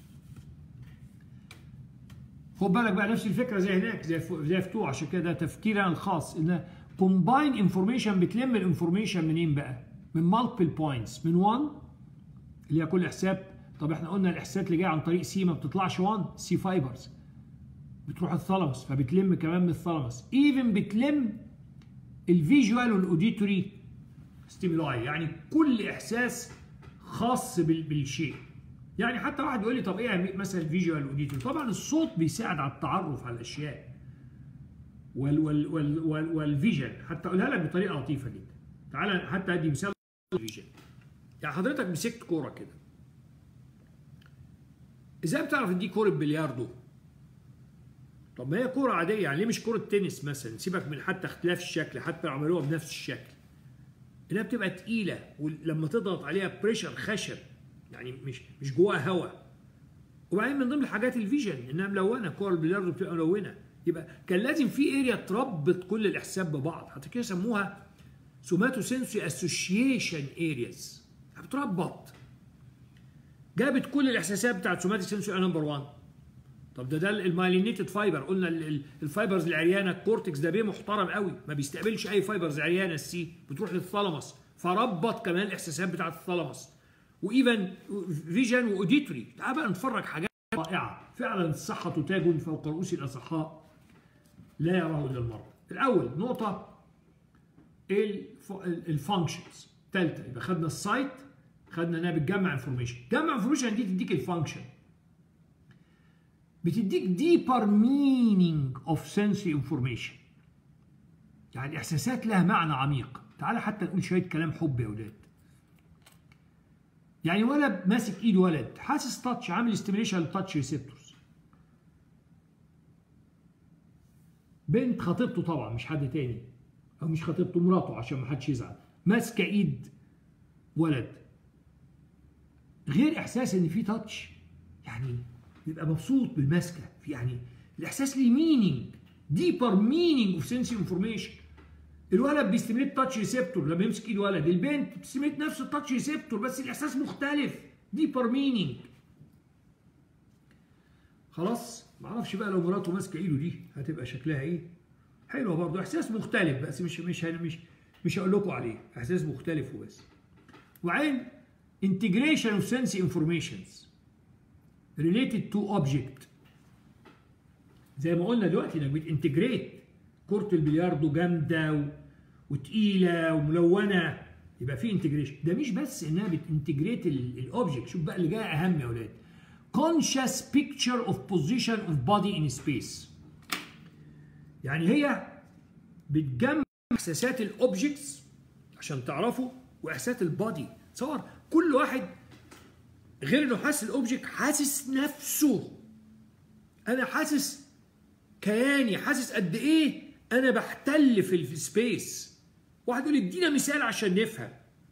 خد بالك بقى نفس الفكره زي هناك زي زي فتوح عشان كده ده تفكيري انا الخاص ان كومباين انفورميشن بتلم الانفورميشن منين بقى؟ من مالتيبل بوينتس من 1 اللي هي كل حساب طب احنا قلنا الاحساسات اللي جايه عن طريق سي ما بتطلعش 1 سي فايبرز بتروح الثالاموس فبتلم كمان من الثالاموس ايفن بتلم الفيجوال والاوديتوري ستيمولاي يعني كل احساس خاص بالشيء يعني حتى واحد يقول لي طب ايه مثلا الفيجوال والاوديتوري طبعا الصوت بيساعد على التعرف على الاشياء وال وال وال وال والفيجن حتى اقولها لك بطريقه لطيفه جدا تعالى حتى ادي مثال الفيجن يعني حضرتك مسكت كوره كده ازاي بتعرف ان دي كوره بلياردو طب ما هي كوره عاديه يعني ليه مش كوره تنس مثلا سيبك من حتى اختلاف الشكل حتى لو عملوها بنفس الشكل انها بتبقى تقيله ولما تضغط عليها بريشر خشب يعني مش مش جواها هواء وبعدين من ضمن الحاجات الفيجن انها ملونه كوره البلياردو بتبقى ملونه يبقى كان لازم في اريا تربط كل الاحساس ببعض حتى كده سموها سوماتو سنسوري اسوشيشن ارياز بتربط جابت كل الاحساسات بتاعت سوماتيك سنسوري نمبر 1 طب ده ده المايلينيتد فايبر قلنا الفايبرز العريانه الكورتكس ده بيه محترم قوي ما بيستقبلش اي فايبرز عريانه السي بتروح للثالاموس فربط كمان الاحساسات بتاعت الثالاموس وايفن فيجن واوديتوري تعال بقى نتفرج حاجات رائعه فعلا الصحه تاج فوق رؤوس الاصحاء لا يراه الا المرض الاول نقطه الفانكشنز ثالثه يبقى خدنا السايت خدنا انها بتجمع انفورميشن جمع انفورميشن دي تديك الفانكشن بتديك ديبر مينينج اوف سنسي انفورميشن يعني الاحساسات لها معنى عميق تعالى حتى نقول شويه كلام حب يا ولاد يعني ولد ماسك ايد ولد حاسس تاتش عامل استيميليشن للتاتش ريسبتورز بنت خطيبته طبعا مش حد تاني او مش خطيبته مراته عشان ما حدش يزعل ماسكه ايد ولد غير احساس ان في تاتش يعني بيبقى مبسوط بالمسكه في يعني الاحساس ليه مينينج ديبر مينينج اوف سنسي انفورميشن الولد بيستميت تاتش ريسبتور لما يمسك ايد ولد البنت بتستميت نفس التاتش ريسبتور بس الاحساس مختلف ديبر مينينج خلاص معرفش بقى لو مراته ماسكه ايده دي هتبقى شكلها ايه حلوه برضه احساس مختلف بس مش مش مش مش هقول لكم عليه احساس مختلف وبس وعين integration of sense informations related to object زي ما قلنا دلوقتي انك بتنتجريت كرة البلياردو جامدة و... وتقيلة وملونة يبقى في انتجريشن ده مش بس انها بتنتجريت الاوبجكت شوف بقى اللي جاي اهم يا اولاد conscious picture of position of body in space يعني هي بتجمع احساسات الاوبجكتس عشان تعرفوا واحساسات البادي تصور كل واحد غير انه حاسس الاوبجكت حاسس نفسه انا حاسس كياني حاسس قد ايه انا بحتل في السبيس واحد يقول ادينا مثال عشان نفهم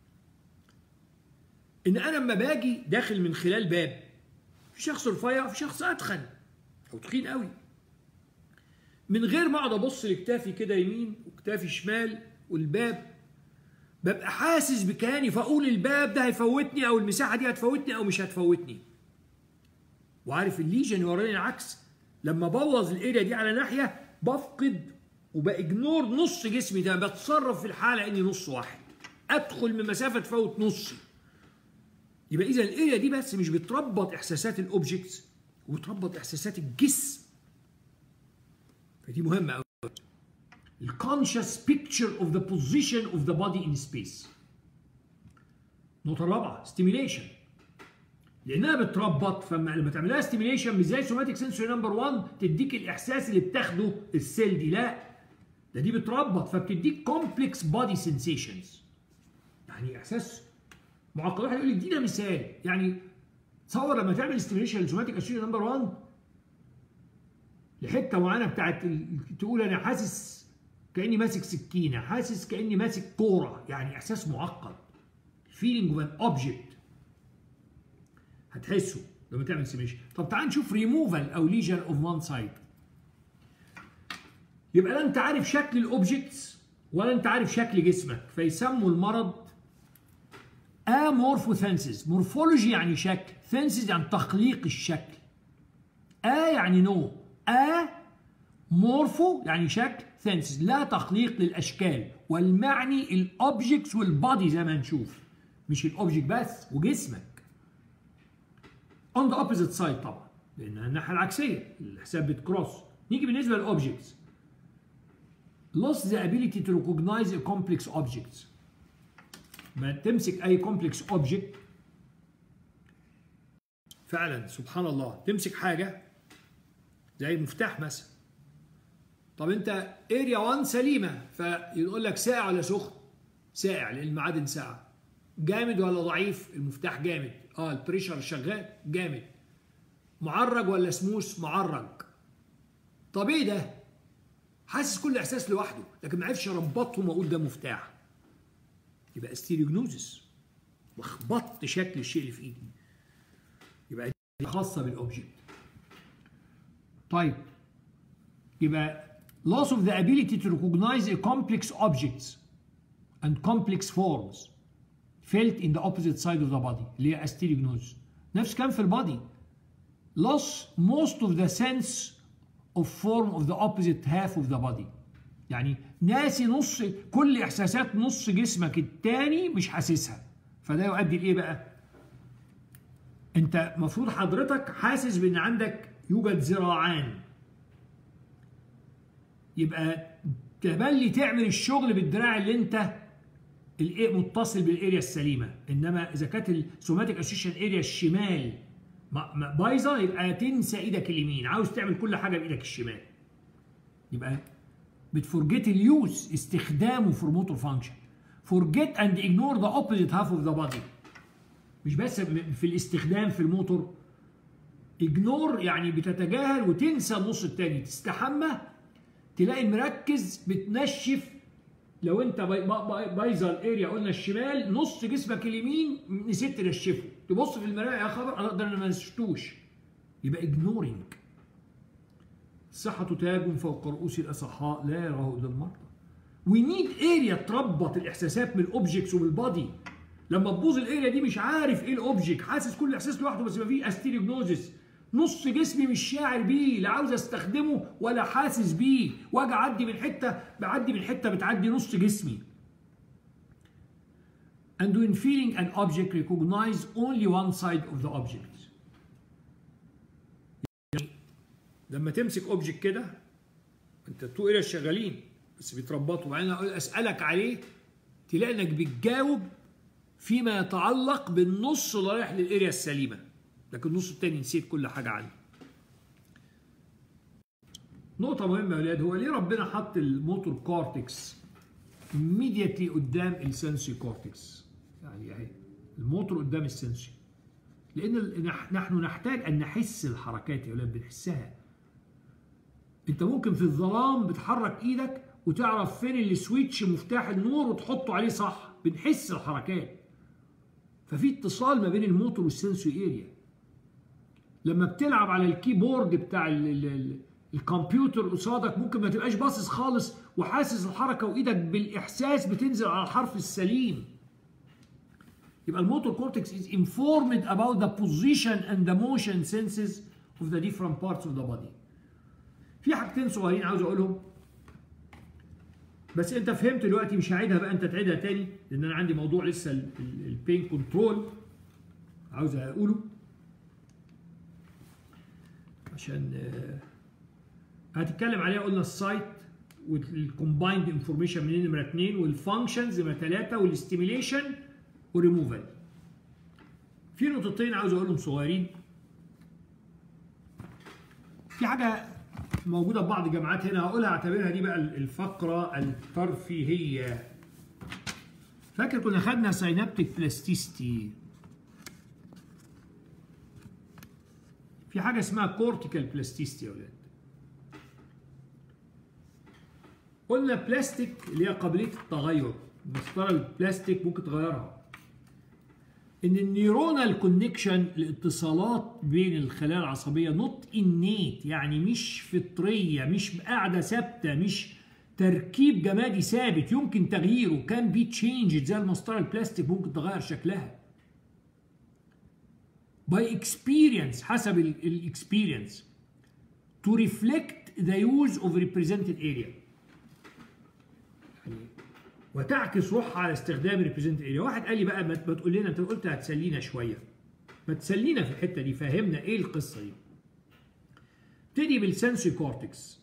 ان انا لما باجي داخل من خلال باب في شخص رفيع في شخص اتخن او تخين قوي من غير ما اقعد ابص لكتافي كده يمين وكتافي شمال والباب ببقى حاسس بكياني فاقول الباب ده هيفوتني او المساحه دي هتفوتني او مش هتفوتني وعارف الليجن يوريني العكس لما بوظ الاريا دي على ناحيه بفقد وباجنور نص جسمي ده بتصرف في الحاله اني نص واحد ادخل من مسافه تفوت نصي يبقى اذا الاريا دي بس مش بتربط احساسات الاوبجكتس وبتربط احساسات الجسم فدي مهمه قوي الكونشس بيكتشر اوف ذا بوزيشن اوف ذا بودي ان سبيس النقطه الرابعه ستيميليشن لانها بتربط فلما لما تعملها ستيميليشن مش زي سوماتيك سنسوري نمبر 1 تديك الاحساس اللي بتاخده السيل دي لا ده دي بتربط فبتديك كومبلكس بودي سنسيشنز يعني احساس معقد واحد يقول لك دي ده مثال يعني تصور لما تعمل ستيميليشن لسوماتيك سنسوري نمبر 1 لحته معينه بتاعت تقول انا حاسس كاني ماسك سكينه حاسس كاني ماسك كوره يعني احساس معقد فيلينج اوف ان اوبجكت هتحسه لما تعمل سيميشن طب تعال نشوف ريموفال او ليجن اوف وان سايد يبقى لا انت عارف شكل الاوبجكتس ولا انت عارف شكل جسمك فيسموا المرض امورفوثنسز مورفولوجي يعني شكل ثنسز يعني تخليق الشكل ا يعني نو ا مورفو يعني شكل ثنسز لا تخليق للاشكال والمعني الاوبجكتس والبادي زي ما هنشوف مش الاوبجكت بس وجسمك on the opposite side طبعا لانها الناحيه العكسيه الحساب بتكروس نيجي بالنسبه للاوبجكتس lost the ability to recognize a complex objects ما تمسك اي complex object فعلا سبحان الله تمسك حاجه زي المفتاح مثلا طب انت اريا 1 سليمه فيقول لك ساقع ولا سخن ساقع لان المعادن ساقعه جامد ولا ضعيف المفتاح جامد اه البريشر شغال جامد معرج ولا سموث معرج طب ايه ده حاسس كل احساس لوحده لكن ما عرفش اربطهم واقول ده مفتاح يبقى استيريوجنوزس لخبطت شكل الشيء اللي في ايدي يبقى دي خاصه بالاوبجكت طيب يبقى loss of the ability to recognize a complex objects and complex forms felt in the opposite side of the body اللي هي asterignosis نفس كان في البادي loss most of the sense of form of the opposite half of the body يعني ناسي نص كل احساسات نص جسمك التاني مش حاسسها فده يؤدي لايه بقى انت المفروض حضرتك حاسس بان عندك يوجد ذراعان يبقى تملي تعمل الشغل بالدراع اللي انت الايه متصل بالاريا السليمه انما اذا كانت السوماتيك اسوشيشن اريا الشمال بايظه يبقى تنسى ايدك اليمين عاوز تعمل كل حاجه بايدك الشمال يبقى بتفورجيت اليوز استخدامه في موتور فانكشن فورجيت اند اجنور ذا اوبوزيت هاف اوف ذا بادي مش بس في الاستخدام في الموتور اجنور يعني بتتجاهل وتنسى النص التاني تستحمى تلاقي مركز بتنشف لو انت بايظه الاريا قلنا الشمال نص جسمك اليمين نسيت تنشفه تبص في المرايه يا خبر انا اقدر انا ما نسيتوش يبقى اجنورنج الصحة تاج فوق رؤوس الأصحاء لا يراه إلا المرضى. وي نيد اريا تربط الإحساسات من الأوبجكتس وبالبادي. لما تبوظ الاريا دي مش عارف إيه الأوبجكت، حاسس كل إحساس لوحده بس ما فيه أستيريوجنوزس. نص جسمي مش شاعر بيه لا عاوز استخدمه ولا حاسس بيه واجي اعدي من حته بعدي من حته بتعدي نص جسمي and when feeling an object recognize only one side of the object يعني لما تمسك اوبجكت كده انت تو اريا شغالين بس بيتربطوا وبعدين اسالك عليه تلاقي انك بتجاوب فيما يتعلق بالنص اللي رايح للاريا السليمه لكن النص التاني نسيت كل حاجة عنه نقطة مهمة يا ولاد هو ليه ربنا حط الموتور كورتكس immediately قدام السنسي كورتكس يعني اهي الموتور قدام السنسي لأن نحن نحتاج أن نحس الحركات يا ولاد بنحسها أنت ممكن في الظلام بتحرك إيدك وتعرف فين السويتش مفتاح النور وتحطه عليه صح بنحس الحركات ففي اتصال ما بين الموتور والسنسوري اريا لما بتلعب على الكيبورد بتاع الكمبيوتر قصادك ممكن ما تبقاش باصص خالص وحاسس الحركه وايدك بالاحساس بتنزل على الحرف السليم يبقى الموتور كورتكس is informed about the position and the motion senses of the different parts of the body في حاجتين صغيرين عاوز اقولهم بس انت فهمت دلوقتي مش هعيدها بقى انت تعيدها تاني لان انا عندي موضوع لسه البين كنترول عاوز اقوله عشان هتتكلم عليها قلنا السايت والكومبايند انفورميشن من نمره 2 والفانكشنز نمره 3 والاستيميليشن والريموفال في نقطتين عاوز اقولهم صغيرين في حاجه موجوده في بعض الجامعات هنا هقولها اعتبرها دي بقى الفقره الترفيهيه فاكر كنا خدنا ساينابتيك بلاستيستي في حاجه اسمها كورتيكال بلاستيستي يا ولاد قلنا بلاستيك اللي هي قابليه التغير مسطره البلاستيك ممكن تغيرها ان النيورونال كونكشن الاتصالات بين الخلايا العصبيه نوت انيت يعني مش فطريه مش قاعده ثابته مش تركيب جمادي ثابت يمكن تغييره كان بي تشينج زي المسطره البلاستيك ممكن تغير شكلها باي اكسبيرينس حسب الاكسبيرينس to reflect the use of represented area يعني وتعكس روحها على استخدام represented area واحد قال لي بقى ما تقول لنا انت قلت هتسلينا شويه ما تسلينا في الحته دي فهمنا ايه القصه دي ابتدي بالسنسوري كورتكس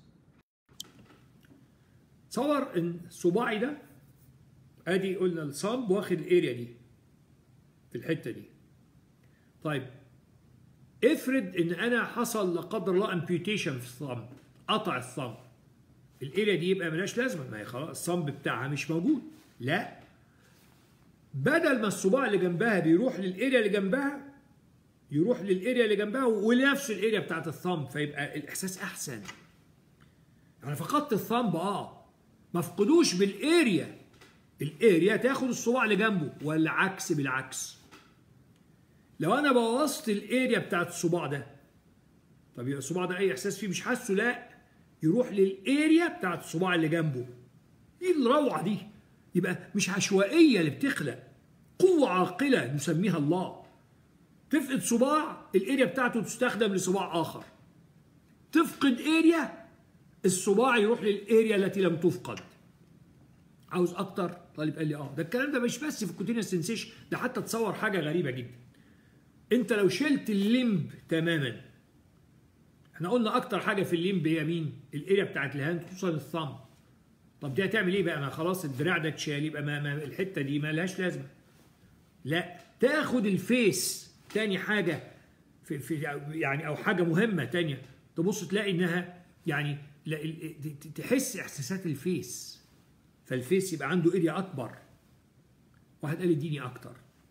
تصور ان صباعي ده ادي قلنا الصمب واخد الاريا دي في الحته دي طيب افرض ان انا حصل لا قدر الله امبيوتيشن في الصمب قطع الصمب الاريا دي يبقى ملهاش لازمه ما هي خلاص الصمب بتاعها مش موجود لا بدل ما الصباع اللي جنبها بيروح للاريا اللي جنبها يروح للاريا اللي جنبها ولنفس الاريا بتاعت الثumb فيبقى الاحساس احسن يعني فقدت الثumb اه ما فقدوش بالاريا الاريا تاخد الصباع اللي جنبه والعكس بالعكس لو انا بوظت الاريا بتاعت الصباع ده طب يبقى الصباع ده اي احساس فيه مش حاسه لا يروح للاريا بتاعت الصباع اللي جنبه ايه الروعه دي يبقى مش عشوائيه اللي بتخلق قوه عاقله نسميها الله تفقد صباع الاريا بتاعته تستخدم لصباع اخر تفقد اريا الصباع يروح للاريا التي لم تفقد عاوز اكتر طالب قال لي اه ده الكلام ده مش بس في الكوتينيوس سنسيشن ده حتى تصور حاجه غريبه جدا انت لو شلت الليمب تماما احنا قلنا اكتر حاجه في الليمب هي مين الاريا بتاعت الهاند خصوصا الثumb طب دي هتعمل ايه بقى ما خلاص الدراع ده اتشال يبقى ما, ما الحته دي ما لهاش لازمه لا تاخد الفيس تاني حاجه في, في يعني او حاجه مهمه تانية تبص تلاقي انها يعني تحس احساسات الفيس فالفيس يبقى عنده اريا اكبر واحد قال اديني اكتر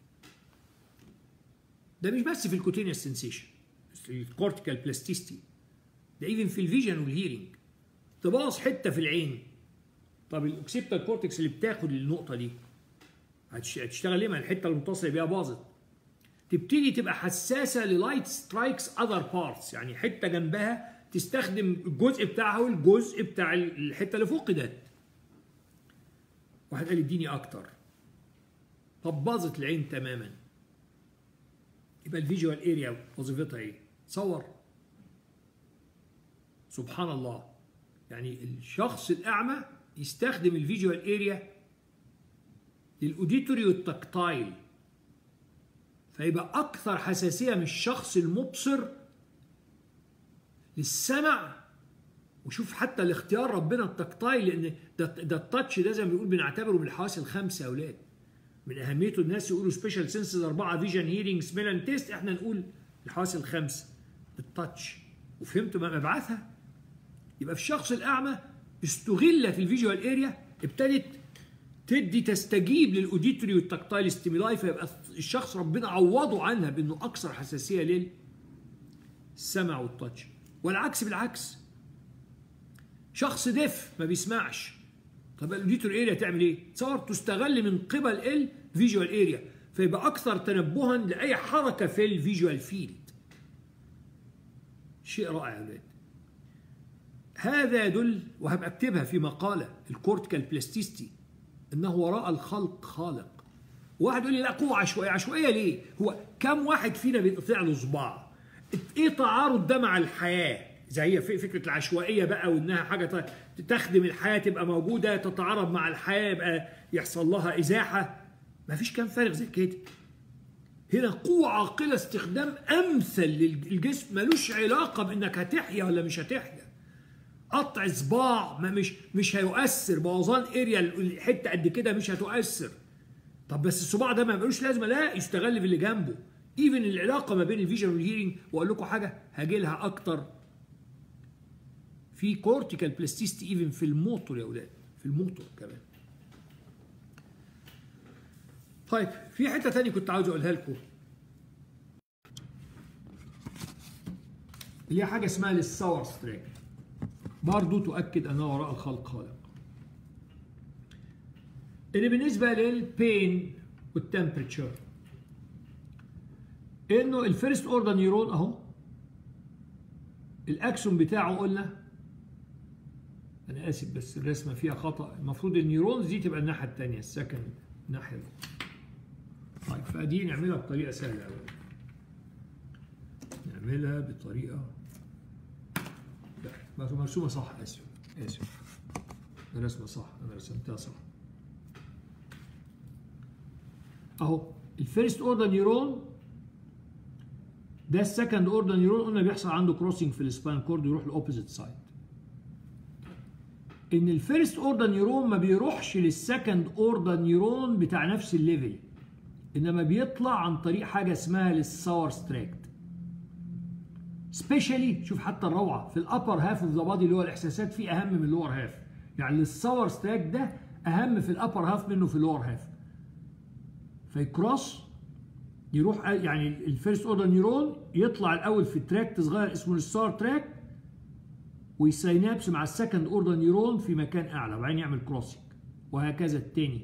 ده مش بس في الكوتينيوس سنسيشن الكورتيكال بلاستيستي ده ايفن في الفيجن والهيرنج تباص حته في العين طب الاوكسيبتال كورتكس اللي بتاخد النقطه دي هتشتغل ليه ما الحته المتصله بيها باظت تبتدي تبقى حساسه للايت سترايكس اذر بارتس يعني حته جنبها تستخدم الجزء بتاعها والجزء بتاع الحته اللي فقدت واحد قال اديني اكتر طب باظت العين تماما يبقى الفيجوال اريا وظيفتها ايه تصور سبحان الله يعني الشخص الاعمى يستخدم الفيجوال اريا للاوديتوري والتكتايل فيبقى اكثر حساسيه من الشخص المبصر للسمع وشوف حتى الاختيار ربنا التكتايل لان ده, ده التاتش ده زي ما بيقول بنعتبره بالحواس الخمسه يا اولاد من اهميته الناس يقولوا سبيشال سنسز اربعه فيجن هيرنج سميل اند تيست احنا نقول الحواس الخمسه التاتش وفهمتوا ما مبعثها يبقى في الشخص الاعمى استغلت الفيجوال اريا ابتدت تدي تستجيب للاوديتوري والتكتايل ستيمولاي فيبقى الشخص ربنا عوضه عنها بانه اكثر حساسيه للسمع والتاتش والعكس بالعكس شخص ديف ما بيسمعش طب الاوديتوري اريا تعمل ايه؟ تصور تستغل من قبل الفيجوال اريا فيبقى اكثر تنبها لاي حركه في الفيجوال فيلد شيء رائع يا ولاد هذا يدل وهبقى اكتبها في مقاله الكورتيكال بلاستيستي انه وراء الخلق خالق واحد يقول لي لا قوه عشوائيه عشوائيه ليه هو كم واحد فينا بيتقطع له صباع ايه تعارض ده مع الحياه زي فكره العشوائيه بقى وانها حاجه تخدم الحياه تبقى موجوده تتعارض مع الحياه يبقى يحصل لها ازاحه ما فيش كام فارغ زي كده هنا قوة عاقلة استخدام أمثل للجسم ملوش علاقة بإنك هتحيا ولا مش هتحيا قطع صباع ما مش مش هيؤثر بوظان اريا الحته قد كده مش هتؤثر طب بس الصباع ده ما ملوش لازمه لا يستغل في اللي جنبه ايفن العلاقه ما بين الفيجن والهيرنج واقول لكم حاجه هاجي لها اكتر في كورتيكال بلاستيستي ايفن في الموتور يا اولاد في الموتور كمان طيب في حته ثانيه كنت عاوز اقولها لكم اللي هي حاجه اسمها الساور ستراك برضو تؤكد أن وراء الخلق خالق اللي بالنسبة للبين والتمبريتشر انه الفيرست اوردر نيرون اهو الاكسون بتاعه قلنا انا اسف بس الرسمه فيها خطا المفروض النيورونز دي تبقى الناحيه الثانيه السكند الناحيه دي طيب فدي نعملها بطريقه سهله قوي نعملها بطريقه مرسومه صح اسف اسف الرسمه صح انا رسمتها صح اهو الفيرست اوردر نيورون ده السكند اوردر نيورون قلنا بيحصل عنده كروسنج في السباين كورد يروح الاوبوزيت سايد ان الفيرست اوردر نيورون ما بيروحش للسكند اوردر نيورون بتاع نفس الليفل انما بيطلع عن طريق حاجه اسمها للساور ستراكت سبيشالي شوف حتى الروعه في الابر هاف اوف ذا بادي اللي هو الاحساسات فيه اهم من اللور هاف يعني الساور ستراك ده اهم في الابر هاف منه في اللور هاف فيكروس يروح يعني الفيرست اوردر نيورون يطلع الاول في تراكت صغير اسمه السار تراك ويسينابس مع السكند اوردر نيورون في مكان اعلى وبعدين يعمل كروسنج وهكذا الثاني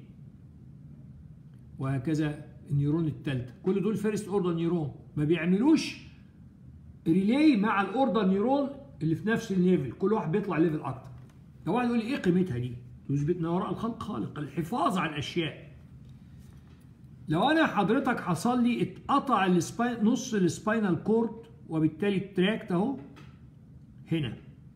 وهكذا النيورون الثالثه كل دول فيرست اوردر نيورون ما بيعملوش ريلي مع الاوردر نيورون اللي في نفس الليفل كل واحد بيطلع ليفل اكتر لو واحد يقول لي ايه قيمتها دي تثبت ان وراء الخلق خالق الحفاظ على الاشياء لو انا حضرتك حصل لي اتقطع السباين نص السباينال كورد وبالتالي التراكت اهو هنا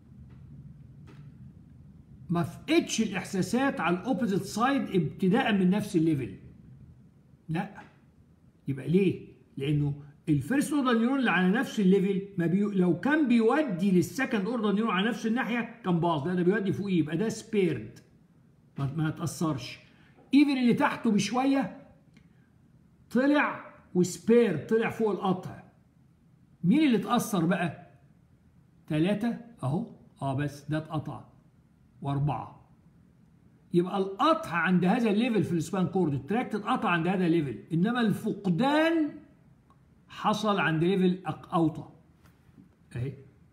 ما فقدش الاحساسات على الاوبوزيت سايد ابتداء من نفس الليفل لا يبقى ليه لانه الفيرست اوردر نيورون اللي على نفس الليفل ما بي... لو كان بيودي للسكند اوردر نيورون على نفس الناحيه كان باظ لا ده بيودي فوقيه يبقى ده سبيرد ما, ما تاثرش ايفن اللي تحته بشويه طلع وسبير طلع فوق القطع مين اللي اتاثر بقى ثلاثة اهو اه بس ده اتقطع واربعة يبقى القطع عند هذا الليفل في السبان كورد التراكت اتقطع عند هذا الليفل انما الفقدان حصل عند ليفل اوطى اهي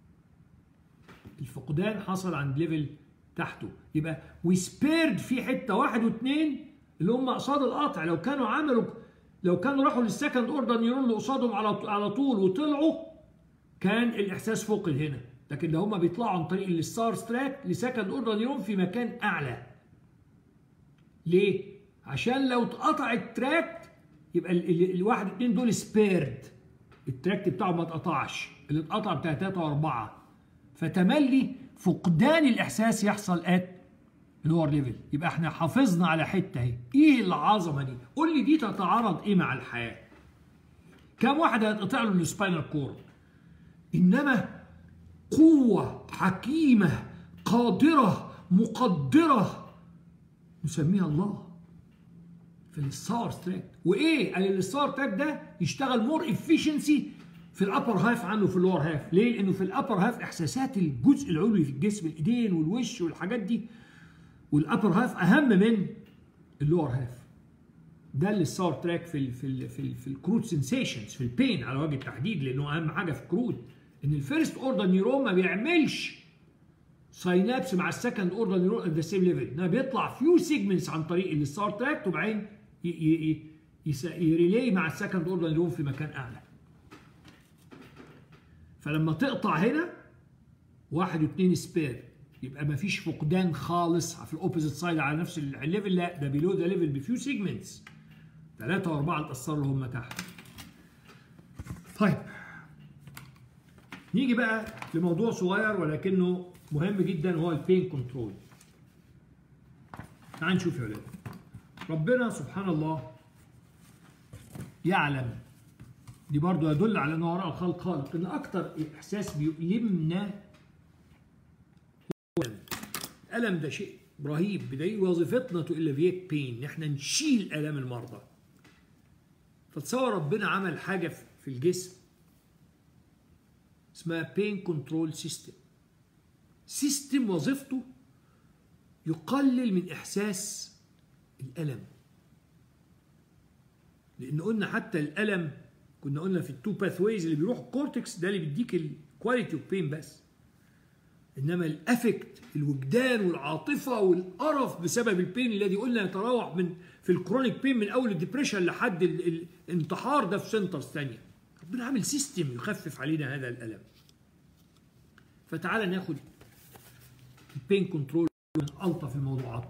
الفقدان حصل عند ليفل تحته يبقى وسبيرد في حته واحد واثنين اللي هم قصاد القطع لو كانوا عملوا لو كانوا راحوا للسكند اوردر نيورون اللي قصادهم على على طول وطلعوا كان الاحساس فقد هنا لكن ده هم بيطلعوا عن طريق الستار ستراك لسكند اوردر نيورون في مكان اعلى ليه عشان لو اتقطع التراك يبقى الواحد اتنين دول سبيرد التراكت بتاعه ما اتقطعش اللي اتقطع بتاع 3 و4 فتملي فقدان الاحساس يحصل ات لور ليفل يبقى احنا حافظنا على حته اهي ايه العظمه دي قول لي دي تتعارض ايه مع الحياه كم واحد هيتقطع له السباينال كورد انما قوه حكيمه قادره مقدره نسميها الله في الستار تراك وايه قال الستار تراك ده يشتغل مور افيشنسي في الابر هاف عنه في اللور هاف ليه لانه في الابر هاف احساسات الجزء العلوي في الجسم الايدين والوش والحاجات دي والابر هاف اهم من اللور هاف ده اللي الستار تراك في ال في ال في, ال في الكروت سنسيشنز في البين على وجه التحديد لانه اهم حاجه في الكروت ان الفيرست اوردر نيورون ما بيعملش ساينابس مع السكند اوردر نيورون ات ذا سيم ليفل انما بيطلع فيو سيجمنتس عن طريق الستار تراك وبعدين يريلي مع السكند اوردر نيورون في مكان اعلى فلما تقطع هنا واحد واثنين سبير يبقى ما فيش فقدان خالص في الاوبوزيت سايد على نفس الليفل لا ده بيلو ذا ليفل بفيو سيجمنتس ثلاثة وأربعة اتأثروا اللي هم تحت. طيب نيجي بقى لموضوع صغير ولكنه مهم جدا هو البين كنترول. تعال نشوف يا ولاد. ربنا سبحان الله يعلم دي برضو يدل على ان وراء الخلق خالق ان اكتر احساس بيؤلمنا هو الالم ده شيء رهيب بدليل وظيفتنا تو الافيت بين ان احنا نشيل الام المرضى فتصور ربنا عمل حاجه في الجسم اسمها بين كنترول سيستم سيستم وظيفته يقلل من احساس الالم لان قلنا حتى الالم كنا قلنا في التو باثويز اللي بيروح الكورتكس ده اللي بيديك الكواليتي اوف بين بس انما الافكت الوجدان والعاطفه والقرف بسبب البين الذي قلنا يتراوح من في الكرونيك بين من اول الدبريشن لحد الانتحار ده في سنترز ثانيه ربنا عامل سيستم يخفف علينا هذا الالم فتعالى ناخد البين كنترول من الطف الموضوعات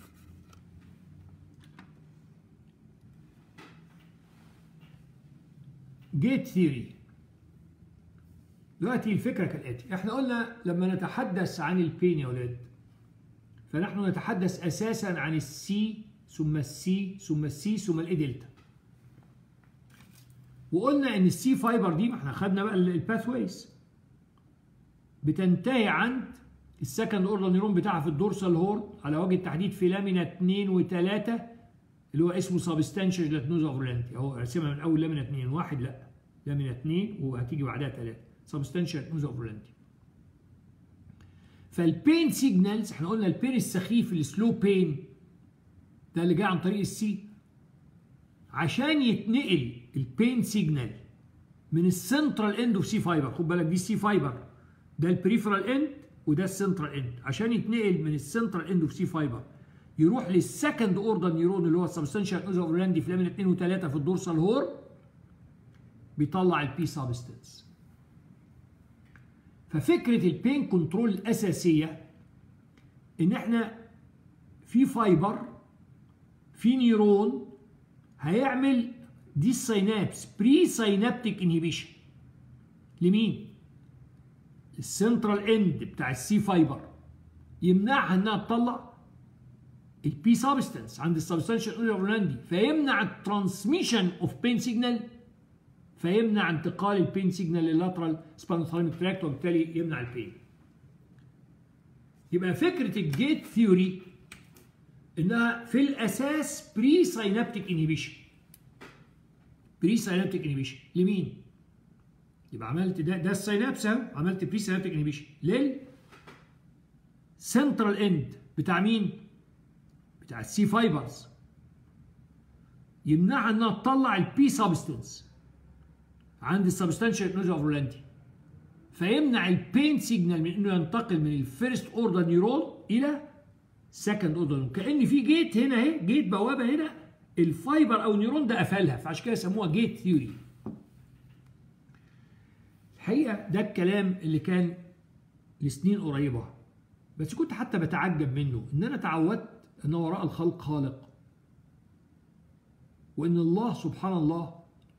جيت ثيوري دلوقتي الفكره كالاتي احنا قلنا لما نتحدث عن البين يا ولاد فنحن نتحدث اساسا عن السي ثم السي ثم السي ثم الاي دلتا وقلنا ان السي فايبر دي ما احنا خدنا بقى الباث ويز بتنتهي عند السكند اوردر نيرون بتاعها في الدورسال هورن على وجه التحديد في لامينا 2 و3 اللي هو اسمه سبستانشال لاتنوزا اورلانتي اهو رسمها من اول لامينا 2 واحد لا لامينا 2 وهتيجي بعدها 3 سبستانشال لاتنوزا اورلانتي فالبين سيجنالز احنا قلنا البين السخيف السلو بين ده اللي جاي عن طريق السي عشان يتنقل البين سيجنال من السنترال اند اوف سي فايبر خد بالك دي السي فايبر ده البريفرال اند وده السنترال اند عشان يتنقل من السنترال اند اوف سي فايبر يروح للسكند اوردر نيرون اللي هو السبستانشال اوزا اورلاندي في لامين 2 و3 في الدورسال هور بيطلع البي سبستانس ففكره البين كنترول الاساسيه ان احنا في فايبر في نيرون هيعمل دي السينابس بري سينابتيك انهبيشن لمين؟ السنترال اند بتاع السي فايبر يمنعها انها تطلع البي سبستانس عند السبستانشال اورلاندي فيمنع الترانسميشن اوف بين سيجنال فيمنع انتقال البين سيجنال لللاترال سبانوثالاميك تراكت وبالتالي يمنع البين يبقى فكره الجيت ثيوري انها في الاساس بري ساينابتيك انهبيشن بري ساينابتيك انهبيشن لمين؟ يبقى عملت ده ده الساينابس اهو عملت بري ساينابتيك انهبيشن لل سنترال اند بتاع مين؟ بتاع السي فايبرز يمنعها انها تطلع البي سبستنس عند السبستانشال نوزا اوفرلاندي فيمنع البين سيجنال من انه ينتقل من الفيرست اوردر نيرون الى سكند اوردر نيرون كان في جيت هنا اهي جيت بوابه هنا الفايبر او نيرون ده قفلها فعشان كده سموها جيت ثيوري الحقيقه ده الكلام اللي كان لسنين قريبه بس كنت حتى بتعجب منه ان انا تعودت ان وراء الخلق خالق وان الله سبحان الله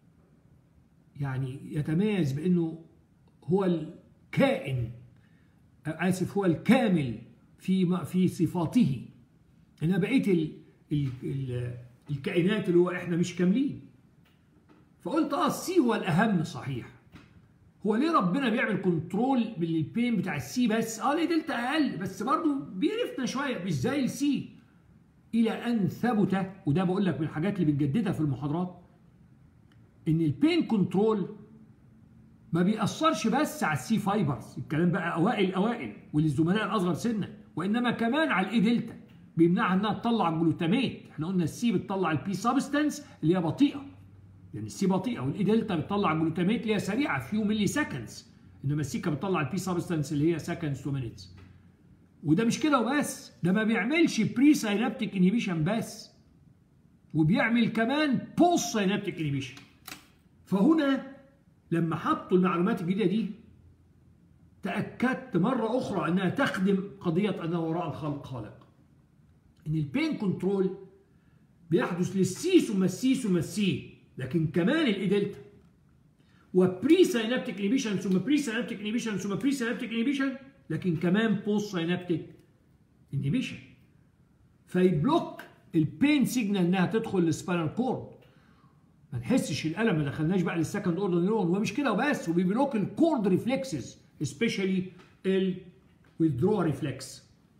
يعني يتميز بانه هو الكائن اسف هو الكامل في في صفاته انما بقيه ال ال ال الكائنات اللي هو احنا مش كاملين فقلت اه السي هو الاهم صحيح هو ليه ربنا بيعمل كنترول بالبين بتاع السي بس اه ليه دلتا اقل بس برضه بيعرفنا شويه مش زي السي الى ان ثبت وده بقول لك من الحاجات اللي بنجددها في المحاضرات ان البين كنترول ما بيأثرش بس على السي فايبرز الكلام بقى اوائل اوائل وللزملاء الاصغر سنا وانما كمان على الاي دلتا بيمنعها انها تطلع جلوتاميت احنا قلنا السي بتطلع البي سبستانس اللي هي بطيئه لان يعني السي بطيئه والاي دلتا بتطلع جلوتاميت اللي هي سريعه فيو ملي سكندز انما السيكا بتطلع البي سبستانس اللي هي سكندز تو مينيتس وده مش كده وبس ده ما بيعملش بري ساينابتيك انهبيشن بس وبيعمل كمان بوست ساينابتيك انهبيشن فهنا لما حطوا المعلومات الجديده دي تاكدت مره اخرى انها تخدم قضيه ان وراء الخلق خالق ان البين كنترول بيحدث للسي ثم السي ثم السي لكن كمان الاي دلتا وبري سينابتيك انيبيشن ثم بري سينابتيك انيبيشن ثم بري سينابتيك انيبيشن لكن كمان بوست سينابتيك انيبيشن فيبلوك البين سيجنال انها تدخل للسباينال كورد ما نحسش الالم ما دخلناش بقى للسكند اوردر نيورون ومش كده وبس وبيبلوك الكورد ريفلكسز سبيشالي الويذرو ريفلكس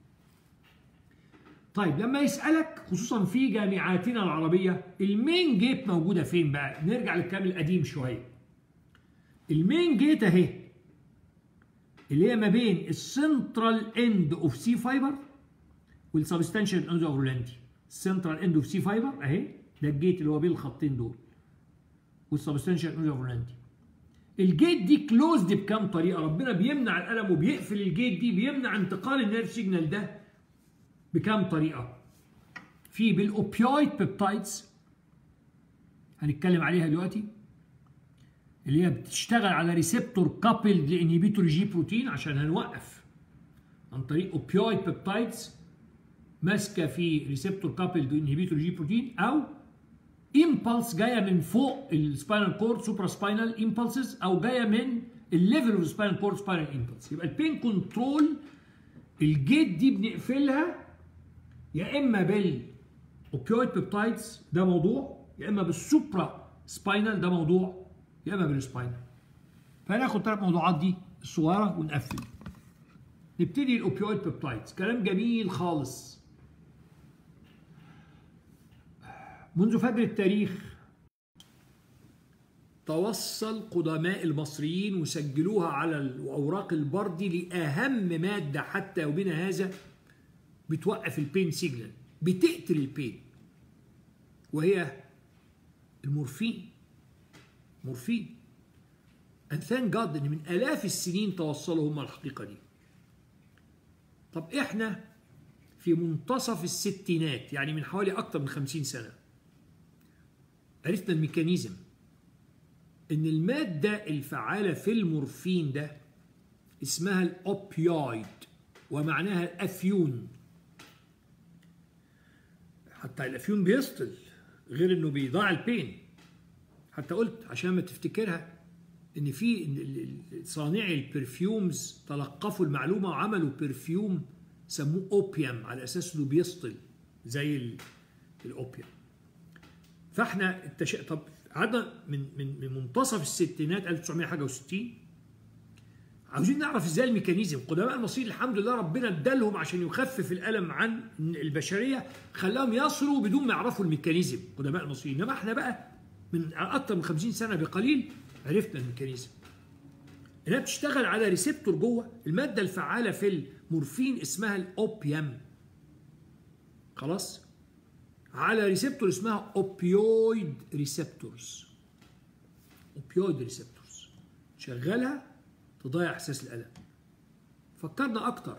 طيب لما يسالك خصوصا في جامعاتنا العربيه المين جيت موجوده فين بقى نرجع للكلام القديم شويه المين جيت اهي اللي هي ما بين السنترال اند اوف سي فايبر والسبستانشال اند اوف رولانتي السنترال اند اوف سي فايبر اهي ده الجيت اللي هو بين الخطين دول والسبستانشال اند اوف رولانتي الجيت دي كلوزد بكام طريقه ربنا بيمنع الالم وبيقفل الجيت دي بيمنع انتقال النيرف سيجنال ده بكام طريقه في بالاوبيويد بيبتايدز هنتكلم عليها دلوقتي اللي هي بتشتغل على ريسبتور كابلد لانهبيتور جي بروتين عشان هنوقف عن طريق اوبيويد بيبتايدز ماسكه في ريسبتور كابلد انهبيتور جي بروتين او امبلس جايه من فوق السباينال كورد سوبرا سباينال امبلسز او جايه من الليفل اوف السباينال كورد سباينال امبلس يبقى البين كنترول الجيت دي بنقفلها يا اما بالاوبيويد بيبتايدز ده موضوع يا اما بالسوبرا سباينال ده موضوع يا اما بالسباينال فهناخد ثلاث موضوعات دي الصغيره ونقفل نبتدي الاوبيويد بيبتايدز كلام جميل خالص منذ فجر التاريخ توصل قدماء المصريين وسجلوها على الاوراق البردي لاهم ماده حتى يومنا هذا بتوقف البين سيجنال بتقتل البين وهي المورفين مورفين and thank God ان من الاف السنين توصلوا هم الحقيقه دي طب احنا في منتصف الستينات يعني من حوالي اكتر من خمسين سنه عرفنا الميكانيزم ان الماده الفعاله في المورفين ده اسمها الاوبيويد ومعناها الافيون حتى الافيون بيسطل غير انه بيضاع البين حتى قلت عشان ما تفتكرها ان في صانعي البرفيومز تلقفوا المعلومه وعملوا برفيوم سموه اوبيوم على اساس انه بيسطل زي الاوبيوم فاحنا التش... طب قعدنا من من من منتصف الستينات 1900 حاجه و60 عاوزين نعرف ازاي الميكانيزم قدماء المصريين الحمد لله ربنا ادالهم عشان يخفف الالم عن البشريه خلاهم يصلوا بدون ما يعرفوا الميكانيزم قدماء المصريين انما احنا بقى من اكثر من 50 سنه بقليل عرفنا الميكانيزم انها بتشتغل على ريسبتور جوه الماده الفعاله في المورفين اسمها الاوبيوم خلاص على ريسبتور اسمها اوبيويد ريسبتورز اوبيويد ريسبتورز شغلها تضيع احساس الالم فكرنا اكتر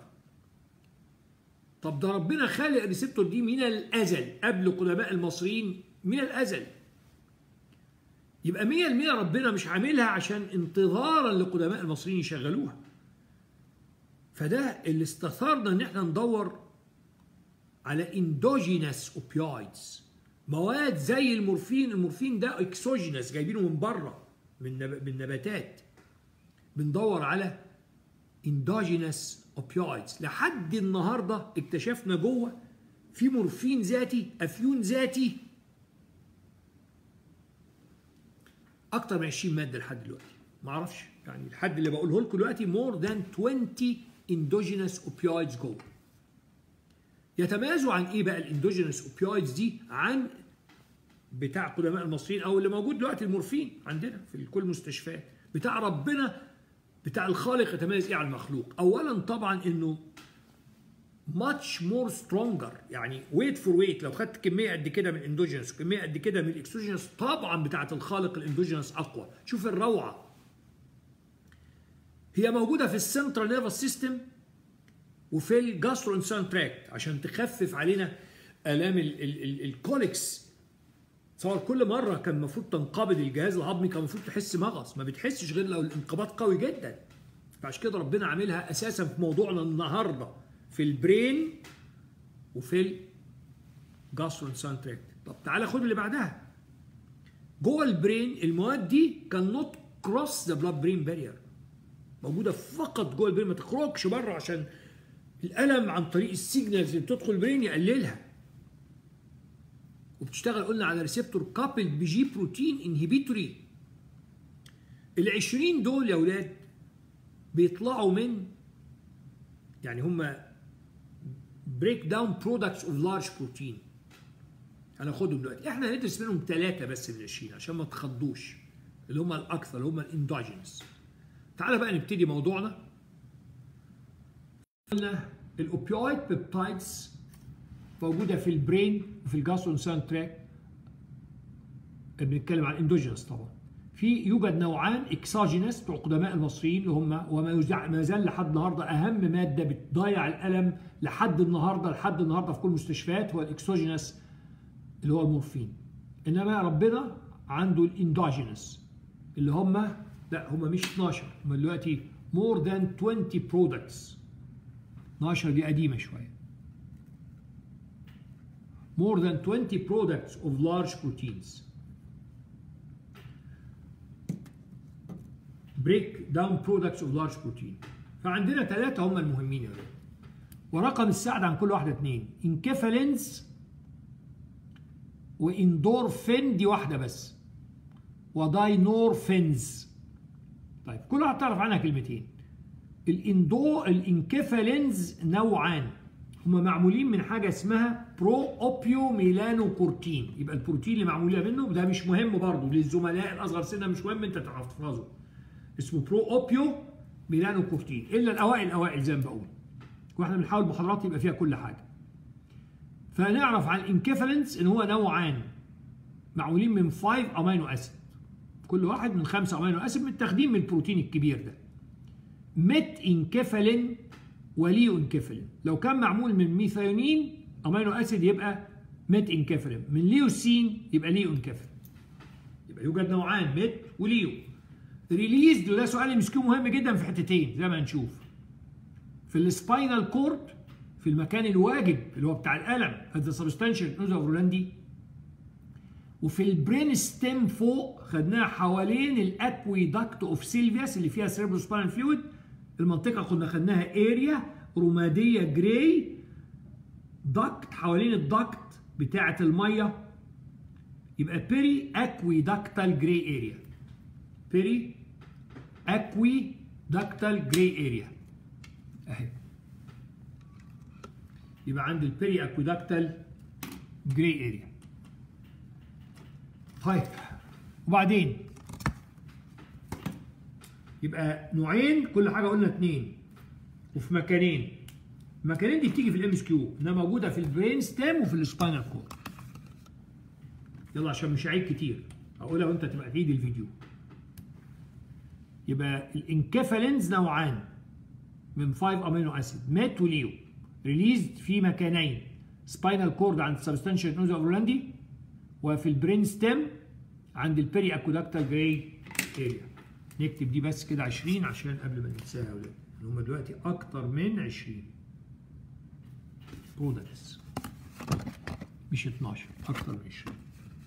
طب ده ربنا خالق الريسبتور دي من الازل قبل قدماء المصريين من الازل يبقى 100% ربنا مش عاملها عشان انتظارا لقدماء المصريين يشغلوها فده اللي استثارنا ان احنا ندور على اندوجينس اوبيويدز مواد زي المورفين المورفين ده اكسوجينس جايبينه من بره من من النباتات بندور على اندوجينس اوبيويدز لحد النهارده اكتشفنا جوه في مورفين ذاتي افيون ذاتي اكتر من 20 ماده لحد دلوقتي ما اعرفش يعني الحد اللي بقوله لكم دلوقتي مور ذان 20 اندوجينس اوبيويدز جوه يتميزوا عن ايه بقى الاندوجينس اوبيويدز دي عن بتاع قدماء المصريين او اللي موجود دلوقتي المورفين عندنا في كل المستشفيات بتاع ربنا بتاع الخالق يتميز ايه عن المخلوق اولا طبعا انه ماتش مور سترونجر يعني ويت فور ويت لو خدت كميه قد كده من الاندوجينس وكميه قد كده من الاكسوجينس طبعا بتاعه الخالق الاندوجينس اقوى شوف الروعه هي موجوده في السنترال نيرفس سيستم وفي الجاسترو انسان تراكت عشان تخفف علينا الام الكوليكس تصور كل مره كان المفروض تنقبض الجهاز الهضمي كان المفروض تحس مغص ما بتحسش غير لو الانقباض قوي جدا فعشان كده ربنا عاملها اساسا في موضوعنا النهارده في البرين وفي الجاسترو تراكت طب تعالى خد اللي بعدها جوه البرين المواد دي كان نوت كروس ذا بلاد برين بارير موجوده فقط جوه البرين ما تخرجش بره عشان الالم عن طريق السيجنالز اللي بتدخل البرين يقللها وبتشتغل قلنا على ريسبتور كابل بجي بروتين انهبيتوري ال 20 دول يا اولاد بيطلعوا من يعني هم بريك داون برودكتس اوف لارج بروتين هناخدهم دلوقتي احنا هندرس منهم ثلاثه بس من ال 20 عشان ما تخضوش اللي هم الاكثر اللي هم الاندوجينس تعالى بقى نبتدي موضوعنا قلنا الاوبيويد بيبتايدز موجوده في البرين وفي الجاسترونسان تراك بنتكلم عن الاندوجينس طبعا في يوجد نوعان اكساجينس بتوع قدماء المصريين اللي هم وما ما زال لحد النهارده اهم ماده بتضيع الالم لحد النهارده لحد النهارده في كل المستشفيات هو الاكسوجينس اللي هو المورفين انما ربنا عنده الاندوجينس اللي هم لا هم مش 12 هم دلوقتي مور ذان 20 برودكتس 12 دي قديمه شويه more than 20 products of large proteins break down products of large protein فعندنا ثلاثة هم المهمين يا ولاد ورقم السعد عن كل واحدة اثنين انكفالينز واندورفين دي واحدة بس وداينورفينز طيب كل واحد تعرف عنها كلمتين الاندو الانكفالينز نوعان هما معمولين من حاجه اسمها برو اوبيو ميلانو كورتين يبقى البروتين اللي معمولين منه ده مش مهم برضه للزملاء الاصغر سنا مش مهم انت تعرف تحفظه اسمه برو اوبيو ميلانو كورتين الا الاوائل الاوائل زي ما بقول واحنا بنحاول المحاضرات يبقى فيها كل حاجه فنعرف عن الانكفالنس ان هو نوعان معمولين من 5 امينو اسيد كل واحد من 5 امينو اسيد متاخدين من البروتين الكبير ده ميت انكفالين وليو انكفالين لو كان معمول من ميثيونين امينو اسيد يبقى ميت انكفالين من ليوسين يبقى ليو انكفالين يبقى يوجد نوعان ميت وليو ريليز وده سؤال مسكين مهم جدا في حتتين زي ما هنشوف في السباينال كورد في المكان الواجب اللي هو بتاع الالم هذا سبستانشال نوزا رولاندي وفي البرين ستيم فوق خدناها حوالين الاكويدكت اوف سيلفياس اللي فيها سيربرو سباينال فلويد المنطقه كنا خدناها اريا رماديه جراي دكت حوالين الدكت بتاعه الميه يبقى بيري اكويدكتال جراي اريا بيري اكويدكتال جراي اريا اهي يبقى عندي البيري اكويدكتال جراي اريا طيب وبعدين يبقى نوعين كل حاجه قلنا اثنين وفي مكانين المكانين دي بتيجي في الام اس كيو انها موجوده في البرين ستام وفي السباينال كورد يلا عشان مش هعيد كتير هقولها وانت تبقى تعيد الفيديو يبقى الانكفالينز نوعان من 5 امينو اسيد مات وليو ريليزد في مكانين سباينال كورد عند السبستانشال نوزا اورولاندي وفي البرين ستيم عند البيري اكوداكتال جراي اريا نكتب دي بس كده 20 عشان قبل ما ننساها يا اولاد هم دلوقتي اكتر من 20 برودكتس مش 12 اكتر من 20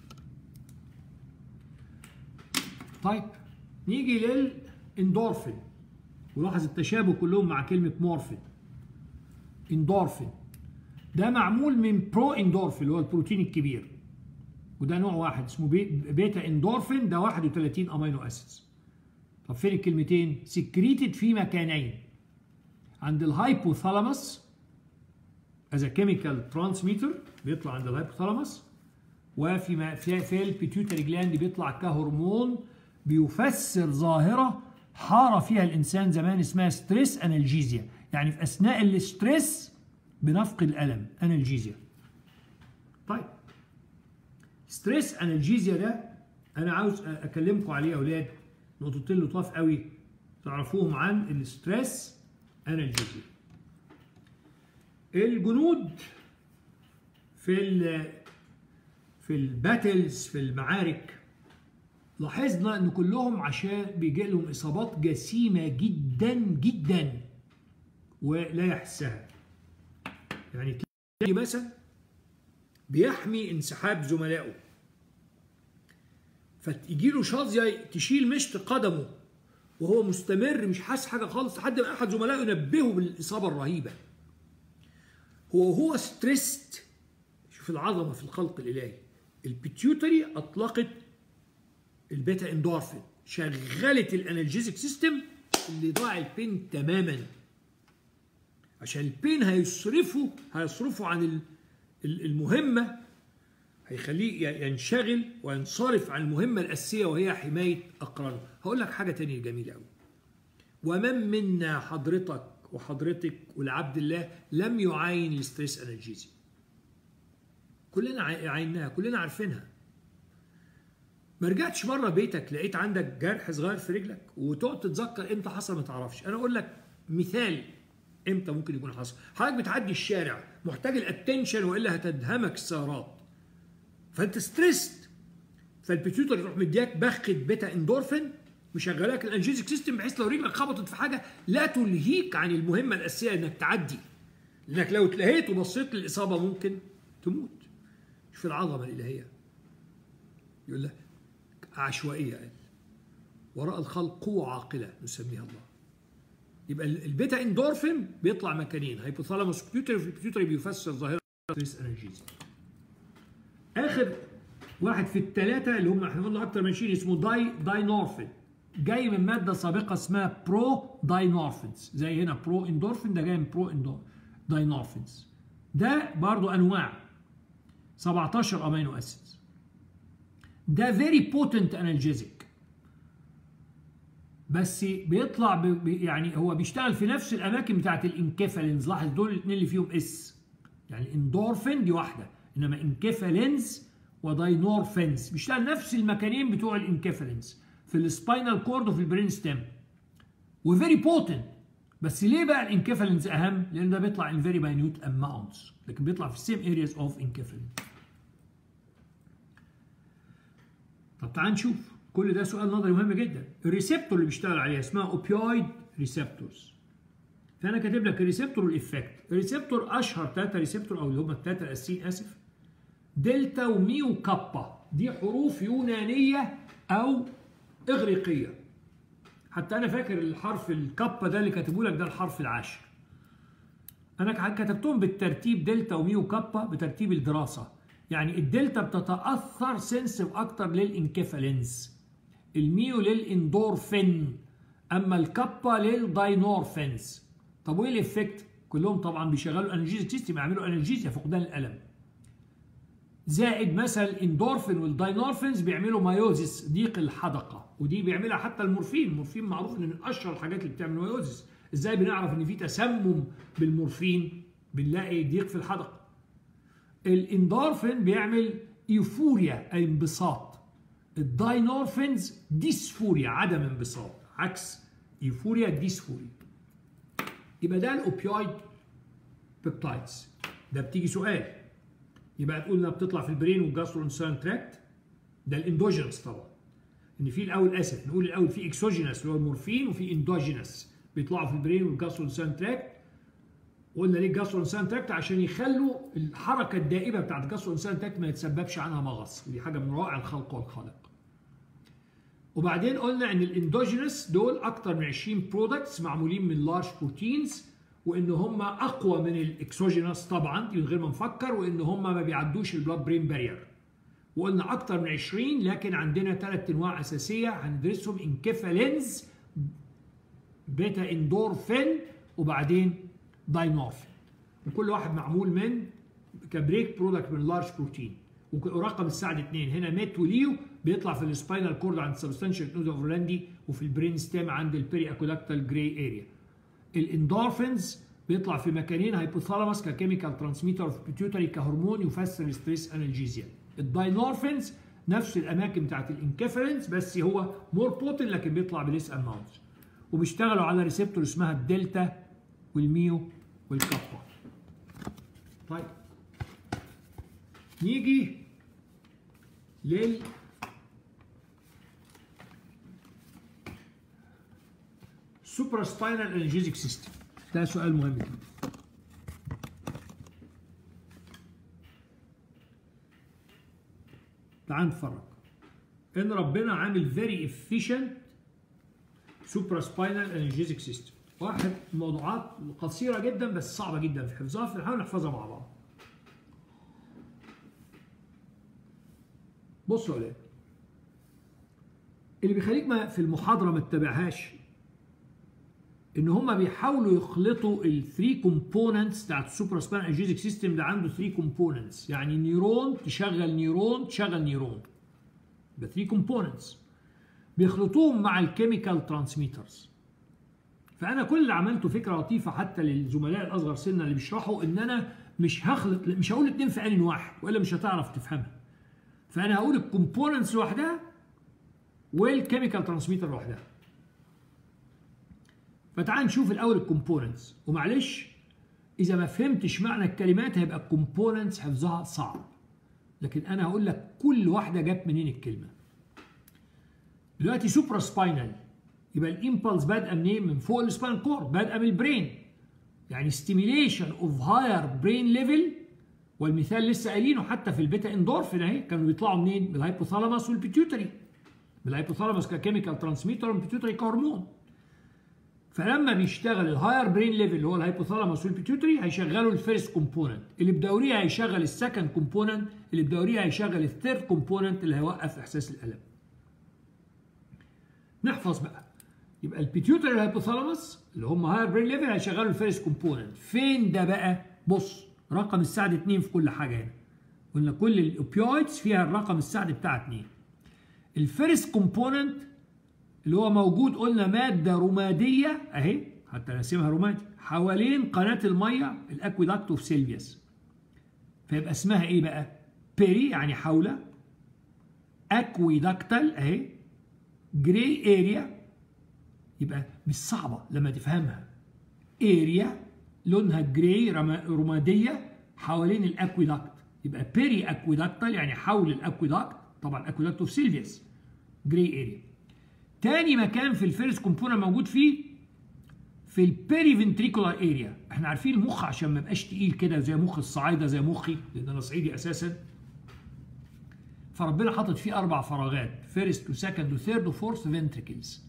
طيب نيجي للاندورفين ولاحظ التشابه كلهم مع كلمه مورفين اندورفين ده معمول من برو اندورفين اللي هو البروتين الكبير وده نوع واحد اسمه بيتا اندورفين ده 31 امينو اسيدز طب فين الكلمتين سكريتد في مكانين عند الهايبوثالاموس از كيميكال ترانسميتر بيطلع عند الهايبوثالاموس وفي ما في, في البيتيوتري جلاند بيطلع كهرمون بيفسر ظاهره حار فيها الانسان زمان اسمها ستريس انالجيزيا يعني في اثناء الاستريس بنفقد الالم انالجيزيا طيب ستريس انالجيزيا ده انا عاوز اكلمكم عليه يا اولاد نقطتين لطاف قوي تعرفوهم عن الستريس انالجيزيا الجنود في ال في الباتلز في المعارك لاحظنا ان كلهم عشان بيجي لهم اصابات جسيمه جدا جدا ولا يحسها يعني تلاقي مثلا بيحمي انسحاب زملائه فتيجي له شظيه تشيل مشط قدمه وهو مستمر مش حاسس حاجه خالص لحد ما احد زملائه ينبهه بالاصابه الرهيبه هو هو ستريست شوف العظمه في الخلق الالهي البيتيوتري اطلقت البيتا اندورفين شغلت الانالجيزك سيستم اللي ضاع البين تماما عشان البين هيصرفه هيصرفه عن المهمه هيخليه ينشغل وينصرف عن المهمه الاساسيه وهي حمايه اقرانه هقول لك حاجه تانية جميله قوي ومن منا حضرتك وحضرتك والعبد الله لم يعاين الستريس انالجيزي كلنا عايناها كلنا عارفينها ما رجعتش مره بيتك لقيت عندك جرح صغير في رجلك وتقعد تتذكر امتى حصل ما تعرفش انا اقول لك مثال امتى ممكن يكون حصل حضرتك بتعدي الشارع محتاج الاتنشن والا هتدهمك السيارات فانت ستريست فالبيتيوتر يروح مدياك بخه بيتا اندورفين مشغلاك الانجيزك سيستم بحيث لو رجلك خبطت في حاجه لا تلهيك عن المهمه الاساسيه انك تعدي لانك لو اتلهيت وبصيت للاصابه ممكن تموت شوف العظمه الالهيه يقول لك عشوائيه قال وراء الخلق قوه عاقله نسميها الله يبقى البيتا اندورفين بيطلع مكانين هيبوثالاموس بيوتري في البيوتري بيفسر ظاهره ستريس انرجيزي اخر واحد في الثلاثه اللي هم احنا قلنا اكتر من شيء اسمه داي داينورفين جاي من ماده سابقه اسمها برو داينورفينز زي هنا برو اندورفين ده جاي من برو اندور داينورفينز ده برضو انواع 17 امينو اسيدز ده فيري بوتنت انالجيزيك بس بيطلع ب... يعني هو بيشتغل في نفس الاماكن بتاعت الانكيفالينز لاحظ دول الاثنين اللي فيهم اس يعني الاندورفين دي واحده انما انكيفالينز وداينورفينز بيشتغل نفس المكانين بتوع الانكيفالينز في السباينال كورد وفي البرين ستيم وفيري بوتنت بس ليه بقى الانكيفالينز اهم؟ لان ده بيطلع ان فيري ماينيوت اماونتس لكن بيطلع في السيم ارياز اوف انكيفالين طب تعال نشوف كل ده سؤال نظري مهم جدا الريسبتور اللي بيشتغل عليها اسمها اوبيويد ريسبتورز فانا كاتب لك الريسبتور والافكت الريسبتور اشهر ثلاثه ريسبتور او اللي هم الثلاثه الاساسيين اسف دلتا وميو كابا دي حروف يونانيه او اغريقيه حتى انا فاكر الحرف الكابا ده اللي كاتبه لك ده الحرف العاشر انا كتبتهم بالترتيب دلتا وميو كابا بترتيب الدراسه يعني الدلتا بتتاثر سنسيف اكتر للانكيفالينز الميو للاندورفين اما الكابا للداينورفينز طب وايه الافكت كلهم طبعا بيشغلوا انرجيزيك سيستم يعملوا انرجيزيا فقدان الالم زائد مثلا الاندورفين والداينورفينز بيعملوا مايوزيس ضيق الحدقه ودي بيعملها حتى المورفين المورفين معروف ان من اشهر الحاجات اللي بتعمل مايوزيس ازاي بنعرف ان في تسمم بالمورفين بنلاقي ضيق في الحدقه الاندورفين بيعمل ايفوريا اي انبساط الداينورفينز ديسفوريا عدم انبساط عكس ايفوريا ديسفوريا يبقى ده الاوبيويد بيبتايدز ده بتيجي سؤال يبقى تقول انها بتطلع في البرين والجاسترونسان تراكت ده الاندوجينس طبعا ان في الاول اسف نقول الاول في اكسوجينس اللي هو المورفين وفي اندوجينس بيطلعوا في البرين والجاسترونسان تراكت وقلنا ليه الجاسترونسان تراكت عشان يخلوا الحركه الدائبه بتاعت الجاسترونسان تراكت ما يتسببش عنها مغص ودي حاجه من روائع الخلق والخالق وبعدين قلنا ان الاندوجينس دول اكتر من 20 برودكتس معمولين من لارج بروتينز وان هم اقوى من الاكسوجينس طبعا من غير ما نفكر وان هم ما بيعدوش البلاد برين بارير وقلنا اكتر من 20 لكن عندنا ثلاث انواع اساسيه هندرسهم انكيفالينز بيتا اندورفين وبعدين داينورفين وكل واحد معمول من كبريك برودكت من لارج بروتين ورقم السعد اثنين هنا ميت وليو بيطلع في السباينال كورد عند السبستانشال نود اوفرلاندي وفي البرين ستيم عند البيري اكوداكتال جراي اريا الاندورفينز بيطلع في مكانين هايبوثالاموس ككيميكال ترانسميتر اوف بيتيوتري كهرمون يفسر الستريس انالجيزيا الداينورفينز نفس الاماكن بتاعت الانكفرنس بس هو مور بوتن لكن بيطلع بليس اماونت وبيشتغلوا على ريسبتور اسمها الدلتا والميو والكابا طيب نيجي لل السوبرا سباينال انرجيزك سيستم ده سؤال مهم جدا تعال نتفرج ان ربنا عامل فيري افيشنت سوبرا سباينال انرجيزك سيستم واحد موضوعات قصيره جدا بس صعبه جدا في حفظها فنحاول نحفظها مع بعض بصوا يا ولاد اللي بيخليك ما في المحاضره ما تتابعهاش ان هم بيحاولوا يخلطوا الثري كومبوننتس بتاعت السوبرا سبان انرجيزك سيستم ده عنده 3 كومبوننتس يعني نيرون تشغل نيرون تشغل نيرون يبقى 3 كومبوننتس بيخلطوهم مع الكيميكال ترانسميترز فانا كل اللي عملته فكره لطيفه حتى للزملاء الاصغر سنا اللي بيشرحوا ان انا مش هخلط مش هقول اتنين في ان واحد والا مش هتعرف تفهمها فانا هقول الكومبوننتس لوحدها والكيميكال ترانسميتر لوحدها فتعال نشوف الاول الكومبوننتس ومعلش اذا ما فهمتش معنى الكلمات هيبقى الكومبوننتس حفظها صعب لكن انا هقول لك كل واحده جت منين الكلمه دلوقتي سوبرا سباينال يبقى الامبلس بادئه منين من فوق السباينال كور بادئه من البرين يعني ستيميليشن اوف هاير برين ليفل والمثال لسه قايلينه حتى في البيتا اندورفين اهي كانوا بيطلعوا منين من الهايبوثالاموس والبيتيوتري من الهايبوثالاموس ككيميكال ترانسميتر والبيتيوتري كهرمون فلما بيشتغل الهاير برين ليفل اللي هو الهايبوثالاموس والبيتيوتري هيشغلوا الفيرست كومبوننت اللي بدوريها هيشغل السكند كومبوننت اللي بدوريها هيشغل الثيرد كومبوننت اللي هيوقف احساس الالم نحفظ بقى يبقى البيتيوتري الهايبوثالاموس اللي هم هاير برين ليفل هيشغلوا الفيرست كومبوننت فين ده بقى بص رقم السعد 2 في كل حاجه هنا قلنا كل الاوبيويدز فيها الرقم السعد بتاع 2 الفيرست كومبوننت اللي هو موجود قلنا ماده رماديه اهي حتى راسمها رمادي حوالين قناه الميه الاكويداكت اوف سيلفيوس فيبقى اسمها ايه بقى؟ بيري يعني حول اكويداكتال اهي جراي اريا يبقى مش صعبه لما تفهمها اريا لونها جراي رماديه حوالين الاكويداكت يبقى بيري اكويداكتال يعني حول الاكويداكت طبعا اكويداكت اوف سيلفيوس جراي اريا تاني مكان في الفيرست كومبوننت موجود فيه في البيري فنتريكولار اريا احنا عارفين المخ عشان ما يبقاش تقيل كده زي مخ الصعايده زي مخي لان انا صعيدي اساسا فربنا حاطط فيه اربع فراغات فيرست وسكند وثيرد وفورث فنتريكلز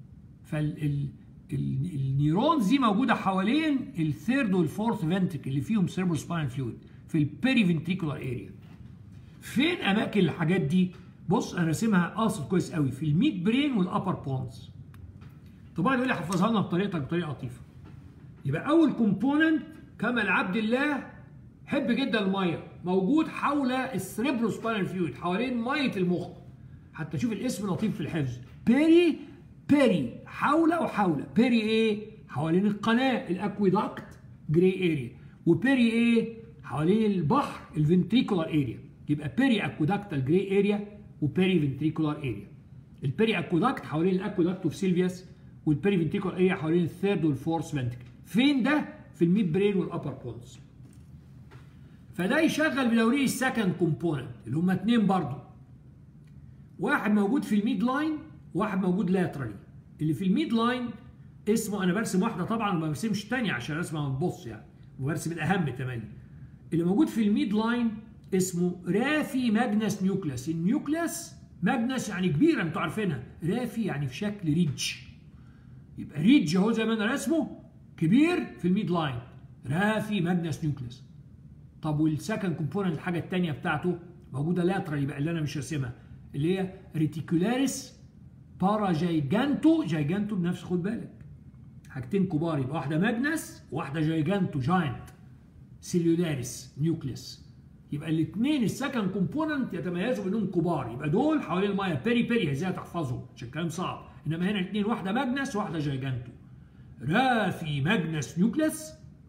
فالنيورونز دي موجوده حوالين الثيرد والفورث فنتريكل اللي فيهم سيربرو سباين فلويد في البيري فنتريكولار اريا فين اماكن الحاجات دي بص انا راسمها قاصد كويس قوي في الميد برين والابر بونز طبعا يقول لي حفظها لنا بطريقتك بطريقه لطيفه يبقى اول كومبوننت كما العبد الله حب جدا الميه موجود حول السريبرو سباينال فلويد حوالين ميه المخ حتى شوف الاسم لطيف في الحفظ بيري بيري حول وحول بيري ايه حوالين القناه الاكويداكت جراي اريا وبيري ايه حوالين البحر الفنتريكولار اريا يبقى بيري اكويداكتال جراي اريا وبيري فنتريكولار اريا البيري اكويداكت حوالين الاكويداكت اوف سيلفيوس والبيري فنتريكولار اريا حوالين الثيرد والفورث فنتريكل فين ده في الميد برين والابر بونز فده يشغل بدوريه السكند كومبوننت اللي هم اتنين برضه واحد موجود في الميد لاين وواحد موجود لاترالي اللي في الميد لاين اسمه انا برسم واحده طبعا وما برسمش الثانيه عشان رسمه ما تبص يعني وبرسم الاهم تملي اللي موجود في الميد لاين اسمه رافي ماجنس نيوكلاس النيوكلاس ماجنس يعني كبيره انتوا عارفينها رافي يعني في شكل ريدج يبقى ريدج اهو زي ما انا رسمه كبير في الميد لاين رافي ماجنس نيوكلاس طب والسكند كومبوننت الحاجه الثانيه بتاعته موجوده لاترال يبقى اللي انا مش راسمها اللي هي ريتيكولاريس بارا جايجانتو جايجانتو بنفس خد بالك حاجتين كبار يبقى واحده ماجنس وواحده جايجانتو جاينت سيلولاريس نيوكليس يبقى الاثنين السكند كومبوننت يتميزوا بانهم كبار يبقى دول حوالين الميه بيري بيري ازاي تحفظهم عشان الكلام صعب انما هنا الاثنين واحده ماجنس وواحده جايجانتو رافي ماجنس نيوكليس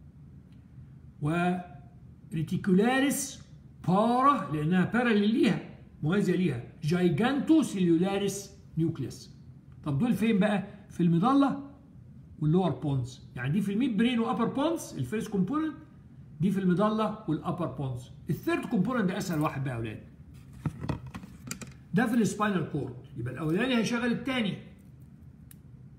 و ريتيكولاريس بارا لانها باراليل ليها موازيه ليها جايجانتو سيلولاريس نيوكليس طب دول فين بقى في المظله واللور بونز يعني دي في الميد برين وابر بونز الفيرست كومبوننت دي في المظله والابر بونز الثيرد كومبوننت ده اسهل واحد بقى يا اولاد ده في السباينال كورد يبقى الاولاني هيشغل الثاني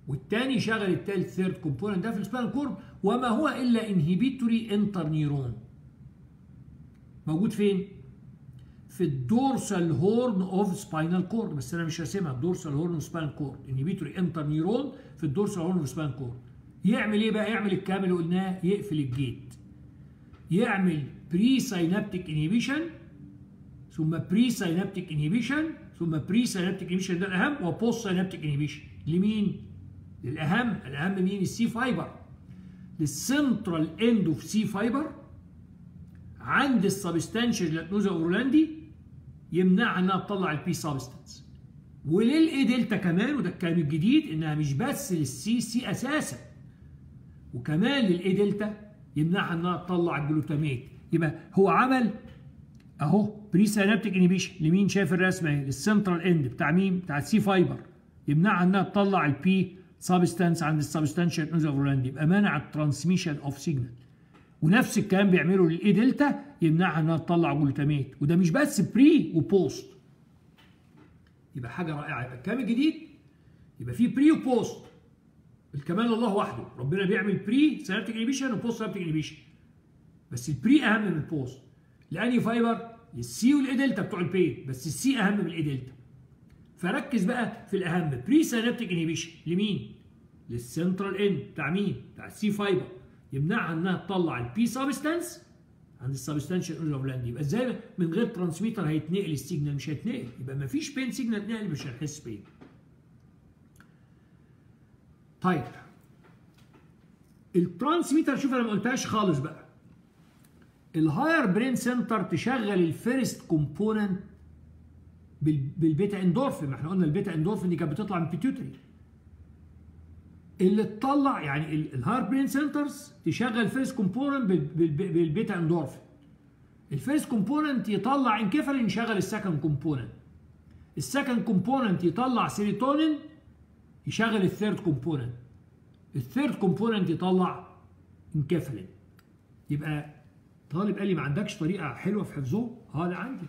والتاني يشغل التالت ثيرد كومبوننت ده في السباينال كورد وما هو الا انهبيتوري انتر نيرون موجود فين؟ في الدورسال هورن اوف سباينال كورد بس انا مش راسمها الدورسال هورن اوف سباينال كورد انهبيتوري انتر نيرون في الدورسال هورن اوف سباينال كورد يعمل ايه بقى؟ يعمل الكلام اللي قلناه يقفل الجيت يعمل بري ساينابتيك انهبيشن ثم بري ساينابتيك انهبيشن ثم بري ساينابتيك انهبيشن ده الاهم وبوست ساينابتيك انهبيشن لمين؟ للاهم الاهم مين؟ السي فايبر للسنترال اند اوف سي فايبر عند السبستانشال لاتنوزا اورولاندي يمنعها انها تطلع البي سبستانس وللاي دلتا كمان وده الكلام الجديد انها مش بس للسي سي اساسا وكمان للاي دلتا يمنعها انها تطلع الجلوتاميت يبقى هو عمل اهو بري سينابتيك انيبيشن لمين شايف الرسمه اهي للسنترال اند بتاع مين؟ بتاع السي فايبر يمنعها انها تطلع البي سبستانس عند السبستانشال نوزوفرولاند يبقى منع الترانسميشن اوف سيجنال ونفس الكلام بيعمله للاي دلتا يمنعها انها تطلع جلوتاميت وده مش بس بري وبوست يبقى حاجه رائعه يبقى الكلام الجديد يبقى في بري وبوست الكمال الله وحده ربنا بيعمل بري سينابتيك انيبيشن وبوست سينابتيك انيبيشن بس البري اهم من البوست لاني فايبر للسي والاي دلتا بتوع البي بس السي اهم من الاي دلتا فركز بقى في الاهم بري سينابتيك انيبيشن لمين؟ للسنترال اند بتاع مين؟ بتاع السي فايبر يمنعها انها تطلع البي سبستانس عند السبستانشال اورلاند يبقى ازاي من غير ترانسميتر هيتنقل السيجنال مش هيتنقل يبقى ما فيش بين سيجنال اتنقل مش هنحس بيه طيب الترانسميتر شوف انا ما قلتهاش خالص بقى الهاير برين سنتر تشغل الفيرست كومبوننت بالبيتا اندورفين ما احنا قلنا البيتا اندورفين دي كانت بتطلع من البيتيوتري اللي تطلع يعني الهاير برين سنترز تشغل الفيرست كومبوننت بالبيتا اندورفين الفيرست كومبوننت يطلع انكفالين يشغل السكند كومبوننت السكند كومبوننت يطلع سيروتونين يشغل الثيرد كومبوننت الثيرد كومبوننت يطلع انكفالين يبقى طالب قال لي ما عندكش طريقه حلوه في حفظه اه لا عندي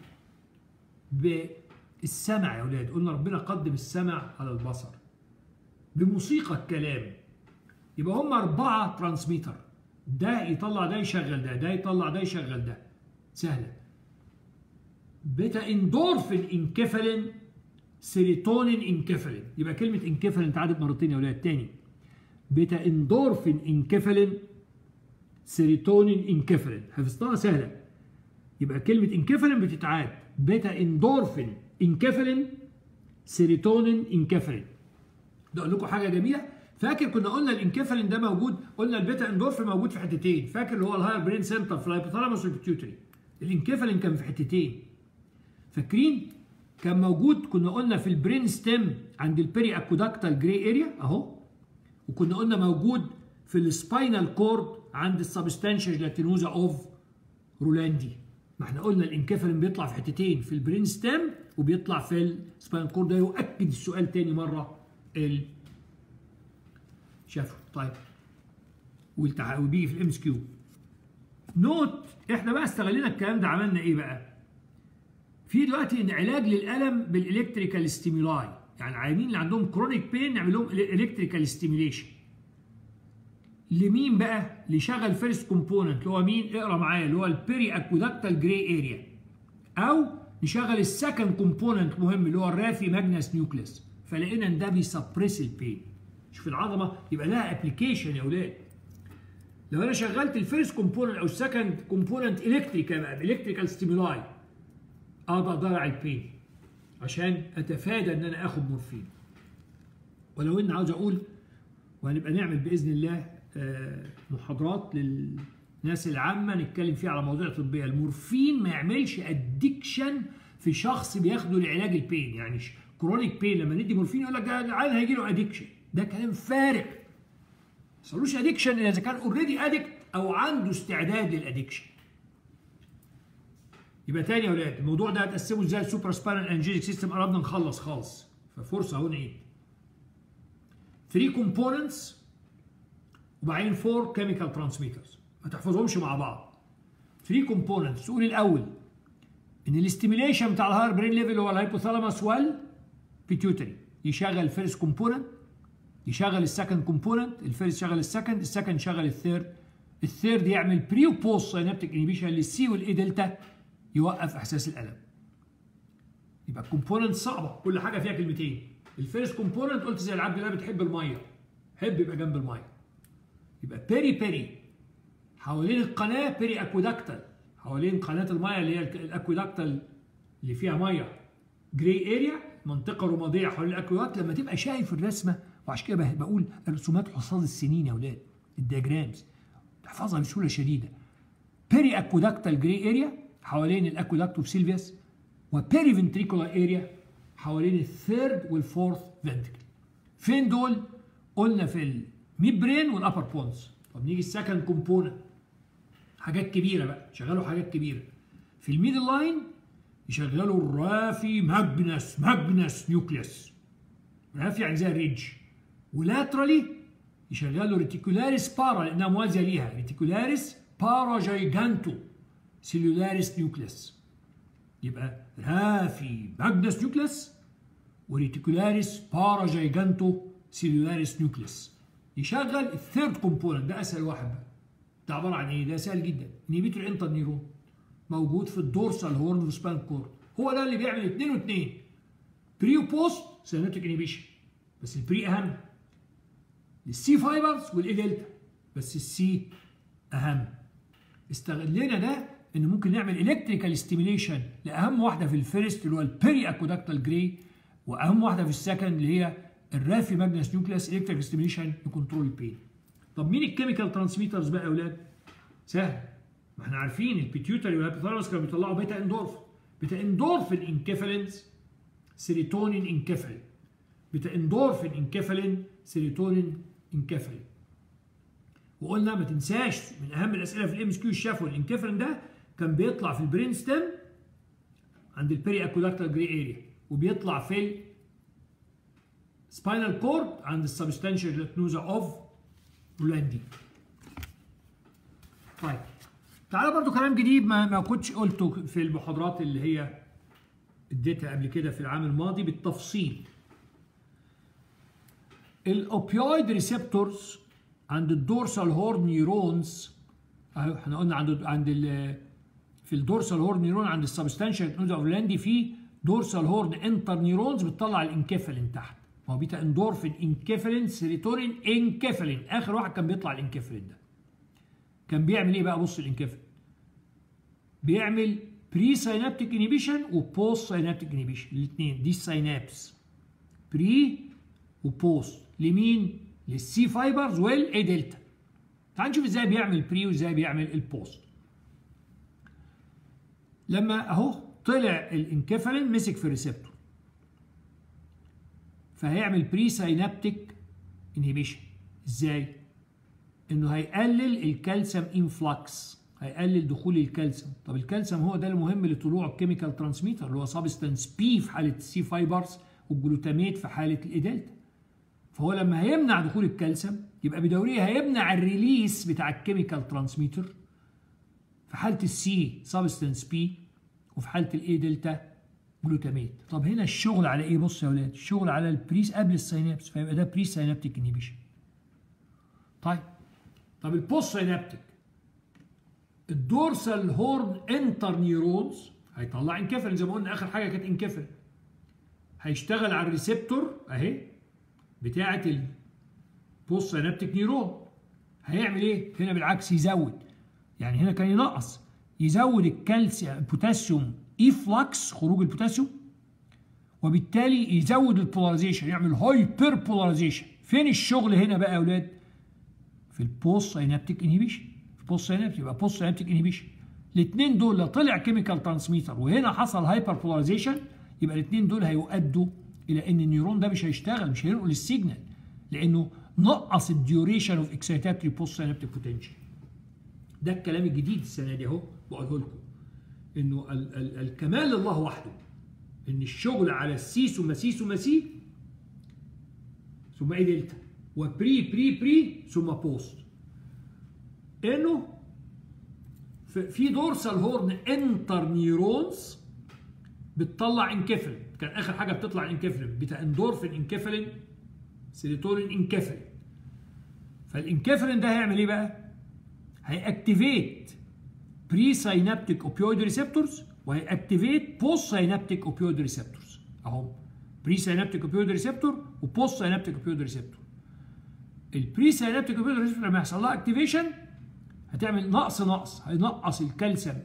بالسمع يا اولاد قلنا ربنا قدم السمع على البصر بموسيقى الكلام يبقى هم أربعة ترانسميتر ده يطلع ده يشغل ده ده يطلع ده يشغل ده سهلة بيتا اندورفين انكفالين سيروتونين انكفالين يبقى كلمة انكفالين اتعادت مرتين يا ولاد تاني بيتا اندورفين انكفالين سيروتونين انكفالين حفظتها سهلة يبقى كلمة انكفالين بتتعاد بيتا اندورفين انكفالين سيروتونين انكفالين ده اقول لكم حاجه جميله فاكر كنا قلنا الانكفالين ده موجود قلنا البيتا اندورفين موجود في حتتين فاكر اللي هو الهاير برين سنتر في الهايبوثالاموس والبيتيوتري الانكفالين كان في حتتين فاكرين كان موجود كنا قلنا في البرين ستيم عند البيري اكوداكتال جراي اريا اهو وكنا قلنا موجود في السباينال كورد عند السبستانشال جلاتينوزا اوف رولاندي ما احنا قلنا الانكفالين بيطلع في حتتين في البرين ستيم وبيطلع في السباينال كورد ده يؤكد السؤال تاني مره ال شافوا طيب والتع... وبيجي في الام اس كيو نوت احنا بقى استغلينا الكلام ده عملنا ايه بقى؟ في دلوقتي ان علاج للالم بالالكتريكال ستيمولاي يعني العيانين اللي عندهم كرونيك بين نعمل لهم الكتريكال ستيميليشن لمين بقى؟ لشغل فيرست كومبوننت اللي هو مين؟ اقرا معايا اللي هو البيري اكوداكتال جراي اريا او نشغل السكند كومبوننت مهم اللي هو الرافي ماجنس نيوكليس فلقينا ان ده بيسبريس البين شوف العظمه يبقى لها ابلكيشن يا اولاد لو انا شغلت الفيرست كومبوننت او السكند كومبوننت الكتريكال بقى الكتريكال ستيمولاي اقدر اضيع البين عشان اتفادى ان انا اخد مورفين ولو ان عاوز اقول وهنبقى نعمل باذن الله محاضرات للناس العامه نتكلم فيها على مواضيع طبيه المورفين ما يعملش ادكشن في شخص بياخده لعلاج البين يعني كرونيك بين لما ندي مورفين يقول لك ده العيال هيجي له ادكشن ده كلام فارغ ما يحصلوش ادكشن الا اذا كان اوريدي ادكت او عنده استعداد للادكشن يبقى تاني يا اولاد الموضوع ده هتقسمه ازاي السوبر سباينال انجينيك سيستم قربنا نخلص خالص ففرصه اهو نعيد 3 كومبوننتس وبعدين 4 كيميكال ترانسميترز ما تحفظهمش مع بعض 3 كومبوننتس تقول الاول ان الاستيميليشن بتاع الهاير برين ليفل هو الهايبوثالاموس وال بيتيوتري يشغل فيرست كومبوننت يشغل السكند كومبوننت الفيرست يشغل السكند السكند يشغل الثيرد الثيرد يعمل بري وبوست سينابتيك انيبيشن للسي والاي دلتا يوقف احساس الالم يبقى الكومبوننت صعبه كل حاجه فيها كلمتين الفيرست كومبوننت قلت زي العبد الله بتحب الميه حب يبقى جنب الميه يبقى بيري بيري حوالين القناه بيري اكويداكتال حوالين قناه الميه اللي هي الاكويداكتال اللي فيها ميه جراي اريا منطقه رماديه حوالين الاكويداكت لما تبقى شايف الرسمه وعشان كده بقول رسومات حصاد السنين يا اولاد الدياجرامز تحفظها بسهوله شديده بيري اكويداكتال جراي اريا حوالين الاكويداكت اوف سيلفيوس وبيري فنتريكولار اريا حوالين الثيرد والفورث فنتريكل فين دول قلنا في الميد برين والابر بونز طب نيجي السكند كومبوننت حاجات كبيره بقى شغلوا حاجات كبيره في الميدل لاين يشغلوا الرافي ماجنس ماجنس نيوكليس رافي يعني زي الريدج ولاترالي يشغلوا ريتيكولاريس بارا لانها موازيه ليها ريتيكولاريس بارا جايجانتو سيلولاريس نيوكليس يبقى رافي ماجنس نيوكليس وريتيكولاريس بارا جايجانتو سيلولاريس نيوكليس يشغل الثيرد كومبوننت ده اسهل واحد بقى ده عباره عن ايه؟ ده سهل جدا انهبيتور انتر نيرون موجود في الدورسال هورن اوف سبان كورد هو ده اللي بيعمل اثنين واثنين بري وبوست سينابتيك انهبيشن بس البري اهم السي فايبرز والاي دلتا بس السي اهم استغلينا ده ان ممكن نعمل الكتريكال ستيميليشن لاهم واحده في الفيرست اللي هو البيري اكوداكتال جراي واهم واحده في السكند اللي هي الرافي ماجنس نيوكليس الكتريكال ستيميليشن لكنترول البين طب مين الكيميكال ترانسميترز بقى يا اولاد سهل ما احنا عارفين البيتيوتري والهيبوثالاموس كانوا بيطلعوا بيتا اندورفين بيتا اندورفين انكفالينز سيروتونين انكفالين بيتا اندورفين انكفالين سيروتونين انكفالين وقلنا ما تنساش من اهم الاسئله في الام اس كيو الشفوي الانكفالين ده كان بيطلع في البرين ستيم عند البيري اكوداكتال جري اريا وبيطلع في سباينال كورد عند السبستانشال لاتنوزا اوف رولاندي طيب تعالى برضو كلام جديد ما ما كنتش قلته في المحاضرات اللي هي اديتها قبل كده في العام الماضي بالتفصيل الاوبيويد ريسبتورز عند الدورسال هورن نيورونز اهو احنا قلنا عند عند ال في الدورسال هورن نيورون عند السبستانشال نوز اوف لاندي في دورسال هورن انتر نيورونز بتطلع الانكفالين تحت ما هو بيتا اندورفين انكفالين سيروتونين انكفالين اخر واحد كان بيطلع الانكفالين ده كان بيعمل ايه بقى بص الانكفالين بيعمل بري ساينابتيك انيبيشن وبوست ساينابتيك انيبيشن الاثنين دي الساينابس بري وبوست لمين للسي فايبرز والاي دلتا تعال نشوف ازاي بيعمل بري وازاي بيعمل البوست لما اهو طلع الانكفالين مسك في الريسبتور فهيعمل بري ساينابتيك انهبيشن ازاي انه هيقلل الكالسيوم انفلكس هيقلل دخول الكالسيوم طب الكالسيوم هو ده المهم لطلوع الكيميكال ترانسميتر اللي هو سبستانس بي في حاله السي فايبرز والجلوتاميت في حاله الاي دلتا فهو لما هيمنع دخول الكالسيوم يبقى بدوريه هيمنع الريليس بتاع الكيميكال ترانسميتر في حاله السي سبستانس بي وفي حاله الاي دلتا جلوتاميت طب هنا الشغل على ايه بص يا اولاد الشغل على البريس قبل السينابس فيبقى ده بري سينابتيك انهبيشن طيب طب البوست سينابتيك الدورسال هورن انتر نيورونز هيطلع انكفل زي ما قلنا اخر حاجه كانت انكفل هيشتغل على الريسبتور اهي بتاعه البوست سينابتيك نيورون هيعمل ايه هنا بالعكس يزود يعني هنا كان ينقص يزود الكالسيوم البوتاسيوم ايفلكس خروج البوتاسيوم وبالتالي يزود البولاريزيشن يعمل هايبر بولاريزيشن فين الشغل هنا بقى يا اولاد في البوست سينابتيك انهبيشن في البوست سينابتيك يبقى بوست سينابتيك انهبيشن الاثنين دول لو طلع كيميكال ترانسميتر وهنا حصل هايبر بولاريزيشن يبقى الاثنين دول هيؤدوا الى ان النيورون ده مش هيشتغل مش هينقل السيجنال لانه نقص الديوريشن اوف اكسيتاتري بوست سينابتيك بوتنشال ده الكلام الجديد السنه دي اهو بقوله لكم انه ال ال الكمال لله وحده ان الشغل على السي ثم سي ثم سي ثم اي دلتا وبري بري بري ثم بوست انه في دورسال هورن انتر نيورونز بتطلع انكفلين كان اخر حاجه بتطلع انكفلين بتا اندورفين انكفلين سيروتونين انكفرين فالانكفرين ده هيعمل ايه بقى هيأكتيفيت بري ساينابتيك اوبيويد ريسبتورز وهيأكتيفيت بوست ساينابتيك اوبيويد ريسبتورز اهو بري ساينابتيك اوبيويد ريسبتور وبوست ساينابتيك اوبيويد ريسبتور البري ساينابتيك اوبيويد ريسبتور لما يحصل لها اكتيفيشن هتعمل نقص نقص هينقص الكالسيوم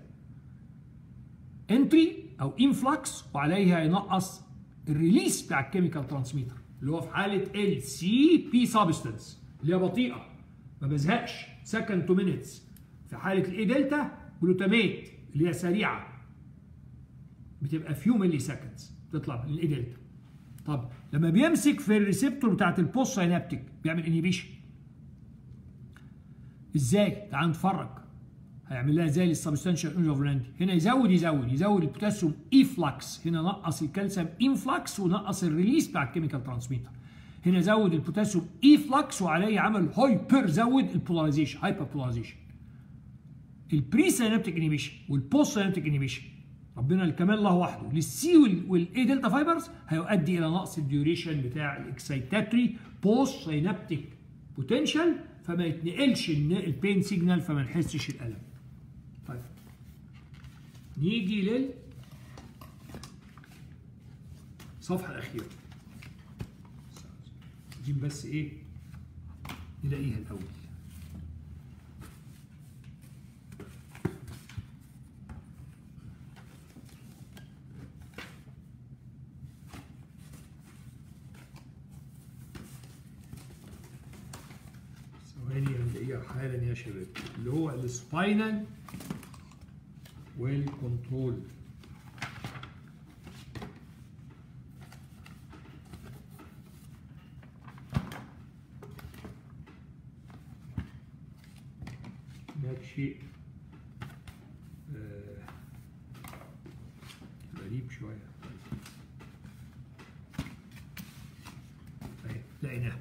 انتري او انفلكس وعليها هينقص الريليس بتاع الكيميكال ترانسميتر اللي هو في حاله ال سي بي سبستنس اللي هي بطيئه ما بزهقش سكند تو مينتس في حاله الاي دلتا جلوتاميت اللي هي سريعه بتبقى فيو ملي سكندز تطلع من الاي دلتا طب لما بيمسك في الريسبتور بتاعت البوست ساينابتيك بيعمل انهبيشن ازاي؟ تعال نتفرج هيعمل لها زي السبستانشال انجوفلاندي هنا يزود يزود يزود البوتاسيوم ايفلكس هنا نقص الكالسيوم انفلكس ونقص الريليس بتاع الكيميكال ترانسميتر هنا زود البوتاسيوم ايفلكس وعليه عمل هايبر زود البولاريزيشن هايبر بولاريزيشن البري ساينابتيك انيبيشن والبوست ساينابتيك انيبيشن ربنا الكمال الله وحده للسي والاي دلتا فايبرز هيؤدي الى نقص الديوريشن بتاع الاكسيتاتري بوست ساينابتيك بوتنشال فما يتنقلش البين سيجنال فما نحسش الالم طيب نيجي لل الصفحه الاخيره عايزين بس ايه نلاقيها الاول ثواني هنلاقيها حالا يا شباب اللي هو السباينال والكنترول هناك شيء آه، غريب شوية طيب لقيناه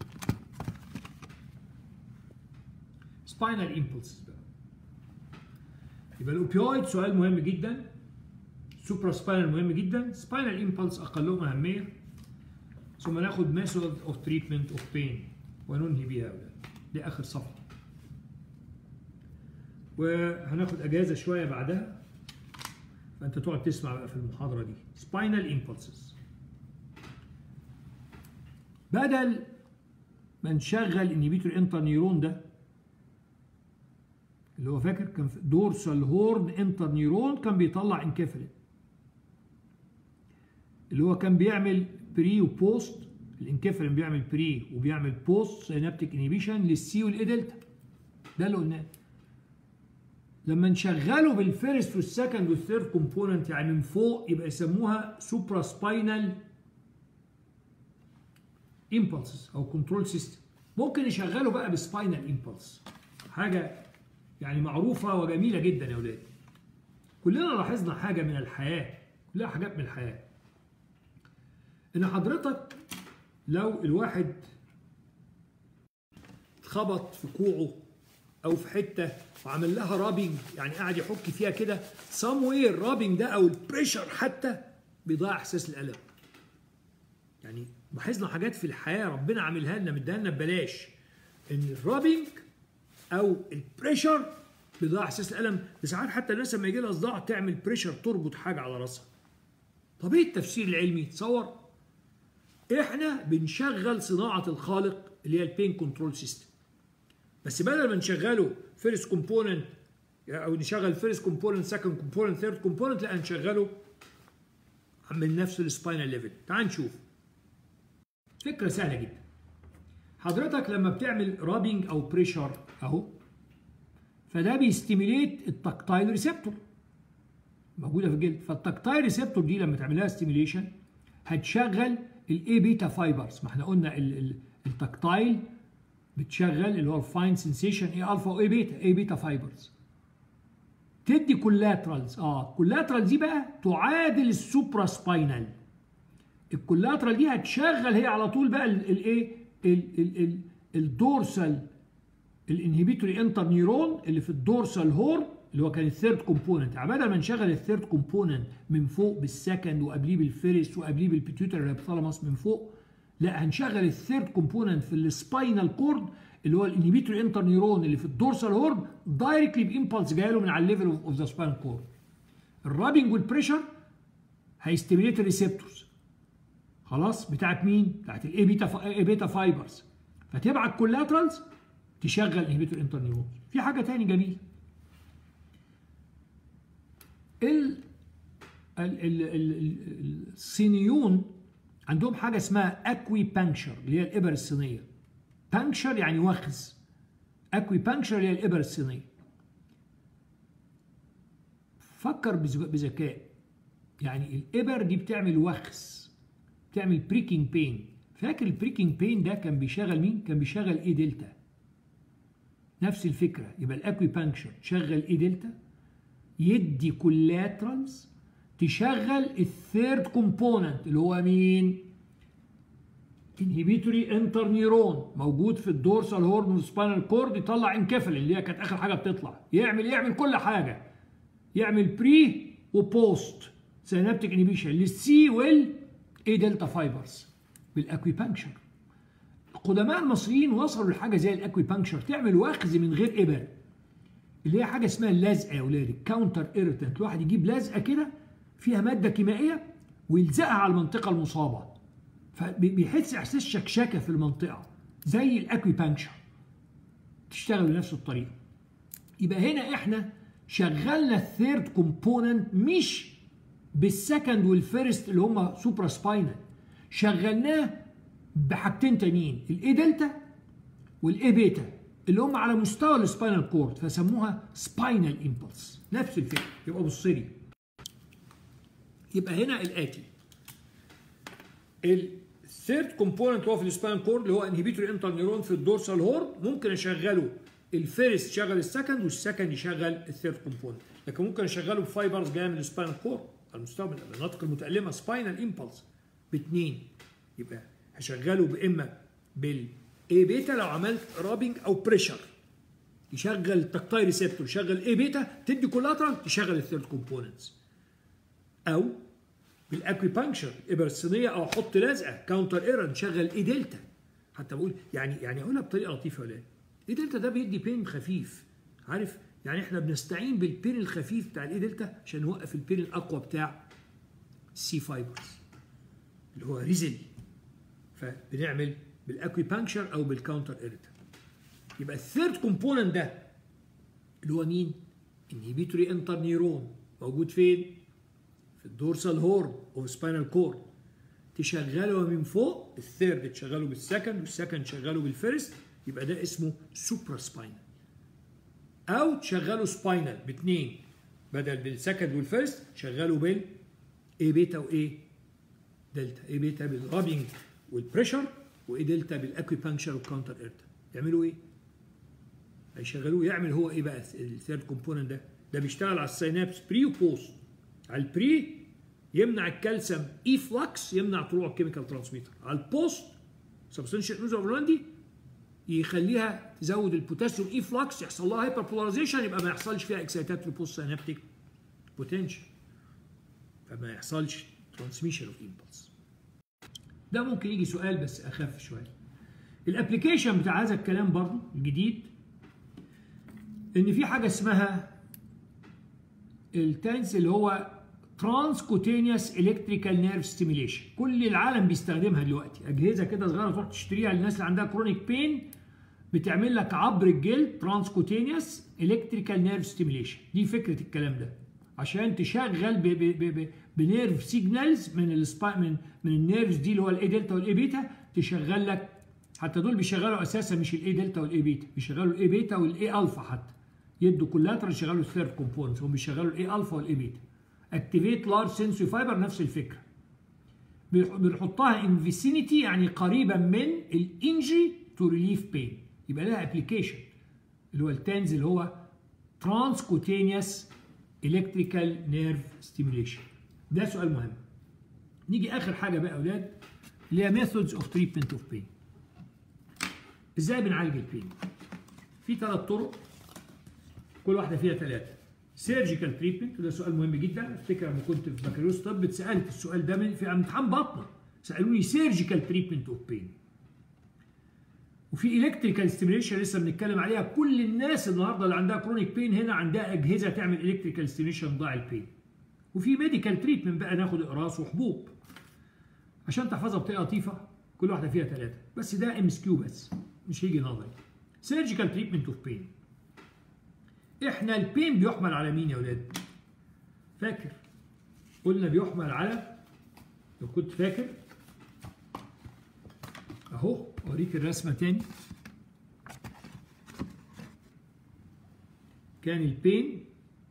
سباينال امبلسز بقى يبقى الاوبيويد سؤال مهم جدا سوبرا سباينال مهم جدا سباينال امبلس اقلهم اهميه ثم ناخد ميثود اوف تريتمنت اوف بين وننهي بيها يا اولاد دي اخر صفحه وهناخد اجازه شويه بعدها فانت تقعد تسمع بقى في المحاضره دي سباينال امبلسز بدل ما نشغل انهبيتور انتر نيرون ده اللي هو فاكر كان دورسال هورن انتر نيرون كان بيطلع انكفالين اللي هو كان بيعمل بري وبوست الانكفالين بيعمل بري وبيعمل بوست سينابتيك انهبيشن للسي والاي دلتا ده اللي قلناه لما نشغله بالفيرست والسكند والثيرد كومبوننت يعني من فوق يبقى يسموها سوبرا سباينال امبلسز او كنترول سيستم ممكن نشغله بقى بسباينال امبلس حاجه يعني معروفه وجميله جدا يا اولاد كلنا لاحظنا حاجه من الحياه كلها حاجات من الحياه ان حضرتك لو الواحد اتخبط في كوعه او في حته وعمل لها رابنج يعني قاعد يحك فيها كده سام واي الرابنج ده او البريشر حتى بيضيع احساس الالم يعني لاحظنا حاجات في الحياه ربنا عاملها لنا مديها لنا ببلاش ان الرابنج او البريشر بيضيع احساس الالم ساعات حتى الناس لما يجي لها صداع تعمل بريشر تربط حاجه على راسها طب ايه التفسير العلمي تصور احنا بنشغل صناعه الخالق اللي هي البين كنترول سيستم بس بدل ما نشغله فيرست كومبوننت او نشغل فيرست كومبوننت سكند كومبوننت ثيرد كومبوننت لا نشغله من نفس السباينال ليفل تعال نشوف فكره سهله جدا حضرتك لما بتعمل رابنج او بريشر اهو فده بيستيميليت التكتايل ريسبتور موجوده في الجلد فالتكتايل ريسبتور دي لما تعملها ستيميليشن هتشغل الاي بيتا فايبرز ما احنا قلنا التكتايل بتشغل اللي هو الفاين سنسيشن اي الفا واي بيتا اي بيتا فايبرز تدي كولاترالز اه كولاترال دي بقى تعادل السوبرا سباينال الكولاترال دي هتشغل هي على طول بقى الايه الدورسال الانهبيتوري انتر نيرون اللي في الدورسال هورن اللي هو كان الثيرد كومبوننت يعني بدل ما نشغل الثيرد كومبوننت من فوق بالسكند وقبليه بالفيرست وقبليه بالبيتيوتري هيبثالاموس من فوق لا هنشغل الثيرد كومبوننت في السباينال كورد اللي هو الانهبيتور انتر نيرون اللي في الدورسال هورن دايركتلي بامبلس جاي له من على الليفل اوف ذا سباينال كورد الرابنج والبريشر هيستيميليت الريسبتورز خلاص بتاعت مين؟ بتاعت الاي بيتا اي بيتا فايبرز فتبعت كولاترالز تشغل انهبيتور انتر نيرون في حاجه تاني جميله ال الصينيون عندهم حاجه اسمها اكوي بانكشر اللي هي الابر الصينيه بانكشر يعني وخز اكوي بانكشر اللي هي الابر الصينيه فكر بذكاء يعني الابر دي بتعمل وخز بتعمل بريكنج بين فاكر البريكنج بين ده كان بيشغل مين كان بيشغل اي دلتا نفس الفكره يبقى الاكوي بانكشر تشغل اي دلتا يدي كولاترالز تشغل الثيرد كومبوننت اللي هو مين انهبيتوري انتر نيرون موجود في الدورسال هورن والسباينال كورد يطلع انكفل اللي هي كانت اخر حاجه بتطلع يعمل يعمل كل حاجه يعمل بري وبوست سينابتيك انهبيشن للسي وال اي دلتا فايبرز بالاكويبانكشر القدماء المصريين وصلوا لحاجه زي الاكويبانكشر تعمل واخذ من غير ابر اللي هي حاجه اسمها اللزقه يا اولاد الكاونتر ايرتنت الواحد يجيب لزقه كده فيها ماده كيميائيه ويلزقها على المنطقه المصابه فبيحس احساس شكشكه في المنطقه زي الاكويبانكشر تشتغل بنفس الطريقه يبقى هنا احنا شغلنا الثيرد كومبوننت مش بالسكند والفيرست اللي هم سوبرا سباينال شغلناه بحاجتين تانيين الاي دلتا والاي بيتا اللي هم على مستوى السباينال كورد فسموها سباينال امبلس نفس الفكره يبقى بص لي يبقى هنا الاتي الثيرد كومبوننت هو في السباينال كورد اللي هو انهبيتور انتر نيرون في الدورسال هورن ممكن اشغله الفيرست يشغل السكند والسكند يشغل الثيرد كومبوننت لكن ممكن اشغله بفايبرز جايه من السباينال كورد على المستوى من المناطق المتألمة سباينال امبلس باثنين يبقى هشغله باما بالاي بيتا لو عملت رابنج او بريشر يشغل التكتاي ريسبتور يشغل اي بيتا تدي كولاترال تشغل الثيرد كومبوننتس او بالاكويبانكشر الابر الصينيه او احط لزقه كاونتر ايرور نشغل اي دلتا حتى بقول يعني يعني اقولها بطريقه لطيفه ولا اي دلتا ده بيدي بين خفيف عارف يعني احنا بنستعين بالبين الخفيف بتاع الاي دلتا عشان نوقف البين الاقوى بتاع السي فايبرز اللي هو ريزل فبنعمل بالاكويبانكشر او بالكاونتر ايرتا يبقى الثيرد كومبوننت ده اللي هو مين؟ انهبيتوري انتر نيرون موجود فين؟ في الدورسال هورن اوف سباينال كورد تشغله من فوق الثيرد تشغله بالسكند والسكند تشغله بالفيرست يبقى ده اسمه سوبرا سباينال او تشغله سباينال باثنين بدل بالسكند والفيرست شغله بال اي بيتا وايه دلتا اي بيتا بالرابنج والبريشر واي دلتا بالاكوبانكشر والكاونتر ايرتا يعملوا ايه؟ هيشغلوه يعمل هو ايه بقى الثيرد كومبوننت ده؟ ده بيشتغل على السينابس بري وبوست على البري يمنع الكالسيوم اي فلكس يمنع طلوع الكيميكال ترانسميتر على البوست سبستنشال نوز اوف دي يخليها تزود البوتاسيوم اي فلكس يحصل لها هايبر بولاريزيشن يبقى ما يحصلش فيها اكسيتات للبوست سينابتيك بوتنشال فما يحصلش ترانسميشن اوف امبلس ده ممكن يجي سؤال بس اخف شويه الابلكيشن بتاع هذا الكلام برضه الجديد ان في حاجه اسمها التنس اللي هو ترانس كوتينيوس الكتريكال نيرف ستيميليشن كل العالم بيستخدمها دلوقتي اجهزه كده صغيره تروح تشتريها للناس اللي عندها كرونيك بين بتعمل لك عبر الجلد ترانس كوتينيوس الكتريكال نيرف ستيميليشن دي فكره الكلام ده عشان تشغل ب ب ب بنيرف سيجنالز من السبا من من النيرفز دي اللي هو الاي دلتا والاي بيتا تشغل لك حتى دول بيشغلوا اساسا مش الاي دلتا والاي بيتا بيشغلوا الاي بيتا والاي الفا حتى يدوا كولاترال يشغلوا الثيرد كومبوننتس هم بيشغلوا الاي الفا والاي بيتا اكتيفيت لارج سنسوري فايبر نفس الفكره بنحطها ان فيسينيتي يعني قريبا من الانجري تو ريليف بين يبقى لها ابلكيشن اللي هو التنز اللي هو ترانس كوتينيوس الكتريكال نيرف ستيميليشن ده سؤال مهم نيجي اخر حاجه بقى يا اولاد اللي هي ميثودز اوف تريتمنت اوف بين ازاي بنعالج البين في ثلاث طرق كل واحده فيها ثلاثه سيرجيكال تريتمنت وده سؤال مهم جدا افتكر لما كنت في بكالوريوس طب اتسالت السؤال ده من في امتحان بطنه سالوني سيرجيكال تريتمنت اوف بين وفي الكتريكال ستيميوليشن لسه بنتكلم عليها كل الناس النهارده اللي عندها كرونيك بين هنا عندها اجهزه تعمل الكتريكال ستيميوليشن ضاع البين وفي ميديكال تريتمنت بقى ناخد اقراص وحبوب عشان تحفظها بطريقه لطيفه كل واحده فيها ثلاثه بس ده ام اس كيو بس مش هيجي نظري سيرجيكال تريتمنت اوف بين احنا البين بيحمل على مين يا ولاد فاكر قلنا بيحمل على لو كنت فاكر اهو اوريك الرسمه تاني كان البين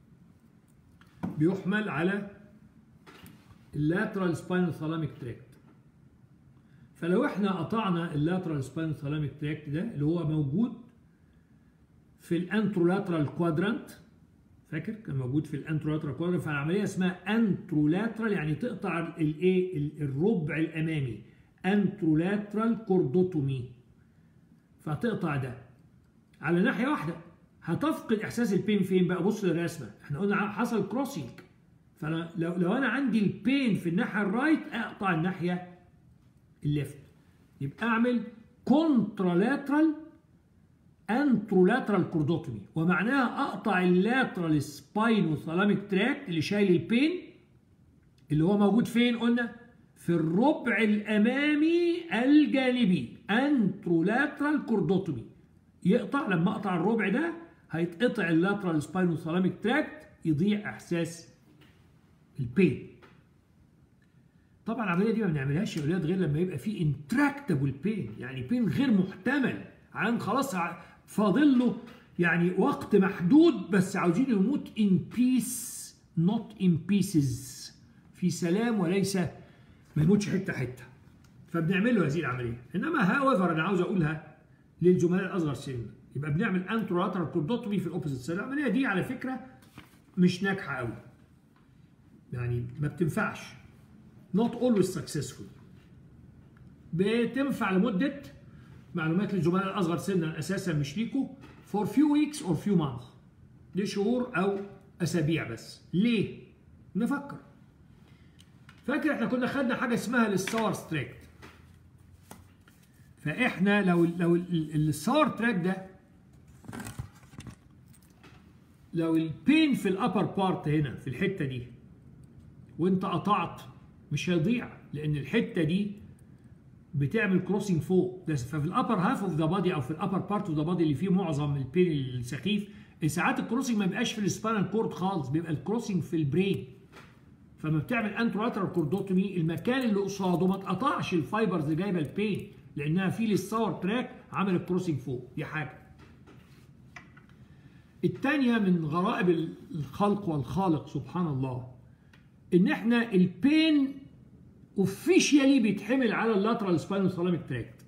بيحمل على اللاترال سباينال ثالاميك تراكت فلو احنا قطعنا اللاترال سباينال ثالاميك تراكت ده اللي هو موجود في الانترولاترال كوادرانت فاكر كان موجود في الانترولاترال كوادرانت فالعمليه اسمها انترولاترال يعني تقطع الايه الربع الامامي انترولاترال كوردوتومي فتقطع ده على ناحيه واحده هتفقد احساس البين فين بقى بص للرسمه احنا قلنا حصل كروسنج فانا لو لو انا عندي البين في الناحيه الرايت اقطع الناحيه الليفت يبقى اعمل كونترالاترال انترولاترال كوردوتومي ومعناها اقطع اللاترال سباينو ثالاميك تراكت اللي شايل البين اللي هو موجود فين قلنا في الربع الامامي الجانبي انترولاترال كوردوتومي يقطع لما اقطع الربع ده هيتقطع اللاترال سباينو ثالاميك تراكت يضيع احساس البين طبعا العمليه دي ما بنعملهاش يا اولاد غير لما يبقى في انتراكتابل بين يعني بين غير محتمل عن خلاص فاضل له يعني وقت محدود بس عاوزين يموت ان بيس نوت ان بيسز في سلام وليس ما يموتش حته حته فبنعمل له هذه العمليه انما هاويفر انا عاوز اقولها للزملاء الاصغر سنا يبقى بنعمل انترولاترال كوردوتومي في الاوبوزيت سيل العمليه دي على فكره مش ناجحه قوي يعني ما بتنفعش not always successful بتنفع لمدة معلومات للزملاء الأصغر سنا أساسا مش ليكوا for few weeks or few months دي شهور أو أسابيع بس ليه؟ نفكر فاكر احنا كنا خدنا حاجة اسمها الساور ستريكت فاحنا لو لو الساور تراك ده لو البين في الابر بارت هنا في الحته دي وانت قطعت مش هيضيع لان الحته دي بتعمل كروسنج فوق ده ففي الابر هاف اوف ذا بادي او في الابر بارت اوف ذا بادي اللي فيه معظم البين السخيف ساعات الكروسنج ما بيبقاش في السبانال كورد خالص بيبقى الكروسنج في البرين فما بتعمل انتراترال كوردوتومي المكان اللي قصاده ما اتقطعش الفايبرز اللي جايبه البين لانها في للساور تراك عمل الكروسنج فوق دي حاجه الثانيه من غرائب الخلق والخالق سبحان الله ان احنا البين اوفيشيالي بيتحمل على اللاترال سباينال ثالاميك تراكت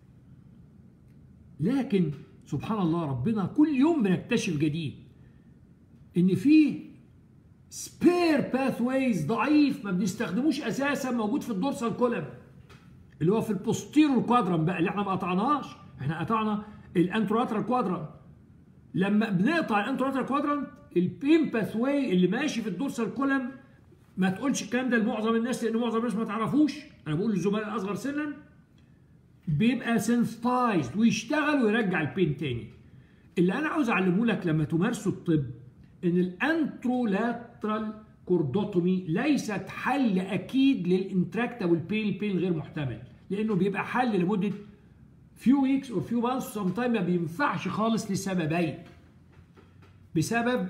لكن سبحان الله ربنا كل يوم بنكتشف جديد ان في سبير باث ويز ضعيف ما بنستخدموش اساسا موجود في الدورسال كولم اللي هو في البوستيرور كوادران بقى اللي احنا ما قطعناش احنا قطعنا الانتراترال كوادران لما بنقطع الانتراترال كوادران البين باث واي اللي ماشي في الدورسال كولم ما تقولش الكلام ده لمعظم الناس لان معظم الناس ما تعرفوش انا بقول للزملاء الاصغر سنا بيبقى سنسيتايزد ويشتغل ويرجع البين تاني اللي انا عاوز اعلمه لك لما تمارسوا الطب ان الانترولاترال كوردوتومي ليست حل اكيد للانتراكتابل بين البين غير محتمل لانه بيبقى حل لمده few weeks or few months sometime ما بينفعش خالص لسببين بسبب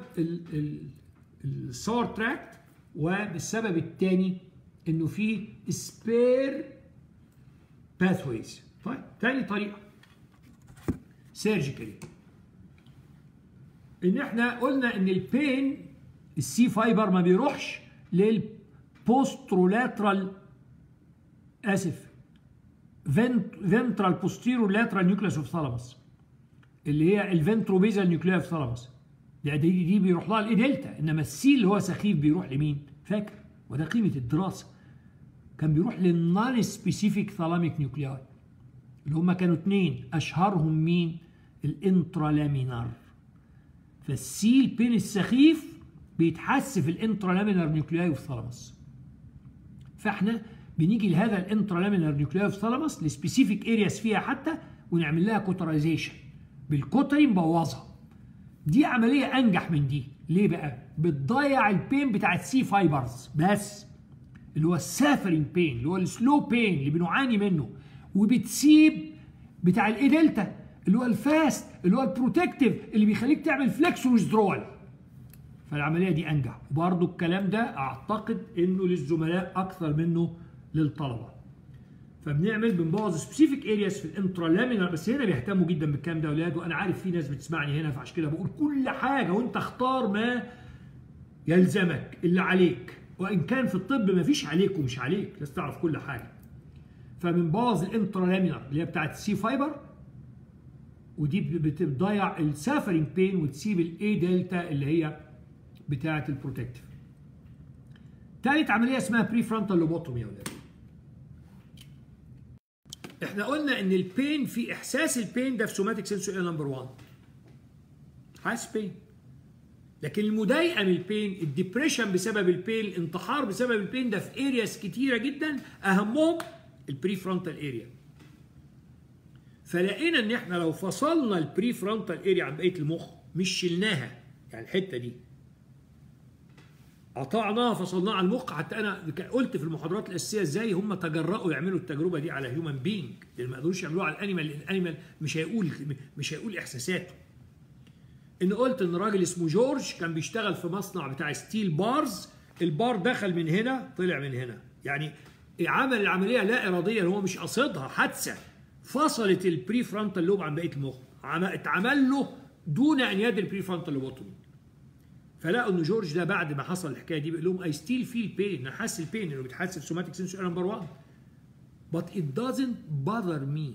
السور تراكت وبالسبب الثاني انه في سبير باثويز طيب تاني طريقه سيرجيكالي ان احنا قلنا ان البين السي فايبر ما بيروحش للبوسترولاترال اسف فنترال بوستيرو لاترال نيوكليوس اوف ثالاموس اللي هي الفنتروبيزال نيوكليا اوف ثالاموس دي, دي دي بيروح لها الاي دلتا انما السي اللي هو سخيف بيروح لمين؟ فاكر وده قيمه الدراسه كان بيروح للنون سبيسيفيك ثالاميك نيوكلياي اللي هم كانوا اثنين اشهرهم مين؟ الانترالامينار فالسي البين السخيف بيتحس في الانترالامينار نيوكلياي اوف ثالاموس فاحنا بنيجي لهذا الانترالامينال نيوكليار ثالاموس لسبيسيفيك ارياس فيها حتى ونعمل لها كوترايزيشن بالكوتري نبوظها دي عمليه انجح من دي ليه بقى بتضيع البين بتاع السي فايبرز بس اللي هو السافرنج بين اللي هو السلو بين اللي بنعاني منه وبتسيب بتاع الاي دلتا اللي هو الفاست اللي هو البروتكتيف اللي بيخليك تعمل فليكس ويزدرول فالعمليه دي انجح وبرضه الكلام ده اعتقد انه للزملاء اكثر منه للطلبه فبنعمل بنبوظ سبيسيفيك ارياس في الانترالامينال بس هنا بيهتموا جدا بالكلام ده يا اولاد وانا عارف في ناس بتسمعني هنا فعشان كده بقول كل حاجه وانت اختار ما يلزمك اللي عليك وان كان في الطب ما فيش عليك ومش عليك لازم تعرف كل حاجه فبنبوظ الانترالامينال اللي هي بتاعت السي فايبر ودي بتضيع السافرنج بين وتسيب الاي دلتا اللي هي بتاعه البروتكتيف ثالث عمليه اسمها بري فرونتال لوبوتومي يا ولاد احنا قلنا ان البين في احساس البين ده في سوماتيك سنسوري نمبر 1 حاسس بين لكن المضايقه من البين الديبريشن بسبب البين الانتحار بسبب البين ده في ارياس كتيره جدا اهمهم البري فرونتال اريا فلقينا ان احنا لو فصلنا البري فرونتال اريا عن بقيه المخ مش شلناها يعني الحته دي قطعناها فصلناها عن المخ حتى انا قلت في المحاضرات الاساسيه ازاي هم تجرأوا يعملوا التجربه دي على هيومن بينج لان ما قدروش يعملوها على الانيمال لان الانيمال مش هيقول مش هيقول احساساته ان قلت ان راجل اسمه جورج كان بيشتغل في مصنع بتاع ستيل بارز البار دخل من هنا طلع من هنا يعني عمل العمليه لا اراديه هو مش قاصدها حادثه فصلت البري فرونتال لوب عن بقيه المخ اتعمل له دون ان يد البري فرونتال لوبوتومي فلقوا ان جورج ده بعد ما حصل الحكايه دي بيقول لهم اي ستيل فيل بين انا حاسس البين انه بيتحسب سوماتيك سنسور نمبر 1 but it doesn't bother me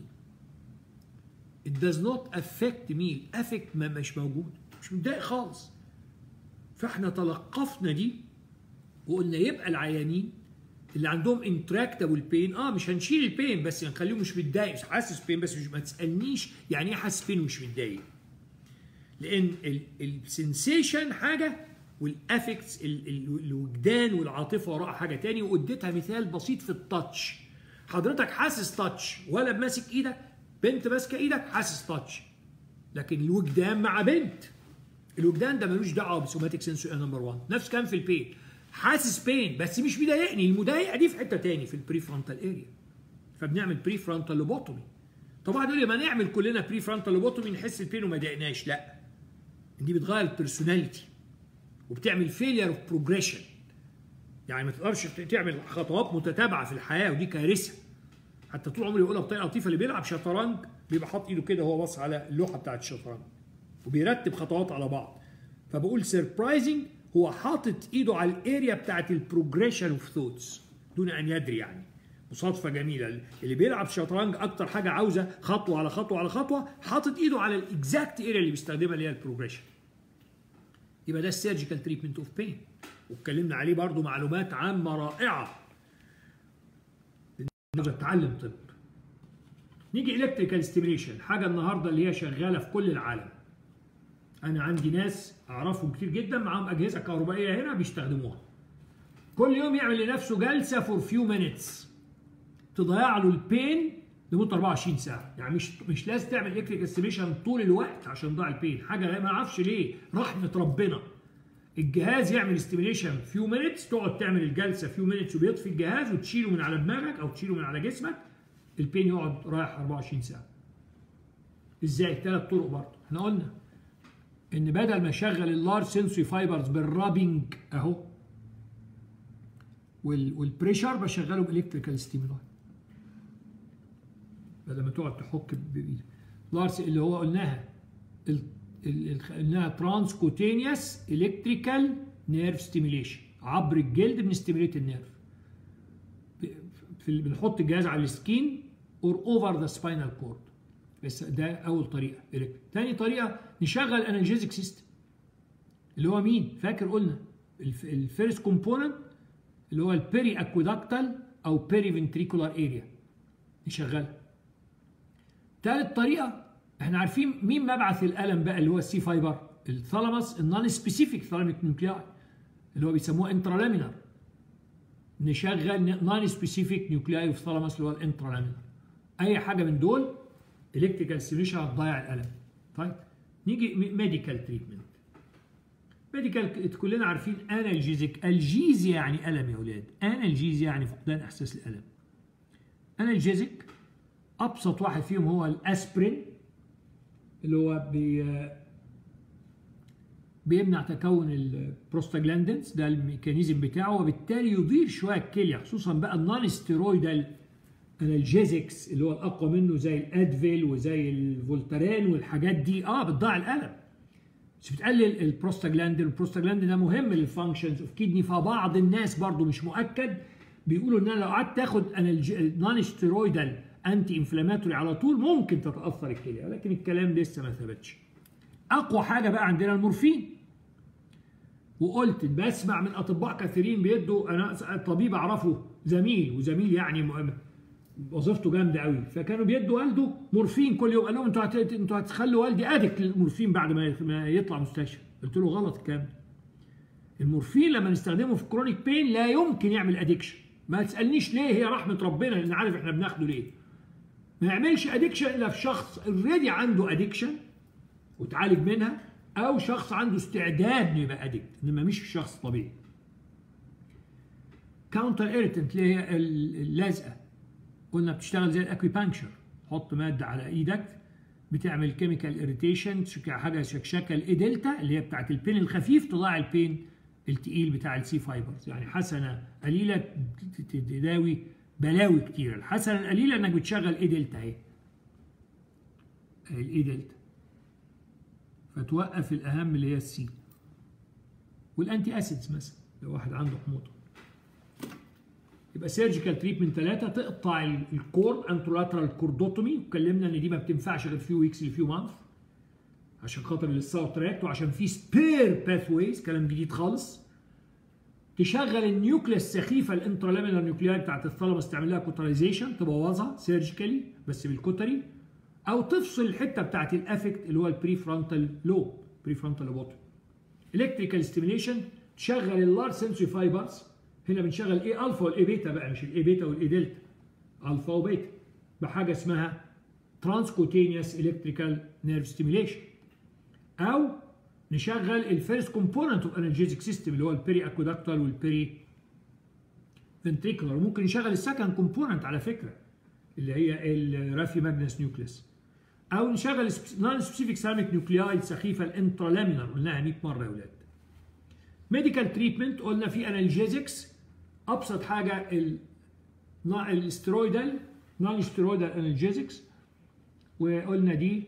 it does not affect me الافكت ما مش موجود مش متضايق خالص فاحنا تلقفنا دي وقلنا يبقى العيانين اللي عندهم انتراكتابل بين اه مش هنشيل البين بس هنخليهم مش متضايق مش حاسس بين بس مش ما تسالنيش يعني ايه حاسس بين ومش متضايق لان السنسيشن حاجه والافكتس الوجدان والعاطفه وراء حاجه تاني واديتها مثال بسيط في التاتش حضرتك حاسس تاتش ولا ماسك ايدك بنت ماسكه ايدك حاسس تاتش لكن الوجدان مع بنت الوجدان ده ملوش دعوه بسوماتيك سنسور نمبر 1 نفس كان في البين حاسس بين بس مش مضايقني المضايقه دي في حته تاني في البري فرونتال اريا فبنعمل بري فرونتال لوبوتومي طبعا يقول لي ما نعمل كلنا بري فرونتال لوبوتومي نحس البين وما ضايقناش لا دي بتغير البيرسوناليتي وبتعمل فيلير اوف بروجريشن يعني ما تقدرش تعمل خطوات متتابعه في الحياه ودي كارثه حتى طول عمري بقولها بطريقه لطيفه اللي بيلعب شطرنج بيبقى حاطط ايده كده وهو باص على اللوحه بتاعت الشطرنج وبيرتب خطوات على بعض فبقول سربرايزنج هو حاطط ايده على الاريا بتاعت البروجريشن اوف ثوتس دون ان يدري يعني مصادفة جميلة اللي بيلعب شطرنج أكتر حاجة عاوزة خطوة على خطوة على خطوة حاطط إيده على الإكزاكت إيريا اللي بيستخدمها اللي هي البروجريشن يبقى ده السيرجيكال تريتمنت اوف بين واتكلمنا عليه برضو معلومات عامة رائعة تتعلم طب نيجي الكتريكال ستيميليشن حاجة النهاردة اللي هي شغالة في كل العالم أنا عندي ناس أعرفهم كتير جدا معاهم أجهزة كهربائية هنا بيستخدموها كل يوم يعمل لنفسه جلسة فور فيو مينتس تضيع له البين لمده 24 ساعه يعني مش مش لازم تعمل الكتريك ستيميشن طول الوقت عشان تضيع البين حاجه ما اعرفش ليه رحمه ربنا الجهاز يعمل ستيميليشن فيو مينتس تقعد تعمل الجلسه فيو مينتس وبيطفي الجهاز وتشيله من على دماغك او تشيله من على جسمك البين يقعد رايح 24 ساعه ازاي ثلاث طرق برضه احنا قلنا ان بدل ما اشغل اللارج سنسوري فايبرز بالرابنج اهو والبريشر بشغله بالكتريكال ستيمولاي بدل ما تقعد تحك بايدك لارس اللي هو قلناها قلناها ترانسكوتينيوس الكتريكال نيرف ستيميليشن عبر الجلد بنستيميليت النيرف بنحط الجهاز على السكين اور اوفر ذا سباينال كورد بس ده اول طريقه ثاني طريقه نشغل انالجيزك سيستم اللي هو مين فاكر قلنا الفيرست كومبوننت اللي هو البيري اكويدكتال او بيري فنتريكولار اريا نشغلها ثالث طريقه احنا عارفين مين مبعث الالم بقى اللي هو السي فايبر الثالاموس النون سبيسيفيك ثالاميك نيوكلياي اللي هو بيسموه انترالامينر نشغل نون سبيسيفيك نيوكلياي اوف ثالاموس اللي هو الانترالامين اي حاجه من دول الكتريكال ستيميشن هتضيع الالم طيب نيجي ميديكال تريتمنت ميديكال كلنا عارفين انالجيزيك الجيزيا يعني الم يا اولاد انالجيزيا يعني فقدان احساس الالم انالجيزيك ابسط واحد فيهم هو الاسبرين اللي هو بي بيمنع تكون البروستاجلاندينز ده الميكانيزم بتاعه وبالتالي يضير شويه الكليه خصوصا بقى النون ستيرويدال انالجيزكس اللي هو الاقوى منه زي الادفيل وزي الفولتارين والحاجات دي اه بتضيع الالم بس بتقلل البروستاجلاندين والبروستاجلاندين ده مهم للفانكشنز اوف كيدني فبعض الناس برضو مش مؤكد بيقولوا ان انا لو قعدت تاخد نون ستيرويدال انتي انفلاماتوري على طول ممكن تتاثر الكليه ولكن الكلام لسه ما ثبتش اقوى حاجه بقى عندنا المورفين وقلت بسمع من اطباء كثيرين بيدوا انا طبيب اعرفه زميل وزميل يعني وظيفته جامده قوي فكانوا بيدوا والده مورفين كل يوم قال لهم انتوا هت... انتوا هتخلوا والدي ادك للمورفين بعد ما يطلع مستشفى قلت له غلط الكلام المورفين لما نستخدمه في كرونيك بين لا يمكن يعمل ادكشن ما تسالنيش ليه هي رحمه ربنا لان عارف احنا بناخده ليه ما يعملش ادكشن الا في شخص اوريدي عنده ادكشن وتعالج منها او شخص عنده استعداد انه يبقى ادكت انما مش في شخص طبيعي كاونتر ايريتنت اللي هي اللازقه قلنا بتشتغل زي الاكوبانكشر حط ماده على ايدك بتعمل كيميكال اريتيشن حاجه شكشكه الاي دلتا اللي هي بتاعت البين الخفيف تضيع البين التقيل بتاع السي فايبرز يعني حسنه قليله تداوي بلاوي كتير الحسنه القليله انك بتشغل اي دلتا اهي الاي دلتا فتوقف الاهم اللي هي السي والانتي اسيدز مثلا لو واحد عنده حموضه يبقى سيرجيكال تريتمنت ثلاثه تقطع الكورد انترولاترال كوردوتومي واتكلمنا ان دي ما بتنفعش غير فيو ويكس لفيو مانث عشان خاطر الساوث تراكت وعشان في سبير باث ويز كلام جديد خالص تشغل النيوكليس السخيفه الانترالامينال نيوكلياي بتاعت الثالاموس تعمل لها كوترايزيشن تبوظها سيرجيكالي بس بالكوتري او تفصل الحته بتاعت الافكت اللي هو البري فرونتال لوب بري فرونتال لوبوتوم الكتريكال ستيميليشن تشغل اللارج سنسوري فايبرز هنا بنشغل ايه الفا والاي بيتا بقى مش الاي بيتا والاي دلتا الفا وبيتا بحاجه اسمها ترانسكوتينيوس الكتريكال نيرف ستيميليشن او نشغل الفيرست كومبوننت اوف انرجيزك سيستم اللي هو البيري اكوداكتال والبيري فنتريكولار ممكن نشغل السكند كومبوننت على فكره اللي هي الرافي ماجنس نيوكليس او نشغل نون سبيسيفيك سيراميك نيوكلياي السخيفه الانترالامينر قلناها 100 مره يا اولاد ميديكال تريتمنت قلنا في انالجيزكس ابسط حاجه الاسترويدال نون ستيرويدال انالجيزكس وقلنا دي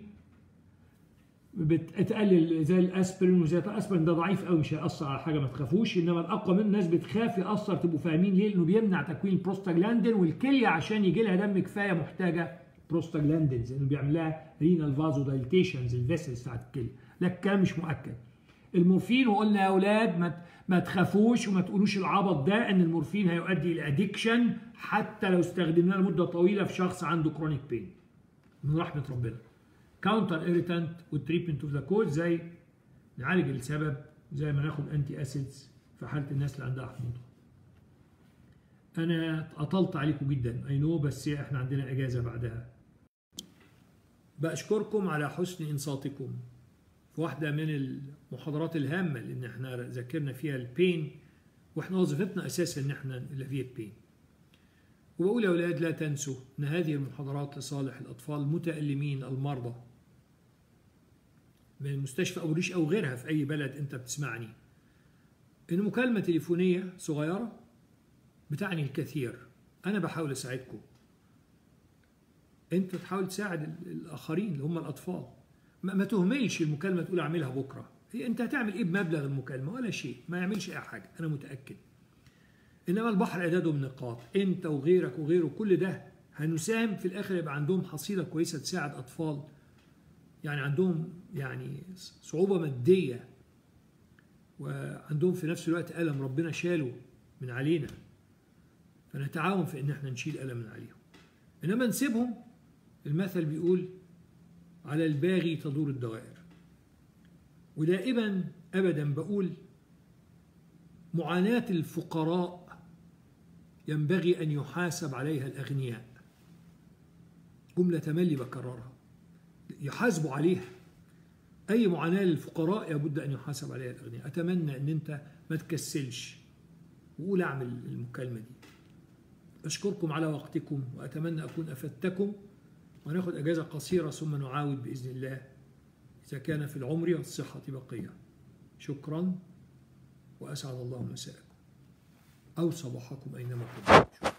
بتقلل زي الاسبرين وزي الاسبرين ده ضعيف قوي مش هيأثر على حاجه ما تخافوش انما الاقوى من الناس بتخاف يأثر تبقوا فاهمين ليه؟ لانه بيمنع تكوين بروستاجلاندين والكليه عشان يجي لها دم كفايه محتاجه بروستاجلاندينز لانه بيعمل لها رينال فازو دايليتيشنز الفيسلز بتاعت الكليه لكن الكلام مش مؤكد المورفين وقلنا يا اولاد ما ما تخافوش وما تقولوش العبط ده ان المورفين هيؤدي الى ادكشن حتى لو استخدمناه لمده طويله في شخص عنده كرونيك بين من رحمه ربنا كاونتر ايريتانت والتريتمنت اوف ذا كوز زي نعالج السبب زي ما ناخد انتي اسيدز في حاله الناس اللي عندها حموضه انا اطلت عليكم جدا اي نو بس احنا عندنا اجازه بعدها بشكركم على حسن انصاتكم في واحده من المحاضرات الهامه لان احنا ذاكرنا فيها البين واحنا وظيفتنا اساسا ان احنا نلافيه البين وبقول يا اولاد لا تنسوا ان هذه المحاضرات لصالح الاطفال المتالمين المرضى من مستشفى ابو ريش او غيرها في اي بلد انت بتسمعني ان مكالمه تليفونيه صغيره بتعني الكثير انا بحاول اساعدكم انت تحاول تساعد الاخرين اللي هم الاطفال ما, ما تهملش المكالمه تقول اعملها بكره هي انت هتعمل ايه بمبلغ المكالمه ولا شيء ما يعملش اي حاجه انا متاكد انما البحر عداده من نقاط انت وغيرك وغيره كل ده هنساهم في الاخر يبقى عندهم حصيله كويسه تساعد اطفال يعني عندهم يعني صعوبه ماديه وعندهم في نفس الوقت الم ربنا شاله من علينا فنتعاون في ان احنا نشيل الم من عليهم انما نسيبهم المثل بيقول على الباغي تدور الدوائر ودائما ابدا بقول معاناه الفقراء ينبغي أن يحاسب عليها الأغنياء جملة تملي بكررها يحاسبوا عليها أي معاناة للفقراء لابد أن يحاسب عليها الأغنياء أتمنى أن أنت ما تكسلش وقول أعمل المكالمة دي أشكركم على وقتكم وأتمنى أكون أفدتكم وناخد أجازة قصيرة ثم نعاود بإذن الله إذا كان في العمر والصحة بقية شكرا وأسعد الله مساءكم أو صباحكم أينما كنتم